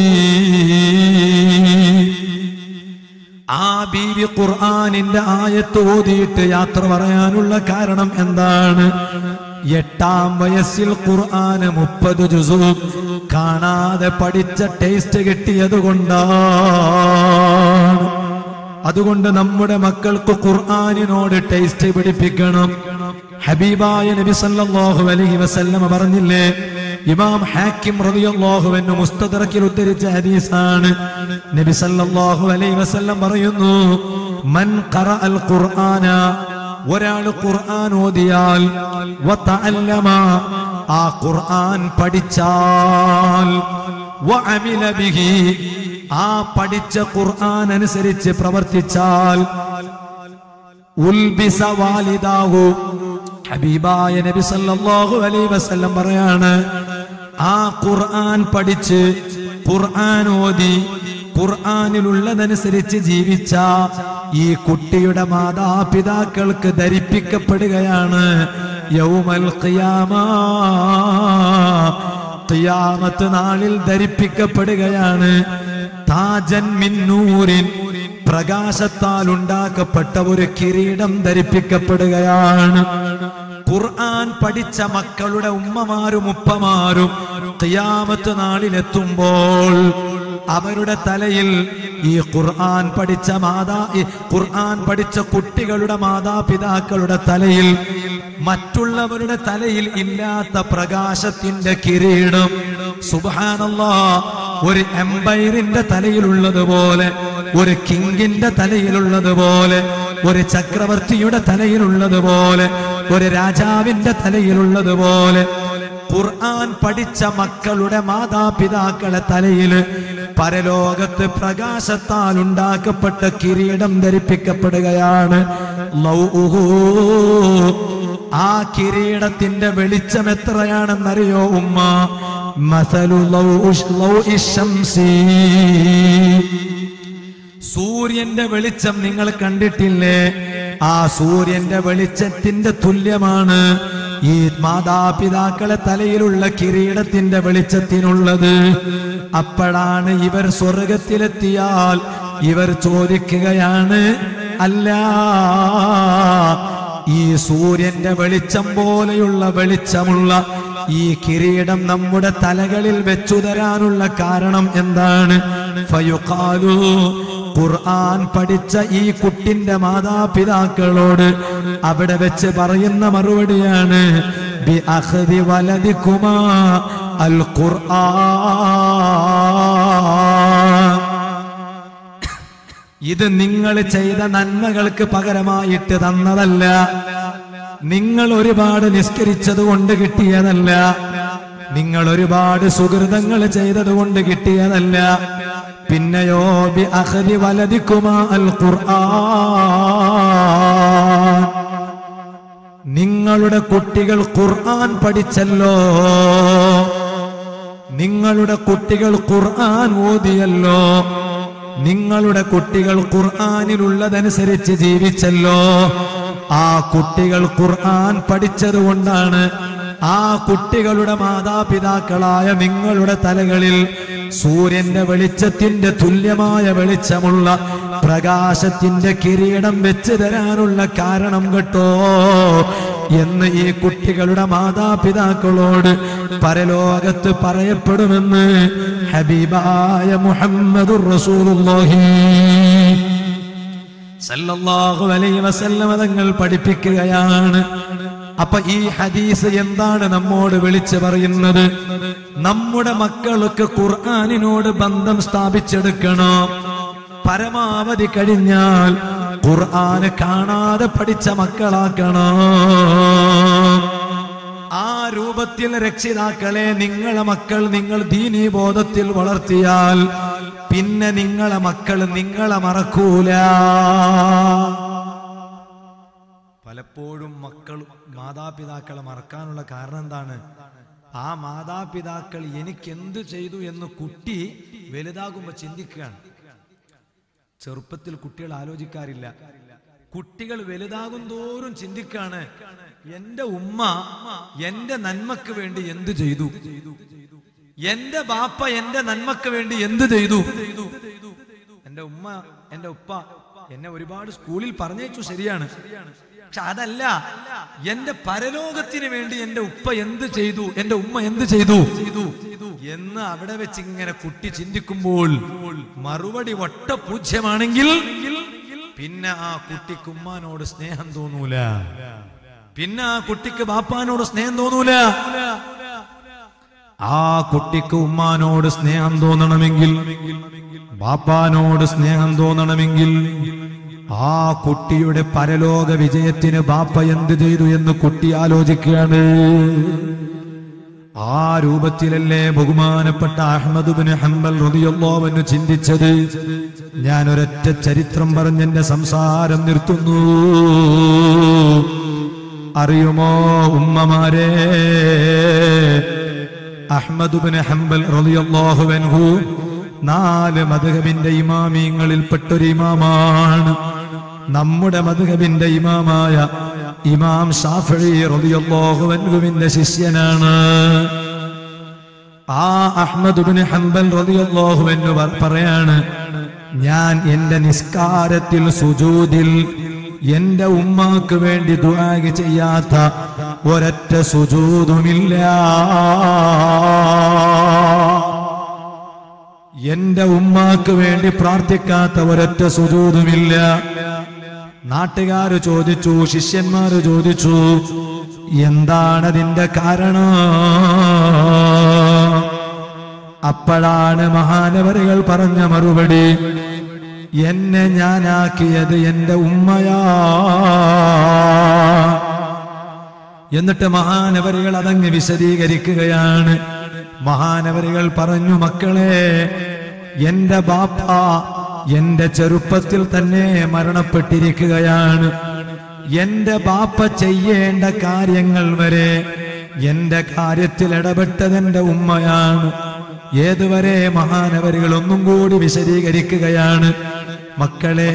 S1: ആ ബീവി ഖുർആനിന്റെ ആയത്ത് ഓതിയിട്ട് യാത്ര പറയാനുള്ള കാരണം എന്താണ് എട്ടാം വയസ്സിൽ ഖുർആന് മുപ്പത് ജുസും കാണാതെ പഠിച്ച ടേസ്റ്റ് കിട്ടിയത് കൊണ്ടാണ് അതുകൊണ്ട് നമ്മുടെ മക്കൾക്ക് ഖുർആനിനോട് ടേസ്റ്റ് പിടിപ്പിക്കണം ഹബീബായ നബി സല്ലല്ലാഹു അലൈഹി വസല്ലമ പറഞ്ഞില്ലേ ഇമാം ഹാക്കിം റളിയല്ലാഹു അൻഹു മുസ്തദറക്കിൽ ഉദ്ധരിച്ച ഹദീസാണ് നബി സല്ലല്ലാഹു അലൈഹി വസല്ലം പറയുന്നു മൻ ഖറഅൽ ഖുർആന ഒരാൾ ഖുർആൻ ഓതിയാൽ വതഅല്ലമ ആ ഖുർആൻ പഠിച്ചാൽ വഅമില ബിഹി ആ പഠിച്ച ഖുർആൻ അനുസരിച്ച് പ്രവർത്തിച്ചാൽ ഉൽബിസ വാലിദാഹു ഹബീബായ നബി സല്ലല്ലാഹു അലൈഹി വസല്ലം പറയാണ് ആ ഖുർആൻ പഠിച്ച് ഖുർആൻ ഓതി ഖുർആനിലുള്ളതനുസരിച്ച് ജീവിച്ച ഈ കുട്ടിയുടെ മാതാപിതാക്കൾക്ക് ധരിപ്പിക്കപ്പെടുകയാണ് യൗമൽ ഖിയാമ ഖിയാമത്ത് നാളിൽ ധരിപ്പിക്കപ്പെടുകയാണ് താജൻ മിന്നൂരിൻ പ്രകാശത്താൽ ഉണ്ടാക്കപ്പെട്ട ഒരു കിരീടം ധരിപ്പിക്കപ്പെടുകയാണ് ഖുർആൻ പഠിച്ച മക്കളുടെ ഉമ്മമാരും ഉപ്പമാരും ഖിയാമത്ത് നാളിലെത്തുമ്പോൾ അവരുടെ തലയിൽ ഈ ഖുർആൻ പഠിച്ച മാതാ ഈ ഖുർആൻ പഠിച്ച കുട്ടികളുടെ മാതാപിതാക്കളുടെ തലയിൽ മറ്റുള്ളവരുടെ തലയിൽ ഇല്ലാത്ത പ്രകാശത്തിന്റെ കിരീടം സുബാനല്ലാ ഒരു എംപയറിന്റെ തലയിലുള്ളതുപോലെ ഒരു കിങ്ങിന്റെ തലയിലുള്ളതുപോലെ ഒരു ചക്രവർത്തിയുടെ തലയിലുള്ളതുപോലെ ഒരു രാജാവിന്റെ തലയിലുള്ളതുപോലെ ഖുർആൻ പഠിച്ച മക്കളുടെ മാതാപിതാക്കളെ തലയിൽ പരലോകത്ത് പ്രകാശത്താൽ ഉണ്ടാക്കപ്പെട്ട കിരീടം ധരിപ്പിക്കപ്പെടുകയാണ് ലൗഹു. ആ കിരീടത്തിന്റെ വെളിച്ചം എത്രയാണെന്നറിയോ ഉമ്മ മസലു ലൗ- ലൗഇ ശംസി. സൂര്യന്റെ വെളിച്ചം നിങ്ങൾ കണ്ടിട്ടില്ലേ ആ സൂര്യന്റെ വെളിച്ചത്തിന്റെ തുല്യമാണ് ഈ മാതാപിതാക്കളെ തലയിലുള്ള കിരീടത്തിന്റെ വെളിച്ചത്തിനുള്ളത് അപ്പോഴാണ് ഇവർ സ്വർഗത്തിലെത്തിയാൽ ഇവർ ചോദിക്കുകയാണ് അല്ല ഈ സൂര്യന്റെ വെളിച്ചം പോലെയുള്ള വെളിച്ചമുള്ള ഈ കിരീടം നമ്മുടെ തലകളിൽ വെച്ചു തരാനുള്ള കാരണം എന്താണ് ഫയുഖാലു ഖുർആൻ പഠിച്ച ഈ കുട്ടിന്റെ മാതാപിതാക്കളോട് അവിടെ വെച്ച് പറയുന്ന മറുപടിയാണ് ബി അഖ്ദി വലദിക്കുമാ അൽ ഖുർആൻ ഇത് നിങ്ങൾ ചെയ്ത നന്മകൾക്ക് പകരമായിട്ട് തന്നതല്ല നിങ്ങൾ ഒരുപാട് നിസ്കരിച്ചത് കൊണ്ട് കിട്ടിയതല്ല നിങ്ങൾ ഒരുപാട് സുഹൃതങ്ങൾ ചെയ്തത് കൊണ്ട് കിട്ടിയതല്ല പിന്നെയോ ബി അഖദി വലദിക്കുമാ അൽ ഖുർആൻ നിങ്ങളുടെ കുട്ടികൾ ഖുർആൻ പഠിച്ചല്ലോ നിങ്ങളുടെ കുട്ടികൾ ഖുർആൻ ഓതിയല്ലോ നിങ്ങളുടെ കുട്ടികൾ ഖുർആനിലുള്ളതനുസരിച്ച് ജീവിച്ചല്ലോ ആ കുട്ടികൾ ഖുർആൻ പഠിച്ചതുകൊണ്ടാണ് ആ കുട്ടികളുടെ മാതാപിതാക്കളായ നിങ്ങളുടെ തലകളിൽ സൂര്യന്റെ വെളിച്ചത്തിന്റെ തുല്യമായ വെളിച്ചമുള്ള പ്രകാശത്തിന്റെ കിരീടം വെച്ച് തരാനുള്ള കാരണം കേട്ടോ എന്ന് ഈ കുട്ടികളുടെ മാതാപിതാക്കളോട് പരലോകത്ത് പറയപ്പെടുമെന്ന് ഹബീബായ മുഹമ്മദുർ റസൂലുള്ളാഹി സല്ലല്ലാഹു അലൈഹി വസല്ലമ തങ്ങൾ പഠിപ്പിക്കുകയാണ് അപ്പൊ ഈ ഹദീസ് എന്താണ് നമ്മോട് വിളിച്ചു പറയുന്നത് നമ്മുടെ മക്കൾക്ക് ഖുർആനിനോട് ബന്ധം സ്ഥാപിച്ചെടുക്കണം പരമാവധി കഴിഞ്ഞാൽ ഖുർആന് കാണാതെ പഠിച്ച മക്കളാക്കണം ആ രൂപത്തിൽ രക്ഷിതാക്കളെ നിങ്ങളെ മക്കൾ നിങ്ങൾ ദീനീ ബോധത്തിൽ വളർത്തിയാൽ പിന്നെ നിങ്ങളെ മക്കൾ നിങ്ങളെ മറക്കൂല പലപ്പോഴും മക്കൾ മാതാപിതാക്കളെ മറക്കാനുള്ള കാരണം എന്താണ് ആ മാതാപിതാക്കൾ എനിക്ക് എന്ത് ചെയ്തു എന്ന് കുട്ടി വലുതാകുമ്പോ ചിന്തിക്കുകയാണ് ചെറുപ്പത്തിൽ കുട്ടികൾ ആലോചിക്കാറില്ല കുട്ടികൾ വലുതാകും തോറും ചിന്തിക്കാണ് എന്റെ ഉമ്മ എന്റെ നന്മക്ക് വേണ്ടി എന്ത് ചെയ്തു എന്റെ ബാപ്പ എന്റെ നന്മക്ക് വേണ്ടി എന്ത് ചെയ്തു എന്റെ ഉമ്മ എന്റെ ഉപ്പ എന്നെ ഒരുപാട് സ്കൂളിൽ പറഞ്ഞയച്ചു ശരിയാണ് പക്ഷെ അതല്ല എന്റെ പരലോകത്തിന് വേണ്ടി എന്റെ ഉപ്പ എന്ത് ചെയ്തു എന്റെ ഉമ്മ എന്ത് ചെയ്തു എന്ന് അവിടെ വെച്ച് ഇങ്ങനെ കുട്ടി ചിന്തിക്കുമ്പോൾ മറുപടി വട്ട പൂജ്യമാണെങ്കിൽ പിന്നെ ആ കുട്ടിക്ക് ഉമ്മാനോട് സ്നേഹം തോന്നൂല പിന്നെ ആ കുട്ടിക്ക് ബാപ്പാനോട് സ്നേഹം തോന്നൂല ആ കുട്ടിക്ക് ഉമ്മാനോട് സ്നേഹം തോന്നണമെങ്കിൽ ബാപ്പാനോട് സ്നേഹം തോന്നണമെങ്കിൽ ആ കുട്ടിയുടെ പരലോക വിജയത്തിന് ബാപ്പ എന്ത് ചെയ്തു എന്ന് കുട്ടി ആലോചിക്കുകയാണ് ആ രൂപത്തിലല്ലേ ബഹുമാനപ്പെട്ട അഹമ്മദ് ബിൻ ഹംബൽ റളിയല്ലാഹുവിന് ചിന്തിച്ചത് ഞാൻ ഒരൊറ്റ ചരിത്രം പറഞ്ഞ് എന്റെ സംസാരം നിർത്തുന്നു അറിയുമോ ഉമ്മമാരെ അഹ്മദ് ബിൻ ഹംബൽ റളിയല്ലാഹു അൻഹു നാല് മദ്ഹബിന്റെ ഇമാമിയങ്ങളിൽപ്പെട്ടൊരു ഇമാമാണ് നമ്മുടെ മദ്ഹബിന്റെ ഇമാമായ ഇമാം ഷാഫി റളിയല്ലാഹു അൻഹുവിന്റെ ശിഷ്യനാണ് ആ അഹ്മദ് ബിൻ ഹംബൽ റളിയല്ലാഹു അൻഹു പ- പറയാണ് ഞാൻ എന്റെ നിസ്കാരത്തിൽ സുജൂദിൽ എന്റെ ഉമ്മാക്ക് വേണ്ടി ദുആ ചെയ്യാത്ത ഒരൊറ്റ സുജൂതുമില്ല എന്റെ ഉമ്മാക്ക് വേണ്ടി പ്രാർത്ഥിക്കാത്ത ഒരൊറ്റ സുജൂതുമില്ല നാട്ടുകാര് ചോദിച്ചു ശിഷ്യന്മാര് ചോദിച്ചു എന്താണതിന്റെ കാരണം അപ്പോഴാണ് മഹാനവരുകൾ പറഞ്ഞ മറുപടി എന്നെ ഞാനാക്കിയത് എന്റെ ഉമ്മയാ എന്നിട്ട് മഹാനവരികൾ അതങ്ങ് വിശദീകരിക്കുകയാണ് മഹാനവരികൾ പറഞ്ഞു മക്കളെ എന്റെ ബാപ്പ എന്റെ ചെറുപ്പത്തിൽ തന്നെ മരണപ്പെട്ടിരിക്കുകയാണ് എന്റെ ബാപ്പ ചെയ്യേണ്ട കാര്യങ്ങൾ വരെ എന്റെ കാര്യത്തിൽ ഇടപെട്ടത് എന്റെ ഉമ്മയാണ് ഏതുവരെ മഹാനവരികൾ ഒന്നും കൂടി വിശദീകരിക്കുകയാണ് മക്കളെ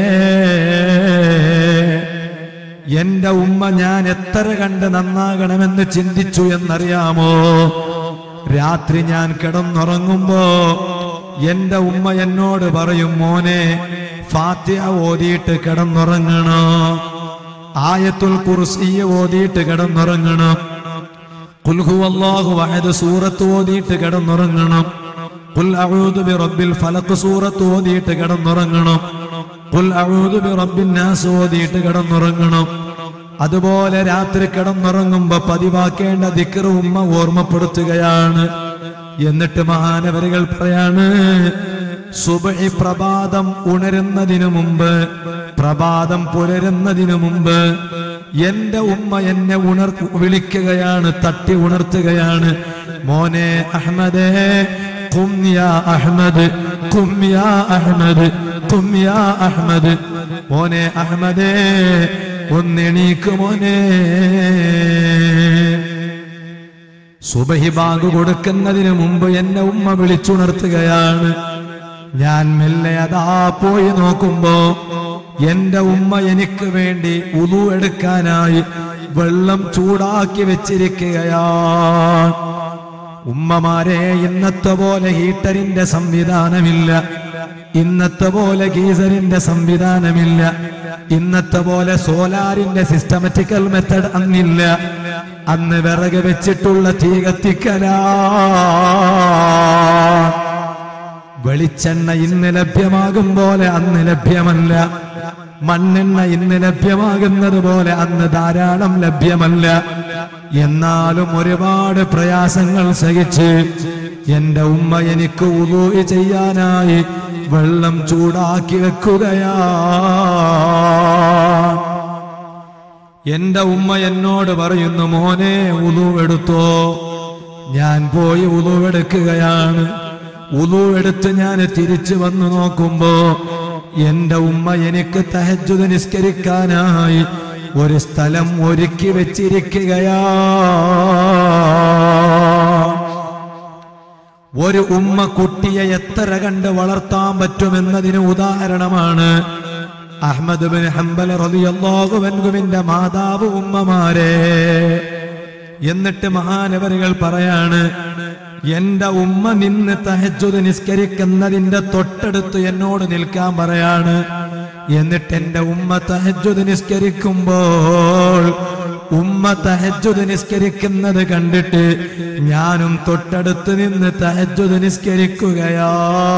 S1: എന്റെ ഉമ്മ ഞാൻ എത്ര കണ്ട് നന്നാകണമെന്ന് ചിന്തിച്ചു എന്നറിയാമോ രാത്രി ഞാൻ കിടന്നുറങ്ങുമ്പോ എന്റെ ഉമ്മ എന്നോട് പറയും മോനെ ഫാത്തിഹ ഓതിയിട്ട് കിടന്നുറങ്ങണോ ആയത്തുൽ കുർസിയ ഓതിയിട്ട് കിടന്നുറങ്ങണം കുൽഹു അല്ലാഹു വഹദ് സൂറത്ത് ഓതിയിട്ട് കിടന്നുറങ്ങണം കുൽ അഊദു ബി റബ്ബിൽ ഫലഖ് സൂറത്ത് ഓതിയിട്ട് കിടന്നുറങ്ങണം കുൽ അഊദു ബി റബ്ബിൻ നാസ് ഓതിയിട്ട് കിടന്നുറങ്ങണം അതുപോലെ രാത്രി കിടന്നുറങ്ങുമ്പോ പതിവാക്കേണ്ട ദിക്ർ ഉമ്മ ഓർമ്മപ്പെടുത്തുകയാണ് എന്നിട്ട് മഹാനവരികൾ പറയാണ് സുബഹി പ്രഭാതം ഉണരുന്നതിനു മുമ്പ് പ്രഭാതം പുലരുന്നതിനു മുമ്പ് എന്റെ ഉമ്മ എന്നെ ഉണർ വിളിക്കുകയാണ് തട്ടി ഉണർത്തുകയാണ് മോനെ അഹമ്മദേ കും യാ അഹ്മദ് കും യാ അഹ്മദ് കും യാ അഹ്മദ് മോനെ അഹമ്മദേ ഒന്നെണീക്ക് മോനെ സുബഹി ബാങ്ക് കൊടുക്കുന്നതിന് മുമ്പ് എന്നെ ഉമ്മ വിളിച്ചുണർത്തുകയാണ് ഞാൻ മെല്ലെ അതാ പോയി നോക്കുമ്പോ എന്റെ ഉമ്മ എനിക്ക് വേണ്ടി ഉതു എടുക്കാനായി വെള്ളം ചൂടാക്കി വെച്ചിരിക്കുകയാണ് ഉമ്മമാരെ ഇന്നത്തെ പോലെ ഹീറ്ററിന്റെ സംവിധാനമില്ല ഇന്നത്തെ പോലെ ഗീസറിന്റെ സംവിധാനമില്ല ഇന്നത്തെ പോലെ സോലാറിന്റെ സിസ്റ്റമാറ്റിക്കൽ മെത്തഡ് അന്നില്ല അന്ന് വിറക് വെച്ചിട്ടുള്ള തീ കത്തിക്കലാ വെളിച്ചെണ്ണ ഇന്ന് ലഭ്യമാകും പോലെ അന്ന് ലഭ്യമല്ല മണ്ണെണ്ണ ഇന്ന് ലഭ്യമാകുന്നത് പോലെ അന്ന് ധാരാളം ലഭ്യമല്ല എന്നാലും ഒരുപാട് പ്രയാസങ്ങൾ സഹിച്ച് എന്റെ ഉമ്മ എനിക്ക് ഉദൂ ചെയ്യാനായി വെള്ളം ചൂടാക്കി വെക്കുകയാ എന്റെ ഉമ്മ എന്നോട് പറയുന്നു മോനെ ഉളുവെടുത്തോ ഞാൻ പോയി ഉളുവെടുക്കുകയാണ് ഉളുവെടുത്ത് ഞാൻ തിരിച്ചു വന്നു നോക്കുമ്പോ എന്റെ ഉമ്മ എനിക്ക് തഹജുദ് നിസ്കരിക്കാനായി ഒരു സ്ഥലം ഒരുക്കി വെച്ചിരിക്കുകയാ ഒരു ഉമ്മ കുട്ടിയെ എത്ര കണ്ട് വളർത്താൻ പറ്റുമെന്നതിന് ഉദാഹരണമാണ് അഹമ്മദ് ബിൻ ഹംബൽ റളിയല്ലാഹുവിന്റെ മാതാവ് ഉമ്മമാരെ എന്നിട്ട് മഹാനവരുകൾ പറയാണ് എന്റെ ഉമ്മ നിന്ന് തഹജുദ് നിസ്കരിക്കുന്നതിന്റെ തൊട്ടടുത്ത് എന്നോട് നിൽക്കാൻ പറയാണ് എന്നിട്ട് എന്റെ ഉമ്മ തഹജുദ് നിസ്കരിക്കുമ്പോൾ ഉമ്മ തഹജുദ് നിസ്കരിക്കുന്നത് കണ്ടിട്ട് ഞാനും തൊട്ടടുത്ത് നിന്ന് തഹജുദ് നിസ്കരിക്കുകയാ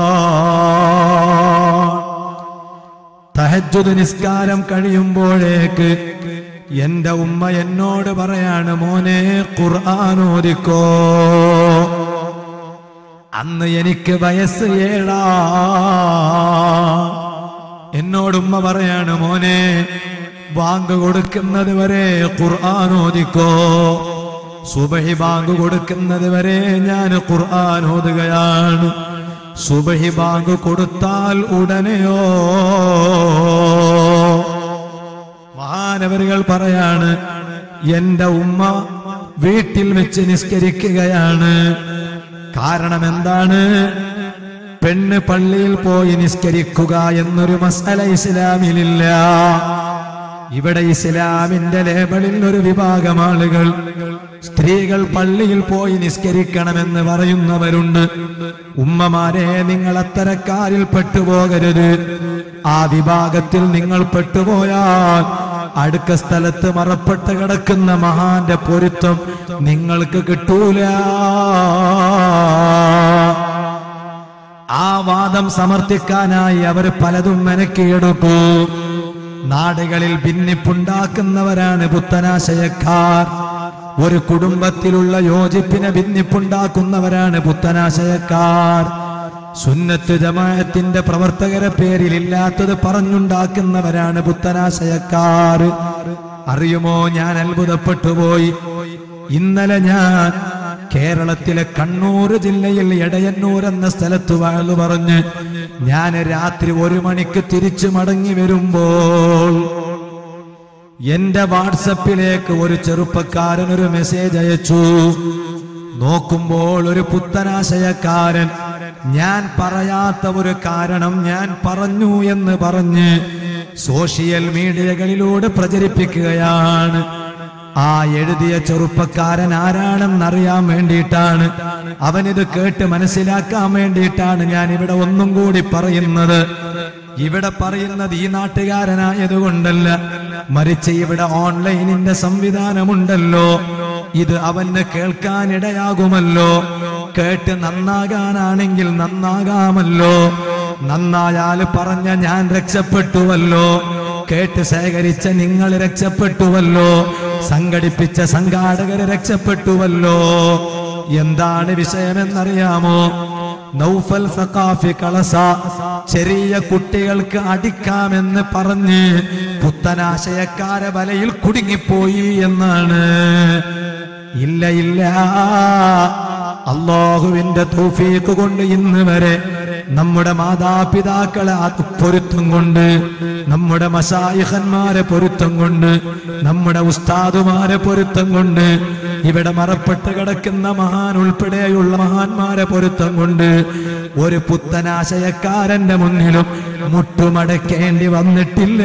S1: തഹജുദ് നിസ്കാരം കഴിയുമ്പോഴേക്ക് എന്റെ ഉമ്മ എന്നോട് പറയാണ് മോനെ ഖുർആൻ ഓദിക്കോ അന്ന് എനിക്ക് വയസ്സ് ഏഴാ എന്നോട് ഉമ്മ പറയാണ് മോനെ ബാങ്ക് കൊടുക്കുന്നത് വരെ ഖുർആൻ ഓദിക്കോ സുബഹി ബാങ്ക് കൊടുക്കുന്നത് വരെ ഞാൻ ഖുർആൻ ഓതുകയാണ് സുബഹി ബാങ്ക് കൊടുത്താൽ ഉടനെയോ മഹാനവരുകൾ പറയാണ് എന്റെ ഉമ്മ വീട്ടിൽ വെച്ച് നിസ്കരിക്കുകയാണ് കാരണം എന്താണ് പെണ്ണ് പള്ളിയിൽ പോയി നിസ്കരിക്കുക എന്നൊരു മസല ഇസ്ലാമിലില്ല ഇവിടെ ഇസ്ലാമിന്റെ ലേബലിൽ ഒരു വിഭാഗം ആളുകൾ സ്ത്രീകൾ പള്ളിയിൽ പോയി നിസ്കരിക്കണമെന്ന് പറയുന്നവരുണ്ട് ഉമ്മമാരെ നിങ്ങൾ അത്തരക്കാരിൽ പെട്ടുപോകരുത് ആ വിഭാഗത്തിൽ നിങ്ങൾ പെട്ടുപോയാൽ അടുക്ക സ്ഥലത്ത് മറപ്പെട്ട് കിടക്കുന്ന മഹാന്റെ പൊരുത്തം നിങ്ങൾക്ക് കിട്ടൂല ആ വാദം സമർത്ഥിക്കാനായി അവർ പലതും മെനക്കിയെടുക്കൂ നാടുകളിൽ ഭിന്നിപ്പുണ്ടാക്കുന്നവരാണ് പുത്തനാശയക്കാർ ഒരു കുടുംബത്തിലുള്ള യോജിപ്പിനെ ഭിന്നിപ്പുണ്ടാക്കുന്നവരാണ് പുത്തനാശയക്കാർ സുന്നത്ത് ജമാഅത്തിന്റെ പ്രവർത്തകരെ പേരിൽ ഇല്ലാത്തത് പറഞ്ഞുണ്ടാക്കുന്നവരാണ് പുത്തനാശയക്കാർ അറിയുമോ ഞാൻ അത്ഭുതപ്പെട്ടു പോയി ഇന്നലെ ഞാൻ കേരളത്തിലെ കണ്ണൂർ ജില്ലയിൽ എടയന്നൂർ എന്ന സ്ഥലത്ത് വാഴു പറഞ്ഞ് ഞാൻ രാത്രി ഒരു മണിക്ക് തിരിച്ചു മടങ്ങി വരുമ്പോൾ എന്റെ വാട്സപ്പിലേക്ക് ഒരു ചെറുപ്പക്കാരൻ ഒരു മെസ്സേജ് അയച്ചു നോക്കുമ്പോൾ ഒരു പുത്തനാശയക്കാരൻ ഞാൻ പറയാത്ത ഒരു കാരണം ഞാൻ പറഞ്ഞു എന്ന് പറഞ്ഞ് സോഷ്യൽ മീഡിയകളിലൂടെ പ്രചരിപ്പിക്കുകയാണ് ആ എഴുതിയ ചെറുപ്പക്കാരൻ ആരാണെന്നറിയാൻ വേണ്ടിയിട്ടാണ് അവനിത് കേട്ട് മനസ്സിലാക്കാൻ വേണ്ടിയിട്ടാണ് ഞാൻ ഇവിടെ ഒന്നും കൂടി പറയുന്നത് ഇവിടെ പറയുന്നത് ഈ നാട്ടുകാരനായതുകൊണ്ടല്ല മറിച്ച് ഇവിടെ ഓൺലൈനിന്റെ സംവിധാനമുണ്ടല്ലോ ഇത് അവന് കേൾക്കാനിടയാകുമല്ലോ കേട്ട് നന്നാകാനാണെങ്കിൽ നന്നാകാമല്ലോ നന്നായാൽ പറഞ്ഞ ഞാൻ രക്ഷപ്പെട്ടുവല്ലോ കേട്ട് ശേഖരിച്ച നിങ്ങൾ രക്ഷപ്പെട്ടുവല്ലോ സംഘടിപ്പിച്ച സംഘാടകര് രക്ഷപ്പെട്ടുവല്ലോ എന്താണ് വിഷയമെന്നറിയാമോ നൗഫൽ സഖാഫി കളസ ചെറിയ കുട്ടികൾക്ക് അടിക്കാമെന്ന് പറഞ്ഞ് പുത്തനാശയക്കാരെ വലയിൽ കുടുങ്ങിപ്പോയി എന്നാണ് ഇല്ല ഇല്ല അള്ളാഹുവിന്റെ തൗഫീഖ് കൊണ്ട് ഇന്ന് വരെ നമ്മുടെ മാതാപിതാക്കളെ അത് പൊരുത്തം കൊണ്ട് നമ്മുടെ മസായിഹന്മാരെ പൊരുത്തം കൊണ്ട് നമ്മുടെ ഉസ്താദുമാരെ പൊരുത്തം കൊണ്ട് ഇവിടെ മറപ്പെട്ട് കിടക്കുന്ന മഹാൻ ഉൾപ്പെടെയുള്ള മഹാന്മാരെ പൊരുത്തം കൊണ്ട് ഒരു പുത്തനാശയക്കാരന്റെ മുന്നിലും മുട്ടുമടക്കേണ്ടി വന്നിട്ടില്ല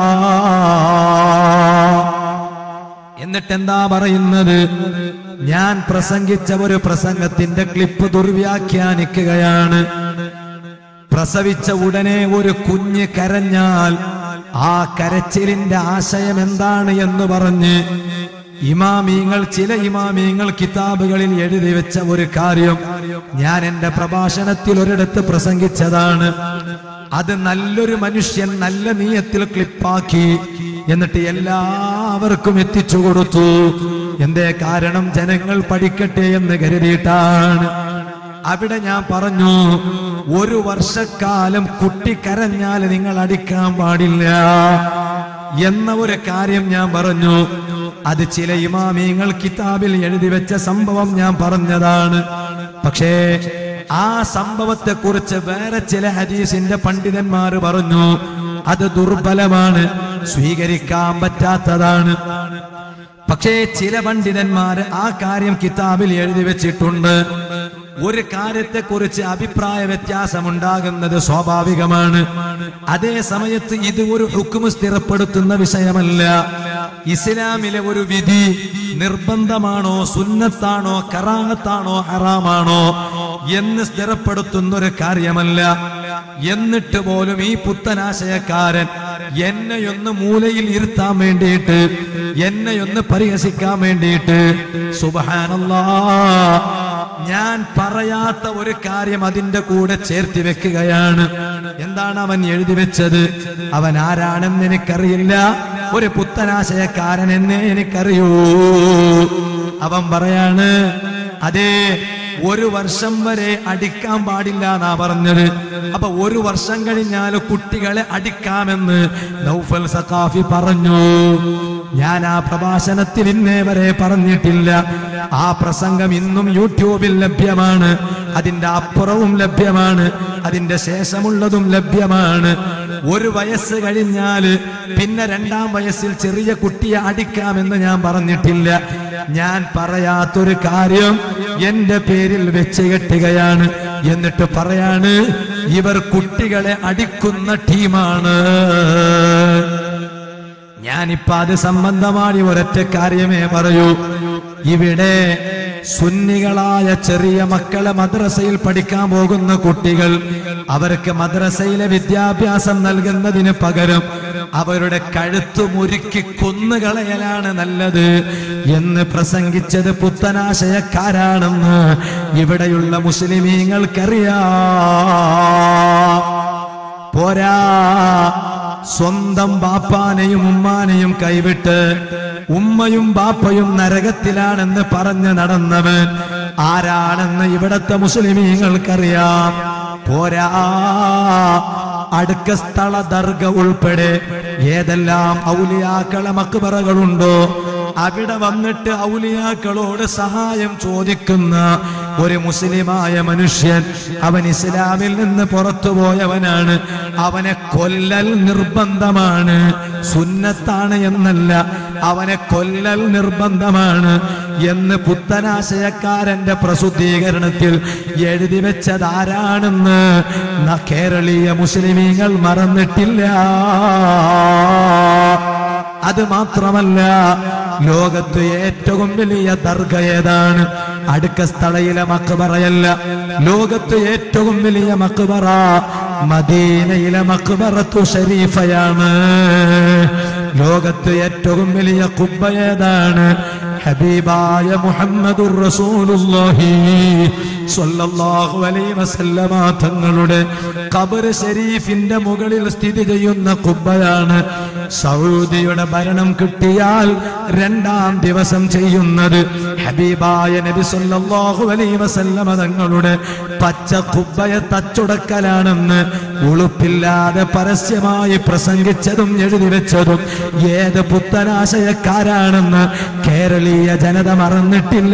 S1: എന്നിട്ട് എന്താ പറയുന്നത് ഞാൻ പ്രസംഗിച്ച ഒരു പ്രസംഗത്തിന്റെ ക്ലിപ്പ് ദുർവ്യാഖ്യാനിക്കുകയാണ് പ്രസവിച്ച ഉടനെ ഒരു കുഞ്ഞ് കരഞ്ഞാൽ ആ കരച്ചിലിന്റെ ആശയം എന്താണ് എന്ന് പറഞ്ഞ് ഇമാമീങ്ങൾ ചില ഇമാമീങ്ങൾ കിതാബുകളിൽ എഴുതി വെച്ച ഒരു കാര്യം ഞാൻ എന്റെ പ്രഭാഷണത്തിൽ ഒരിടത്ത് പ്രസംഗിച്ചതാണ് അത് നല്ലൊരു മനുഷ്യൻ നല്ല നീയത്തിൽ ക്ലിപ്പാക്കി എന്നിട്ട് എല്ലാവർക്കും എത്തിച്ചു കൊടുത്തു എന്തേ കാരണം ജനങ്ങൾ പഠിക്കട്ടെ എന്ന് കരുതിയിട്ടാണ് അവിടെ ഞാൻ പറഞ്ഞു ഒരു വർഷക്കാലം കുട്ടി കരഞ്ഞാൽ നിങ്ങൾ അടിക്കാൻ പാടില്ല എന്ന ഒരു കാര്യം ഞാൻ പറഞ്ഞു അത് ചില ഇമാമിയങ്ങൾ കിതാബിൽ എഴുതി വെച്ച സംഭവം ഞാൻ പറഞ്ഞതാണ് പക്ഷേ ആ സംഭവത്തെ കുറിച്ച് വേറെ ചില ഹദീസിന്റെ പണ്ഡിതന്മാർ പറഞ്ഞു അത് ദുർബലമാണ് സ്വീകരിക്കാൻ പറ്റാത്തതാണ് പക്ഷേ ചില പണ്ഡിതന്മാര് ആ കാര്യം കിതാബിൽ എഴുതി വെച്ചിട്ടുണ്ട് ഒരു കാര്യത്തെ കുറിച്ച് അഭിപ്രായ വ്യത്യാസമുണ്ടാകുന്നത് സ്വാഭാവികമാണ് അതേ സമയത്ത് ഇത് ഒരു ഹുക്കുമ് സ്ഥിരപ്പെടുത്തുന്ന വിഷയമല്ല ഇസ്ലാമിലെ ഒരു വിധി നിർബന്ധമാണോ സുന്നത്താണോ കറാഹത്താണോ ഹറാമാണോ എന്ന് സ്ഥിരപ്പെടുത്തുന്ന ഒരു കാര്യമല്ല എന്നിട്ട് പോലും ഈ പുത്തനാശയക്കാരൻ എന്നെയൊന്ന് മൂലയിൽ ഇരുത്താൻ വേണ്ടിയിട്ട് എന്നെയൊന്ന് പരിഹസിക്കാൻ വേണ്ടിയിട്ട് സുബഹാനല്ലാ ഞാൻ പറയാത്ത ഒരു കാര്യം അതിന്റെ കൂടെ ചേർത്തി വെക്കുകയാണ് എന്താണ് അവൻ എഴുതി വെച്ചത് അവൻ ആരാണെന്ന് എനിക്കറിയില്ല ഒരു പുത്തനാശയക്കാരൻ എന്നെ എനിക്കറിയൂ അവൻ പറയാണ് അതേ ഒരു വർഷം വരെ അടിക്കാൻ പാടില്ല എന്നാ പറഞ്ഞത് അപ്പൊ ഒരു വർഷം കഴിഞ്ഞാൽ കുട്ടികളെ അടിക്കാമെന്ന് നൗഫൽ സഖാഫി പറഞ്ഞു ഞാൻ ആ പ്രഭാഷണത്തിൽ ഇന്നേ വരെ പറഞ്ഞിട്ടില്ല ആ പ്രസംഗം ഇന്നും യൂട്യൂബിൽ ലഭ്യമാണ് അതിന്റെ അപ്പുറവും ലഭ്യമാണ് അതിന്റെ ശേഷമുള്ളതും ലഭ്യമാണ് ഒരു വയസ്സ് കഴിഞ്ഞാല് പിന്നെ രണ്ടാം വയസ്സിൽ ചെറിയ കുട്ടിയെ അടിക്കാമെന്ന് ഞാൻ പറഞ്ഞിട്ടില്ല ഞാൻ പറയാത്തൊരു കാര്യം എന്റെ പേരിൽ വെച്ച് കെട്ടുകയാണ് എന്നിട്ട് പറയാണ് ഇവർ കുട്ടികളെ അടിക്കുന്ന ടീമാണ് ഞാനിപ്പോ അത് സംബന്ധമായി ഒരൊറ്റ കാര്യമേ പറയൂ ഇവിടെ സുന്നികളായ ചെറിയ മക്കളെ മദ്രസയിൽ പഠിക്കാൻ പോകുന്ന കുട്ടികൾ അവർക്ക് മദ്രസയിലെ വിദ്യാഭ്യാസം നൽകുന്നതിന് പകരം അവരുടെ കഴുത്തു മുറുക്കി കൊന്നുകളയലാണ് നല്ലത് എന്ന് പ്രസംഗിച്ചത് പുത്തനാശയക്കാരാണെന്ന് ഇവിടെയുള്ള മുസ്ലിമീങ്ങൾക്കറിയാം പോരാ സ്വന്തം ബാപ്പാനെയും ഉമ്മാനെയും കൈവിട്ട് ഉമ്മയും ബാപ്പയും നരകത്തിലാണെന്ന് പറഞ്ഞ് നടന്നവൻ ആരാണെന്ന് ഇവിടത്തെ മുസ്ലിമീങ്ങൾക്കറിയാം പോരാ അടുക്ക സ്ഥല ദർഗ ഉൾപ്പെടെ ഏതെല്ലാം ഔലിയാക്കളെ മക്ബറകളുണ്ടോ അവിടെ വന്നിട്ട് ഔലിയാക്കളോട് സഹായം ചോദിക്കുന്ന ഒരു മുസ്ലിമായ മനുഷ്യൻ അവൻ ഇസ്ലാമിൽ നിന്ന് പുറത്തുപോയവനാണ് അവനെ കൊല്ലൽ നിർബന്ധമാണ് സുന്നത്താണ് എന്നല്ല അവനെ കൊല്ലൽ നിർബന്ധമാണ് എന്ന് പുത്തനാശയക്കാരന്റെ പ്രസിദ്ധീകരണത്തിൽ എഴുതി വെച്ചതാരാണെന്ന് ന- കേരളീയ മുസ്ലിമീങ്ങൾ മറന്നിട്ടില്ല അത് മാത്രമല്ല ലോകത്ത് ഏറ്റവും വലിയ ദർഗ ഏതാണ് അടുക്ക സ്ഥലയിലെ മക്ബറയല്ല ലോകത്ത് ഏറ്റവും വലിയ മക്ബറ മദീനയിലെ മക്ബറത്തു ഷരീഫയാണ് ലോകത്ത് ഏറ്റവും വലിയ കുബ്ബ ഏതാണ് ഹബീബായ മുഹമ്മദുർ റസൂലുള്ളാഹി സ്വല്ലല്ലാഹു അലൈഹി വസല്ലമ തങ്ങളുടെ ഖബർ ഷരീഫിന്റെ മുകളിൽ സ്ഥിതി ചെയ്യുന്ന കുബ്ബയാണ് സൗദിയുടെ ഭരണം കിട്ടിയാൽ രണ്ടാം ദിവസം ചെയ്യുന്നത് ഹബീബായ നബി സല്ലല്ലാഹു അലൈഹി വസല്ലമ തങ്ങളുടെ പച്ച കുബ്ബയെ തച്ചുടക്കലാണെന്ന് ഉളുപ്പില്ലാതെ പരസ്യമായി പ്രസംഗിച്ചതും എഴുതി വെച്ചതും ഏത് പുത്തനാശയക്കാരാണെന്ന് കേരളീയ ജനത മറന്നിട്ടില്ല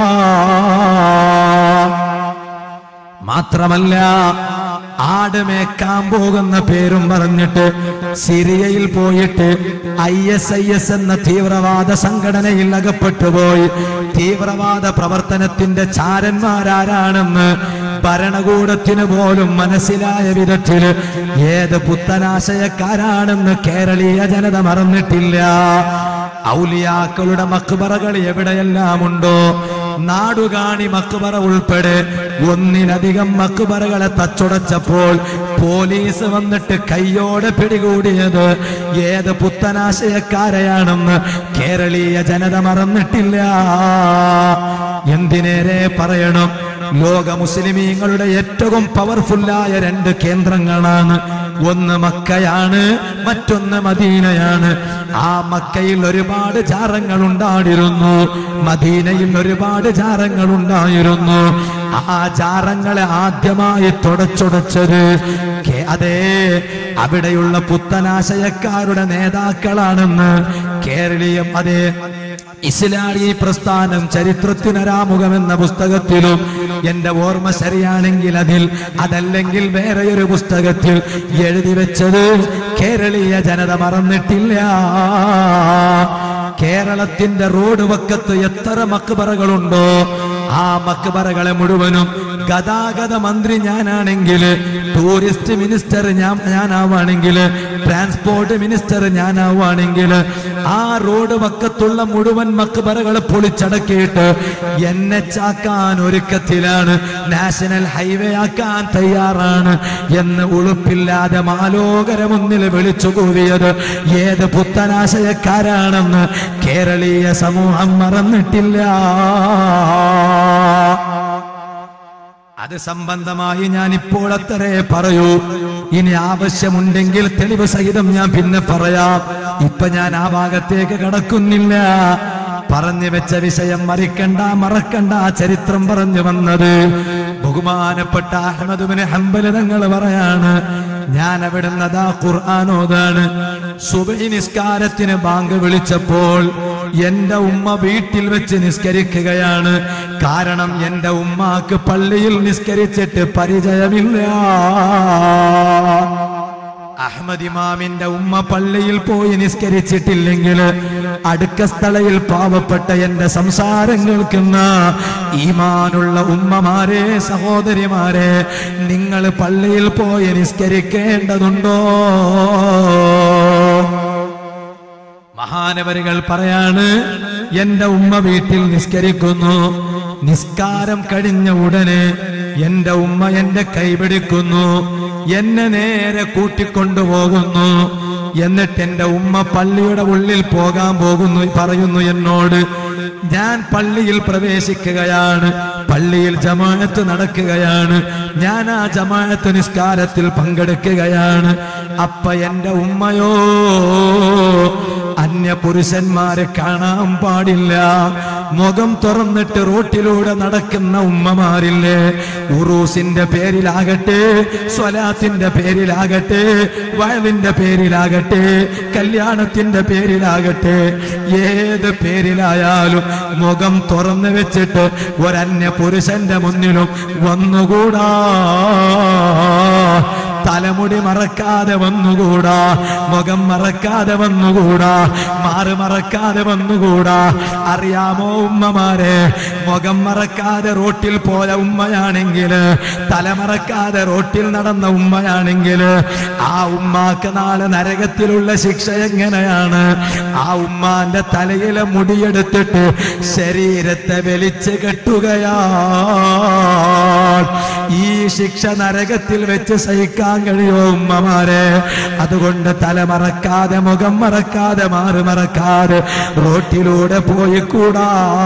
S1: മാത്രമല്ല ആട് മേക്കാൻ പോകുന്ന പേരും പറഞ്ഞിട്ട് സിറിയയിൽ പോയിട്ട് ഐ എസ് ഐ എസ് എന്ന തീവ്രവാദ സംഘടനയിൽ അകപ്പെട്ടുപോയി തീവ്രവാദ പ്രവർത്തനത്തിന്റെ ചാരന്മാരാരാണെന്ന് ഭരണകൂടത്തിന് പോലും മനസ്സിലായ വിധത്തില് ഏത് പുത്തനാശയക്കാരാണെന്ന് കേരളീയ ജനത മറന്നിട്ടില്ല ഔലിയാക്കളുടെ മക്ബറകൾ എവിടെയെല്ലാം ഉണ്ടോ നാടുകാണി മക്ബറ ഉൾപ്പെടെ ഒന്നിലധികം മക്ബറകളെ തച്ചുടച്ചപ്പോൾ പോലീസ് വന്നിട്ട് കയ്യോടെ പിടികൂടിയത് ഏത് പുത്തനാശയക്കാരെയാണെന്ന് കേരളീയ ജനത മറന്നിട്ടില്ല എന്തിനേരെ പറയണം ലോക മുസ്ലിമീങ്ങളുടെ ഏറ്റവും പവർഫുള്ളായ രണ്ട് കേന്ദ്രങ്ങളാണ് ഒന്ന് മക്കയാണ് മറ്റൊന്ന് മദീനയാണ് ആ മക്കയിൽ ഒരുപാട് ജാറങ്ങൾ ഉണ്ടായിരുന്നു മദീനയിൽ ഒരുപാട് ജാറങ്ങൾ ഉണ്ടായിരുന്നു ആ ജാറങ്ങളെ ആദ്യമായി തുടച്ചുടച്ചത് കേ- അതേ അവിടെയുള്ള പുത്തനാശയക്കാരുടെ നേതാക്കളാണെന്ന് കേരളീയം അതേ ഇസ്ലാമി പ്രസ്ഥാനം ചരിത്രത്തിനരാമുഖം എന്ന പുസ്തകത്തിലും എന്റെ ഓർമ്മ ശരിയാണെങ്കിൽ അതിൽ അതല്ലെങ്കിൽ വേറെ ഒരു പുസ്തകത്തിൽ എഴുതി വെച്ചത് കേരളീയ ജനത മറന്നിട്ടില്ല കേരളത്തിന്റെ റോഡ് വക്കത്ത് എത്ര മക്ബറകളുണ്ടോ ആ മക്ബറകളെ മുഴുവനും ഗതാഗത മന്ത്രി ഞാനാണെങ്കിൽ ടൂറിസ്റ്റ് മിനിസ്റ്റർ ഞാൻ ഞാനാവാണെങ്കിൽ ട്രാൻസ്പോർട്ട് മിനിസ്റ്റർ ഞാനാവാണെങ്കിൽ ആ റോഡ് വക്കത്തുള്ള മുഴുവൻ മക്ബറകൾ പൊളിച്ചടക്കിയിട്ട് എന്നെ ചാക്കാൻ ഒരുക്കത്തിലാണ് നാഷണൽ ഹൈവേ ആക്കാൻ തയ്യാറാണ് എന്ന് ഉളുപ്പില്ലാതെ മാലോകര മുന്നിൽ വിളിച്ചു കൂവിയത് ഏത് പുത്തനാശയക്കാരാണെന്ന് കേരളീയ സമൂഹം മറന്നിട്ടില്ല അത് സംബന്ധമായി ഞാൻ ഇപ്പോൾ അത്രേ പറയൂ ഇനി ആവശ്യമുണ്ടെങ്കിൽ തെളിവ് സഹിതം ഞാൻ പിന്നെ പറയാം ഇപ്പൊ ഞാൻ ആ ഭാഗത്തേക്ക് കടക്കുന്നില്ല പറഞ്ഞു വെച്ച വിഷയം മറിക്കണ്ട മറക്കണ്ട ചരിത്രം പറഞ്ഞു വന്നത് ബഹുമാനപ്പെട്ട അഹമ്മദ് ഹംബല് തങ്ങൾ പറയാണ് ഞാൻ അവിടുന്ന് അതാ ഖുർആാനോദാണ് സുബൈ നിസ്കാരത്തിന് ബാങ്ക് വിളിച്ചപ്പോൾ എന്റെ ഉമ്മ വീട്ടിൽ വെച്ച് നിസ്കരിക്കുകയാണ് കാരണം എന്റെ ഉമ്മാക്ക് പള്ളിയിൽ നിസ്കരിച്ചിട്ട് പരിചയമില്ല അഹമ്മദ് ഇമാമിന്റെ ഉമ്മ പള്ളിയിൽ പോയി നിസ്കരിച്ചിട്ടില്ലെങ്കിൽ അടുക്ക സ്ഥലയിൽ പാവപ്പെട്ട എന്റെ സംസാരം കേൾക്കുന്ന ഈമാനുള്ള ഉമ്മമാരെ സഹോദരിമാരെ നിങ്ങൾ പള്ളിയിൽ പോയി നിസ്കരിക്കേണ്ടതുണ്ടോ മഹാനവരുകൾ പറയാണ് എന്റെ ഉമ്മ വീട്ടിൽ നിസ്കരിക്കുന്നു നിസ്കാരം കഴിഞ്ഞ ഉടനെ എന്റെ ഉമ്മ എന്റെ കൈപിടിക്കുന്നു എന്നെ നേരെ കൂട്ടിക്കൊണ്ടുപോകുന്നു എന്നിട്ട് എന്റെ ഉമ്മ പള്ളിയുടെ ഉള്ളിൽ പോകാൻ പോകുന്നു പറയുന്നു എന്നോട് ഞാൻ പള്ളിയിൽ പ്രവേശിക്കുകയാണ് പള്ളിയിൽ ജമാഅത്ത് നടക്കുകയാണ് ഞാൻ ആ ജമാഅത്ത് നിസ്കാരത്തിൽ പങ്കെടുക്കുകയാണ് അപ്പ എന്റെ ഉമ്മയോ അന്യ പുരുഷന്മാരെ കാണാൻ പാടില്ല മുഖം തുറന്നിട്ട് റോട്ടിലൂടെ നടക്കുന്ന ഉമ്മമാരില്ലേ ഉറൂസിന്റെ പേരിലാകട്ടെ സ്വലാത്തിന്റെ പേരിലാകട്ടെ വയലിന്റെ പേരിലാകട്ടെ കല്യാണത്തിന്റെ പേരിലാകട്ടെ ഏത് പേരിലായാലും മുഖം തുറന്നു വെച്ചിട്ട് ഒരന്യ പുരുഷന്റെ മുന്നിലും വന്നുകൂടാ തലമുടി മറക്കാതെ വന്നുകൂടാ മുഖം മറക്കാതെ വന്നുകൂടാ മാറ് മറക്കാതെ വന്നുകൂടാ അറിയാമോ ഉമ്മമാരെ മുഖം മറക്കാതെ റോട്ടിൽ പോയ ഉമ്മയാണെങ്കിൽ തലമറക്കാതെ റോട്ടിൽ നടന്ന ഉമ്മയാണെങ്കിൽ ആ ഉമ്മാക്ക് നാളെ നരകത്തിലുള്ള ശിക്ഷ എങ്ങനെയാണ് ആ ഉമ്മാന്റെ തലയിലെ മുടിയെടുത്തിട്ട് ശരീരത്തെ വലിച്ചു കെട്ടുകയാ ഈ ശിക്ഷ നരകത്തിൽ വെച്ച് സഹിക്കാൻ കഴിയോ ഉമ്മമാരെ അതുകൊണ്ട് തല മറക്കാതെ മുഖം മറക്കാതെ മാറി മറക്കാതെ റോട്ടിലൂടെ പോയി കൂടാ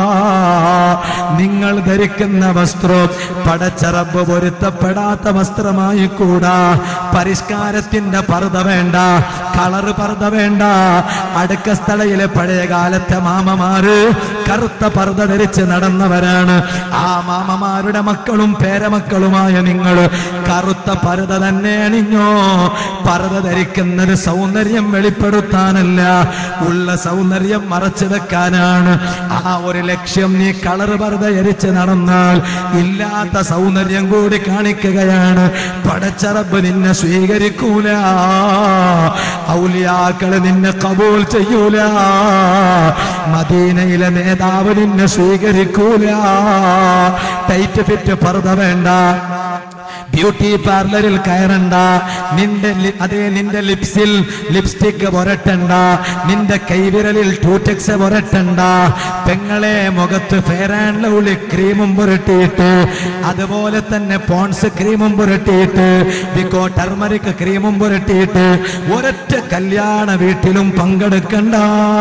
S1: നിങ്ങൾ ധരിക്കുന്ന വസ്ത്രം പടച്ചറബ് പൊരുത്തപ്പെടാത്ത വസ്ത്രമായി കൂടാ പരിഷ്കാരത്തിന്റെ പർദ്ദ വേണ്ട കളറ് പർദ്ദ വേണ്ട അടുക്ക സ്ഥലയിലെ പഴയ കാലത്തെ മാമമാര് കറുത്ത പർദ്ദ ധരിച്ച് നടന്നവരാണ് ആ മാമമാരുടെ മക്കളും പേരമക്കളുമായ നിങ്ങൾ കറുത്ത പർദ്ദ തന്നെ അണിഞ്ഞോ പർദ്ദ ധരിക്കുന്നത് സൗന്ദര്യം വെളിപ്പെടുത്താനല്ല ഉള്ള സൗന്ദര്യം മറച്ചു വെക്കാനാണ് ആ ഒരു ലക്ഷ്യം നീ കളർ പർദ്ദ ധരിച്ച് നടന്നാൽ ഇല്ലാത്ത സൗന്ദര്യം കൂടി കാണിക്കുകയാണ് പടച്ചറബ് നിന്നെ സ്വീകരിക്കൂല ഔലിയാക്കള് നിന്നെ കബൂൽ ചെയ്യൂല മദീനയിലെ നേതാവ് നിന്നെ സ്വീകരിക്കൂല ടൈറ്റ് ഫിറ്റ് പർദ്ദ വേണ്ട ബ്യൂട്ടി പാർലറിൽ കയറണ്ട നിന്റെ ലി- അതേ നിന്റെ ലിപ്സിൽ ലിപ്സ്റ്റിക് പുരട്ടണ്ട നിന്റെ കൈവിരലിൽ ടൂറ്റക്സ് പുരട്ടണ്ട പെങ്ങളെ മുഖത്ത് ഫെയർ ആൻഡ് ലവ്ലി ക്രീമും പുരട്ടിയിട്ട് അതുപോലെ തന്നെ പോൺസ് ക്രീമും പുരട്ടിയിട്ട് ബിക്കോ ടർമറിക് ക്രീമും പുരട്ടിയിട്ട് ഒരൊറ്റ കല്യാണ വീട്ടിലും പങ്കെടുക്കണ്ട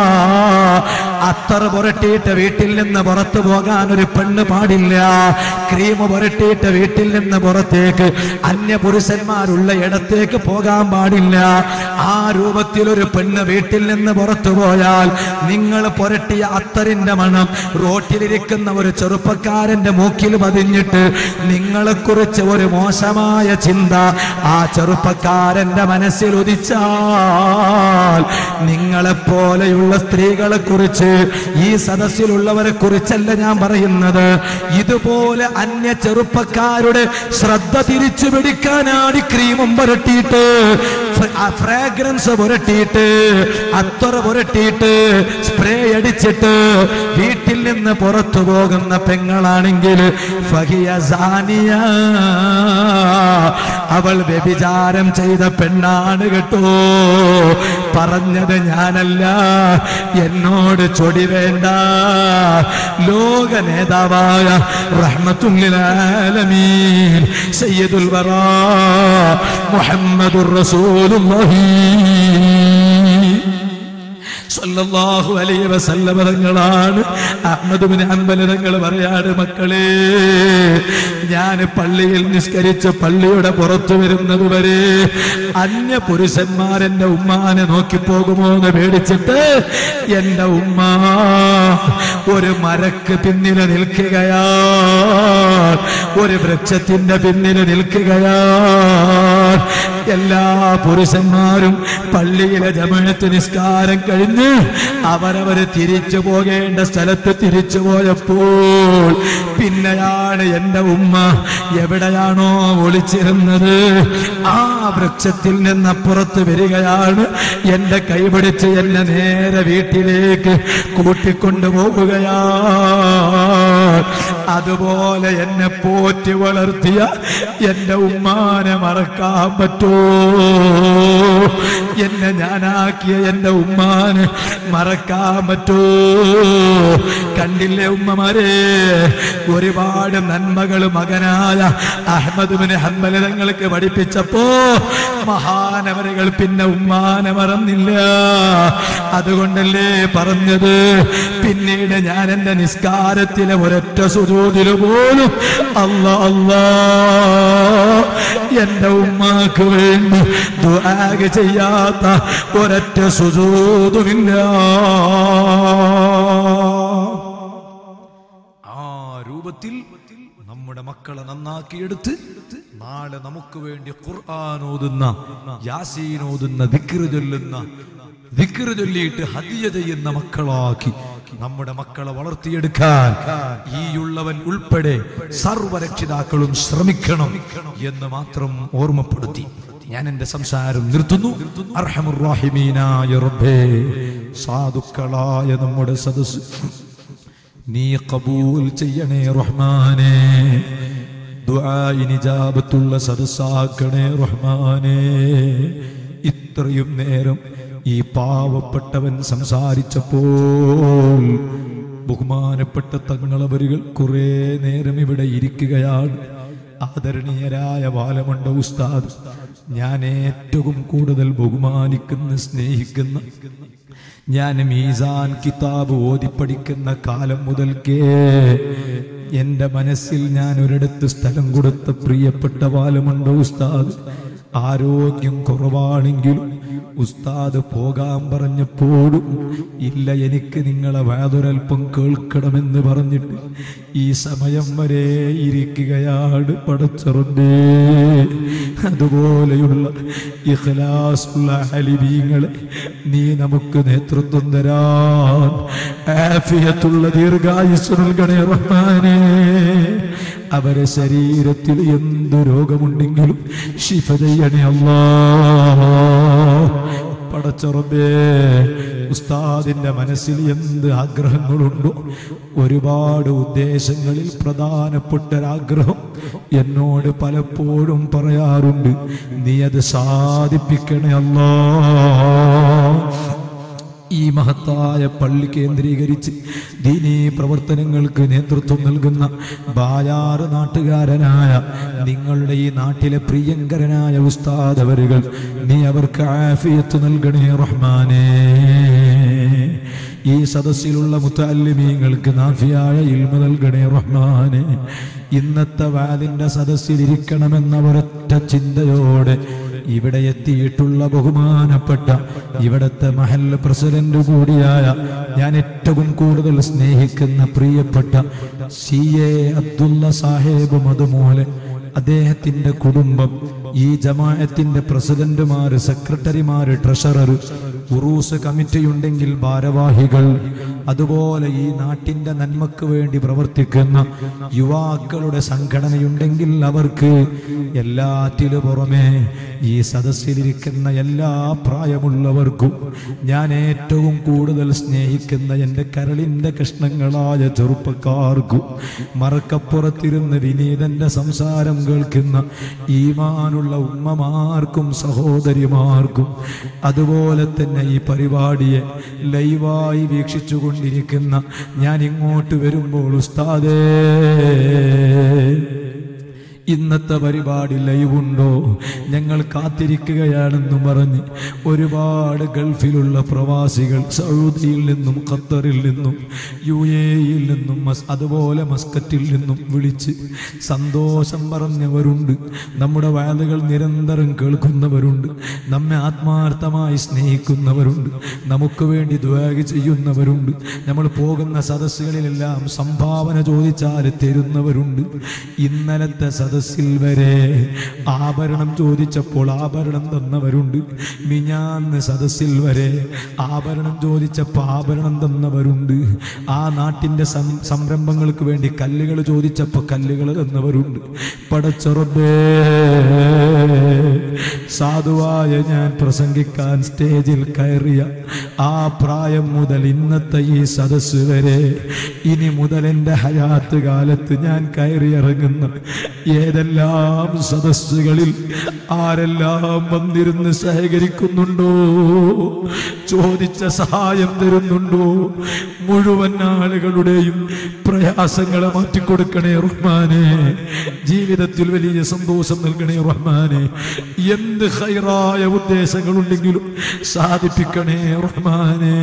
S1: അത്തർ പുരട്ടിയിട്ട് വീട്ടിൽ നിന്ന് പുറത്തു പോകാൻ ഒരു പെണ്ണ് പാടില്ല ക്രീം പുരട്ടിയിട്ട് വീട്ടിൽ നിന്ന് പുറത്തേക്ക് അന്യ പുരുഷന്മാരുള്ള ഇടത്തേക്ക് പോകാൻ പാടില്ല ആ രൂപത്തിൽ ഒരു പെണ്ണ് വീട്ടിൽ നിന്ന് പുറത്തു പോയാൽ നിങ്ങൾ പുരട്ടിയ അത്തറിന്റെ മണം റോട്ടിലിരിക്കുന്ന ഒരു ചെറുപ്പക്കാരന്റെ മൂക്കിൽ പതിഞ്ഞിട്ട് നിങ്ങളെ കുറിച്ച് ഒരു മോശമായ ചിന്ത ആ ചെറുപ്പക്കാരന്റെ മനസ്സിൽ ഉദിച്ചാൽ നിങ്ങളെ പോലെയുള്ള സ്ത്രീകളെ കുറിച്ച് ഈ സദസ്സിലുള്ളവരെ കുറിച്ചല്ല ഞാൻ പറയുന്നത് ഇതുപോലെ അന്യ ചെറുപ്പക്കാരുടെ ശ്രദ്ധ തിരിച്ചു പിടിക്കാനാണ് ഈ ക്രീമും പുരട്ടിയിട്ട് ഫ്രാഗ്രൻസ് പുരട്ടിയിട്ട് അത്തറ പുരട്ടിയിട്ട് സ്പ്രേ അടിച്ചിട്ട് വീട്ടിൽ നിന്ന് പുറത്തു പോകുന്ന പെങ്ങളാണെങ്കിൽ ഫഹിയ സാനിയ അവൾ വ്യഭിചാരം ചെയ്ത പെണ്ണാണ് കേട്ടോ പറഞ്ഞത് ഞാനല്ല എന്നോട് ചൊടി വേണ്ട ലോക നേതാവായ റഹ്മത്തുല്ലാലമീൻ സയ്യിദുൽ വറാ മുഹമ്മദുർ റസൂലുള്ളാഹി സല്ലല്ലാഹു അലൈഹി വസല്ലമ തങ്ങളാണ് അഹ്മദ് ബിൻ ഹംബൽ തങ്ങൾ പറയാണ് മക്കളെ ഞാൻ പള്ളിയിൽ നിസ്കരിച്ച് പള്ളിയുടെ പുറത്തു വരുന്നത് വരെ അന്യ പുരുഷന്മാരെന്റെ ഉമ്മാനെ നോക്കി പോകുമോ എന്ന് പേടിച്ചിട്ട് എന്റെ ഉമ്മ ഒരു മരക്ക് പിന്നില് നിൽക്കുകയാ ഒരു വൃക്ഷത്തിന്റെ പിന്നില് നിൽക്കുകയാ എല്ലാ പുരുഷന്മാരും പള്ളിയിലെ ജമഴത്ത് നിസ്കാരം കഴിഞ്ഞ് അവരവര് തിരിച്ചു പോകേണ്ട സ്ഥലത്ത് തിരിച്ചു പോയപ്പോൾ പിന്നെയാണ് എന്റെ ഉമ്മ എവിടെയാണോ ഒളിച്ചിരുന്നത് ആ വൃക്ഷത്തിൽ നിന്നപ്പുറത്ത് വരികയാണ് എന്റെ കൈപിടിച്ച് എന്നെ നേരെ വീട്ടിലേക്ക് കൂട്ടിക്കൊണ്ടു പോകുകയാ അതുപോലെ എന്നെ പോറ്റി വളർത്തിയ എന്റെ ഉമ്മാനെ മറക്കാൻ പറ്റോ എന്നെ ഞാനാക്കിയ എന്റെ ഉമ്മാനെ മറക്കാൻ പറ്റോ കണ്ടില്ലേ ഉമ്മമാരെ ഒരുപാട് നന്മകൾ മകനായ അഹമ്മദ് ബിൻ ഹംബൽ തങ്ങൾക്ക് പഠിപ്പിച്ചപ്പോ മഹാനവരുകൾ പിന്നെ ഉമ്മാനെ മറന്നില്ല അതുകൊണ്ടല്ലേ പറഞ്ഞത് പിന്നീട് ഞാൻ എന്റെ നിസ്കാരത്തിലെ ഒരൊറ്റ സുജൂതില് പോലും അല്ല അല്ലാ എന്റെ ഉമ്മാക്ക് വേണ്ടി ദുആഗ് ചെയ്യാത്ത ഒരൊറ്റ സുജൂതുമില്ല രൂപത്തിൽ നമ്മുടെ മക്കളെ നന്നാക്കിയെടുത്ത് നാളെ നമുക്ക് വേണ്ടി ഖുർആൻ ഓതുന്ന യാസീൻ ഓതുന്ന ദിക്റ് ചൊല്ലുന്ന ദിക്റ് ചൊല്ലിയിട്ട് ഹദിയ ചെയ്യുന്ന മക്കളാക്കി നമ്മുടെ മക്കളെ വളർത്തിയെടുക്കാൻ ഈയുള്ളവൻ ഉൾപ്പെടെ സർവരക്ഷിതാക്കളും ശ്രമിക്കണം എന്ന് മാത്രം ഓർമ്മപ്പെടുത്തി ഞാൻ എന്റെ സംസാരം നിർത്തുന്നു അർഹമുറാഹിമീനായ റബ്ബേ സാധുക്കളായ നമ്മുടെ സദസ് നീ കബൂൽ ചെയ്യണേ റഹ്മാനേ ദുആഇനിജാബത്തുള്ള സദസ്സാക്കണേ റഹ്മാനേ ഇത്രയും നേരം ഈ പാവപ്പെട്ടവൻ സംസാരിച്ചപ്പോൾ ബഹുമാനപ്പെട്ട തങ്ങളവരുകൾ കുറെ നേരം ഇവിടെ ഇരിക്കുകയാണ് ആദരണീയരായ ബാലമണ്ഡ ഉസ്താദ് ഞാൻ ഏറ്റവും കൂടുതൽ ബഹുമാനിക്കുന്ന സ്നേഹിക്കുന്ന ഞാൻ മീസാൻ കിതാബ് ഓതി പഠിക്കുന്ന കാലം മുതൽക്കേ എന്റെ മനസ്സിൽ ഞാൻ ഒരിടത്ത് സ്ഥലം കൊടുത്ത പ്രിയപ്പെട്ട ബാലമണ്ഡ ഉസ്താദ് ആരോഗ്യം കുറവാണെങ്കിലും ഉസ്താദ് പോകാൻ പറഞ്ഞപ്പോഴും ഇല്ല എനിക്ക് നിങ്ങളെ വേതൊരൽപ്പം കേൾക്കണമെന്ന് പറഞ്ഞിട്ട് ഈ സമയം വരെ ഇരിക്കുകയാണ് പടച്ചറമ്പേ അതുപോലെയുള്ള ഇഖ്ലാസുള്ള ഹലിബീങ്ങളെ നീ നമുക്ക് നേതൃത്വം തരാൻ ആഫിയത്തുള്ള ദീർഘായുസ് നൽകണേ റഹ്മാനേ അവരെ ശരീരത്തിൽ എന്ത് രോഗമുണ്ടെങ്കിലും ശിഫ ചെയ്യണേ അല്ലാ പടച്ചുറബേ ഉസ്താദിന്റെ മനസ്സിൽ എന്ത് ആഗ്രഹങ്ങളുണ്ടോ ഒരുപാട് ഉദ്ദേശങ്ങളിൽ പ്രധാനപ്പെട്ട ഒരാഗ്രഹം എന്നോട് പലപ്പോഴും പറയാറുണ്ട് നീ അത് സാധിപ്പിക്കണേ അല്ലാ ഈ മഹത്തായ പള്ളി കേന്ദ്രീകരിച്ച് ദീനീ പ്രവർത്തനങ്ങൾക്ക് നേതൃത്വം നൽകുന്ന ബായാറ് നാട്ടുകാരനായ നിങ്ങളുടെ ഈ നാട്ടിലെ പ്രിയങ്കരനായ ഉസ്താദവരുകൾ നീ അവർക്ക് ആഫിയത്ത് നൽകണേ റഹ്മാനേ ഈ സദസ്സിലുള്ള മുത്തല്ലിമീങ്ങൾക്ക് നാഫിയായ ഇൽമ നൽകണേ റഹ്മാനെ ഇന്നത്തെ വാലിന്റെ സദസ്സിലിരിക്കണമെന്ന ഒരൊറ്റ ചിന്തയോടെ ഇവിടെ എത്തിയിട്ടുള്ള ബഹുമാനപ്പെട്ട ഇവിടത്തെ മഹൽ പ്രസിഡന്റ് കൂടിയായ ഞാൻ ഏറ്റവും കൂടുതൽ സ്നേഹിക്കുന്ന പ്രിയപ്പെട്ട സി എ അബ്ദുള്ള സാഹേബ് മധുമോലെ അദ്ദേഹത്തിന്റെ കുടുംബം ഈ ജമാഅത്തിന്റെ പ്രസിഡന്റുമാര് സെക്രട്ടറിമാര് ട്രഷറർ ഉറൂസ് കമ്മിറ്റി ഉണ്ടെങ്കിൽ ഭാരവാഹികൾ അതുപോലെ ഈ നാട്ടിന്റെ നന്മക്ക് വേണ്ടി പ്രവർത്തിക്കുന്ന യുവാക്കളുടെ സംഘടനയുണ്ടെങ്കിൽ അവർക്ക് എല്ലാറ്റിനു പുറമെ ഈ സദസ്സിലിരിക്കുന്ന എല്ലാ പ്രായമുള്ളവർക്കും ഞാൻ ഏറ്റവും കൂടുതൽ സ്നേഹിക്കുന്ന എൻ്റെ കരളിൻ്റെ കഷ്ണങ്ങളായ ചെറുപ്പക്കാർക്കും മറക്കപ്പുറത്തിരുന്ന് വിനീതന്റെ സംസാരം കേൾക്കുന്ന ഈമാനുള്ള ഉമ്മമാർക്കും സഹോദരിമാർക്കും അതുപോലെ തന്നെ ഈ പരിപാടിയെ ലൈവായി വീക്ഷിച്ചു കൊണ്ടിരിക്കുന്ന ഞാൻ ഇങ്ങോട്ട് വരുമ്പോൾ ഉസ്താദേ ഇന്നത്തെ പരിപാടി ലൈവുണ്ടോ ഞങ്ങൾ കാത്തിരിക്കുകയാണെന്നും പറഞ്ഞ് ഒരുപാട് ഗൾഫിലുള്ള പ്രവാസികൾ സൗദിയിൽ നിന്നും ഖത്തറിൽ നിന്നും യു എയിൽ നിന്നും മസ് അതുപോലെ മസ്കറ്റിൽ നിന്നും വിളിച്ച് സന്തോഷം പറഞ്ഞവരുണ്ട് നമ്മുടെ വാലുകൾ നിരന്തരം കേൾക്കുന്നവരുണ്ട് നമ്മെ ആത്മാർത്ഥമായി സ്നേഹിക്കുന്നവരുണ്ട് നമുക്ക് വേണ്ടി ദ്വാഗ് ചെയ്യുന്നവരുണ്ട് നമ്മൾ പോകുന്ന സദസ്സുകളിലെല്ലാം സംഭാവന ചോദിച്ചാൽ തരുന്നവരുണ്ട് ഇന്നലത്തെ സദസ്സിൽ വരെ ആഭരണം ചോദിച്ചപ്പോൾ ആഭരണം തന്നവരുണ്ട് മിഞ്ഞാന്ന് സദസ്സിൽ വരെ ആഭരണം ചോദിച്ചപ്പോൾ ആഭരണം തന്നവരുണ്ട് ആ നാട്ടിന്റെ സം- സംരംഭങ്ങൾക്ക് വേണ്ടി കല്ലുകൾ ചോദിച്ചപ്പോൾ കല്ലുകൾ തന്നവരുണ്ട് പടച്ചുറബേ സാധുവായ ഞാൻ പ്രസംഗിക്കാൻ സ്റ്റേജിൽ കയറിയ ആ പ്രായം മുതൽ ഇന്നത്തെ ഈ സദസ്സ് വരെ ഇനി മുതൽ എൻ്റെ ഹയാത്ത് കാലത്ത് ഞാൻ കയറിയിറങ്ങുന്ന ഏതെല്ലാം സദസ്സുകളിൽ ആരെല്ലാം വന്നിരുന്ന് സഹകരിക്കുന്നുണ്ടോ ചോദിച്ച സഹായം തരുന്നുണ്ടോ മുഴുവൻ ആളുകളുടെയും പ്രയാസങ്ങളെ മാറ്റിക്കൊടുക്കണേ റഹ്മാനെ ജീവിതത്തിൽ വലിയ സന്തോഷം നൽകണേ റഹ്മാനെ എന്ത് ഹൈറായ ഉദ്ദേശങ്ങളുണ്ടെങ്കിലും സാധിപ്പിക്കണേ റഹ്മാനെ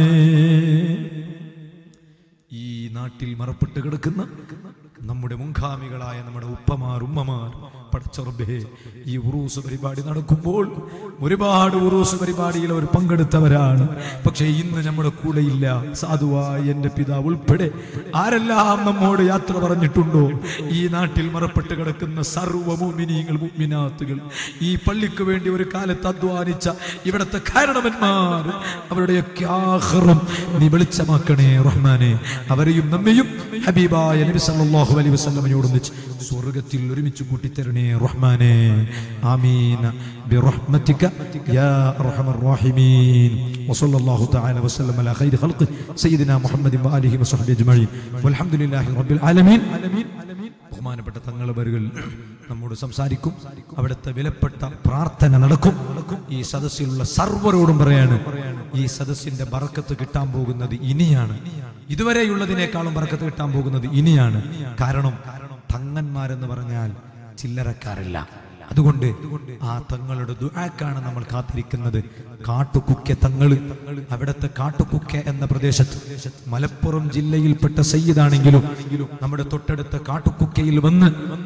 S1: ഈ നാട്ടിൽ മറപ്പെട്ട് കിടക്കുന്ന നമ്മുടെ മുൻഗാമികളായ നമ്മുടെ ഉപ്പമാർ ഉമ്മമാർ പടച്ചറബേ ഈ ഉറൂസ് പരിപാടി നടക്കുമ്പോൾ ഒരുപാട് ഉറൂസ് പരിപാടിയിൽ അവർ പങ്കെടുത്തവരാണ് പക്ഷേ ഇന്ന് നമ്മുടെ കൂടെ ഇല്ല സാധുവായ എന്റെ പിതാവ് ഉൾപ്പെടെ ആരെല്ലാം നമ്മോട് യാത്ര പറഞ്ഞിട്ടുണ്ടോ ഈ നാട്ടിൽ മറപ്പെട്ട് കിടക്കുന്ന സർവ്വ മുഅ്മിനീങ്ങൾ മുഅ്മിനാത്തുകൾ ഈ പള്ളിക്ക് വേണ്ടി ഒരു കാലത്ത് അധ്വാനിച്ച ഇവിടുത്തെ കാരണവന്മാർ അവരുടെയൊക്കെ ആഹ്റം നീ വെളിച്ചമാക്കണേ റഹ്മാനെ അവരെയും നമ്മയും ഹബീബായ നബി സല്ലല്ലാഹു അലൈഹി വസല്ലമയോടൊന്നിച്ച് സ്വർഗത്തിൽ ഒരുമിച്ച് കൂട്ടിത്തരണേ റഹ്മാനെ ആമീൻ برحمتك يا ارحم الراحمين وصلى الله تعالى وسلم على خير خلقه سيدنا محمد واله وصحبه اجمعين والحمد لله رب العالمين ബഹുമാനപ്പെട്ട തങ്ങളവരുകൾ നമ്മോട് സംസാരിക്കും അവിടുത്തെ വിലപ്പെട്ട പ്രാർത്ഥന നടക്കും ഈ സദസ്സിലുള്ള സർവരോടും പറയാണ് ഈ സദസ്സിന്റെ ബറക്കത്ത് കിട്ടാൻ പോകുന്നത് ഇനിയാണ് ഇതുവരെയുള്ളതിനേക്കാളും ബറക്കത്ത് കിട്ടാൻ പോകുന്നത് ഇനിയാണ് കാരണം തങ്ങന്മാരെന്ന് പറഞ്ഞാൽ ചില്ലറക്കാരല്ല അതുകൊണ്ട് ആ തങ്ങളുടെ ദുആക്കാണ് നമ്മൾ കാത്തിരിക്കുന്നത് കാട്ടുകുക്ക തങ്ങള് അവിടുത്തെ കാട്ടുകുക്ക എന്ന പ്രദേശത്ത് മലപ്പുറം ജില്ലയിൽപ്പെട്ട സയ്യിദാണെങ്കിലും നമ്മുടെ തൊട്ടടുത്ത കാട്ടുകുക്കയിൽ വന്ന്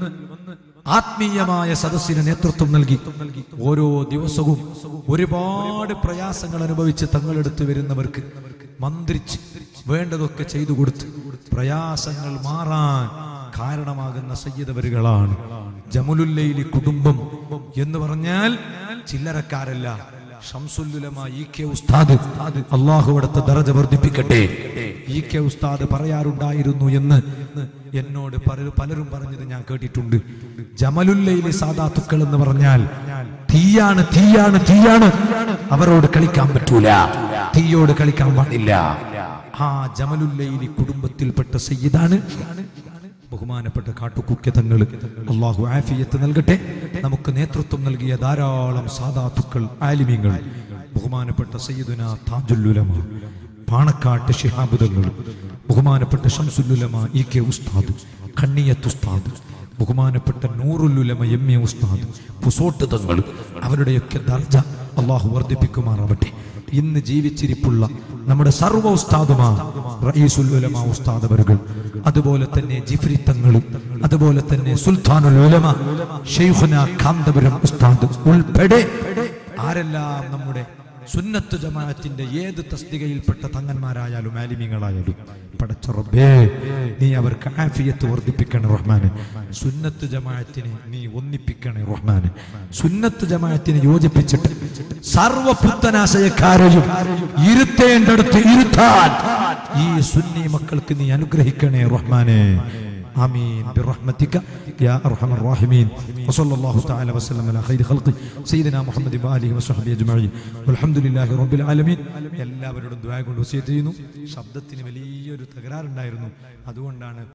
S1: ആത്മീയമായ സദസ്സിന് നേതൃത്വം നൽകി ഓരോ ദിവസവും ഒരുപാട് പ്രയാസങ്ങൾ അനുഭവിച്ച് തങ്ങളെടുത്ത് വരുന്നവർക്ക് മന്ത്രിച്ച് വേണ്ടതൊക്കെ ചെയ്തു കൊടുത്ത് പ്രയാസങ്ങൾ മാറാൻ കാരണമാകുന്ന സയ്യിദവരുകളാണ് ജമുലുല്ലയിലി കുടുംബം എന്ന് പറഞ്ഞാൽ ചില്ലറക്കാരല്ല ഷംസുല്ലുലമ ഇ കെ ഉസ്താദ് അള്ളാഹു അവിടുത്തെ ദറജ വർദ്ധിപ്പിക്കട്ടെ ഇ കെ ഉസ്താദ് പറയാറുണ്ടായിരുന്നു എന്ന് എന്നോട് പലരും പലരും പറഞ്ഞത് ഞാൻ കേട്ടിട്ടുണ്ട് ജമലുല്ലയിലെ സാദാത്തുക്കൾ എന്ന് പറഞ്ഞാൽ തീയാണ് തീയാണ് തീയാണ് അവരോട് കളിക്കാൻ പറ്റൂല തീയോട് കളിക്കാൻ പാടില്ല ആ ജമലുല്ലയിലി കുടുംബത്തിൽപ്പെട്ട സയ്യിദാണ് ബഹുമാനപ്പെട്ട കാട്ടുകുക്യതങ്ങൾ അള്ളാഹു ആഫിയത്ത് നൽകട്ടെ നമുക്ക് നേതൃത്വം നൽകിയ ധാരാളം സാദാത്തുക്കൾ ആലിമ്യങ്ങൾ ബഹുമാനപ്പെട്ട സയ്യിദുന താജുല്ലുലമ പാണക്കാട്ട് ഷിഹാബുദങ്ങൾ ബഹുമാനപ്പെട്ട ഷംസുല്ലുലമ ഇ കെ ഉസ്താദ് കണ്ണിയത്ത് ഉസ്താദ് ബഹുമാനപ്പെട്ട നൂറുല്ലുലമ എം എ ഉസ്താദ് പുസോട്ട് തങ്ങൾ അവരുടെയൊക്കെ ദർജ അള്ളാഹു വർദ്ധിപ്പിക്കുമാറാവട്ടെ ഇന്ന് ജീവിച്ചിരിപ്പുള്ള നമ്മുടെ സർവ്വ ഉസ്താദുമാ റഈസുൽ ഉലമ ഉസ്താദ് അവരുകൾ അതുപോലെ തന്നെ ജിഫ്രി തങ്ങൾ അതുപോലെ തന്നെ സുൽത്താനുൽ ഉലമ ഷെയ്ഖുന കാന്തപുരം ഉസ്താദ് ഉൾപ്പെടെ ആരെല്ലാം നമ്മുടെ സുന്നത്ത് ജമാഅത്തിന്റെ ഏത് തസ്തികയിൽപ്പെട്ട തങ്ങന്മാരായാലും ആലിമ്യങ്ങളായാലും പടച്ച റബ്ബേ നീ അവർക്ക് ആഫിയത്ത് വർദ്ധിപ്പിക്കണേ റഹ്മാനെ സുന്നത്ത് ജമാഅത്തിനെ നീ ഒന്നിപ്പിക്കണേ റഹ്മാനെ സുന്നത്ത് ജമാഅത്തിനെ യോജിപ്പിച്ചിട്ട് സർവ പുത്തനാശയക്കാരെയും ഇരുത്തേണ്ടടുത്ത് ഇരുത്താൻ ഈ സുന്നി മക്കൾക്ക് നീ അനുഗ്രഹിക്കണേ റഹ്മാനെ آمين برحمتك يا أرحم الراحمين وصلى الله تعالى وسلم على خير خلقه سيدنا محمد وآله وصحبه أجمعين والحمد لله رب العالمين എല്ലാവരോടും ദ്വായ കൊണ്ട് വസിയത്ത് ചെയ്യുന്നു ശബ്ദത്തിന് വലിയൊരു തകരാറുണ്ടായിരുന്നു അതുകൊണ്ടാണ്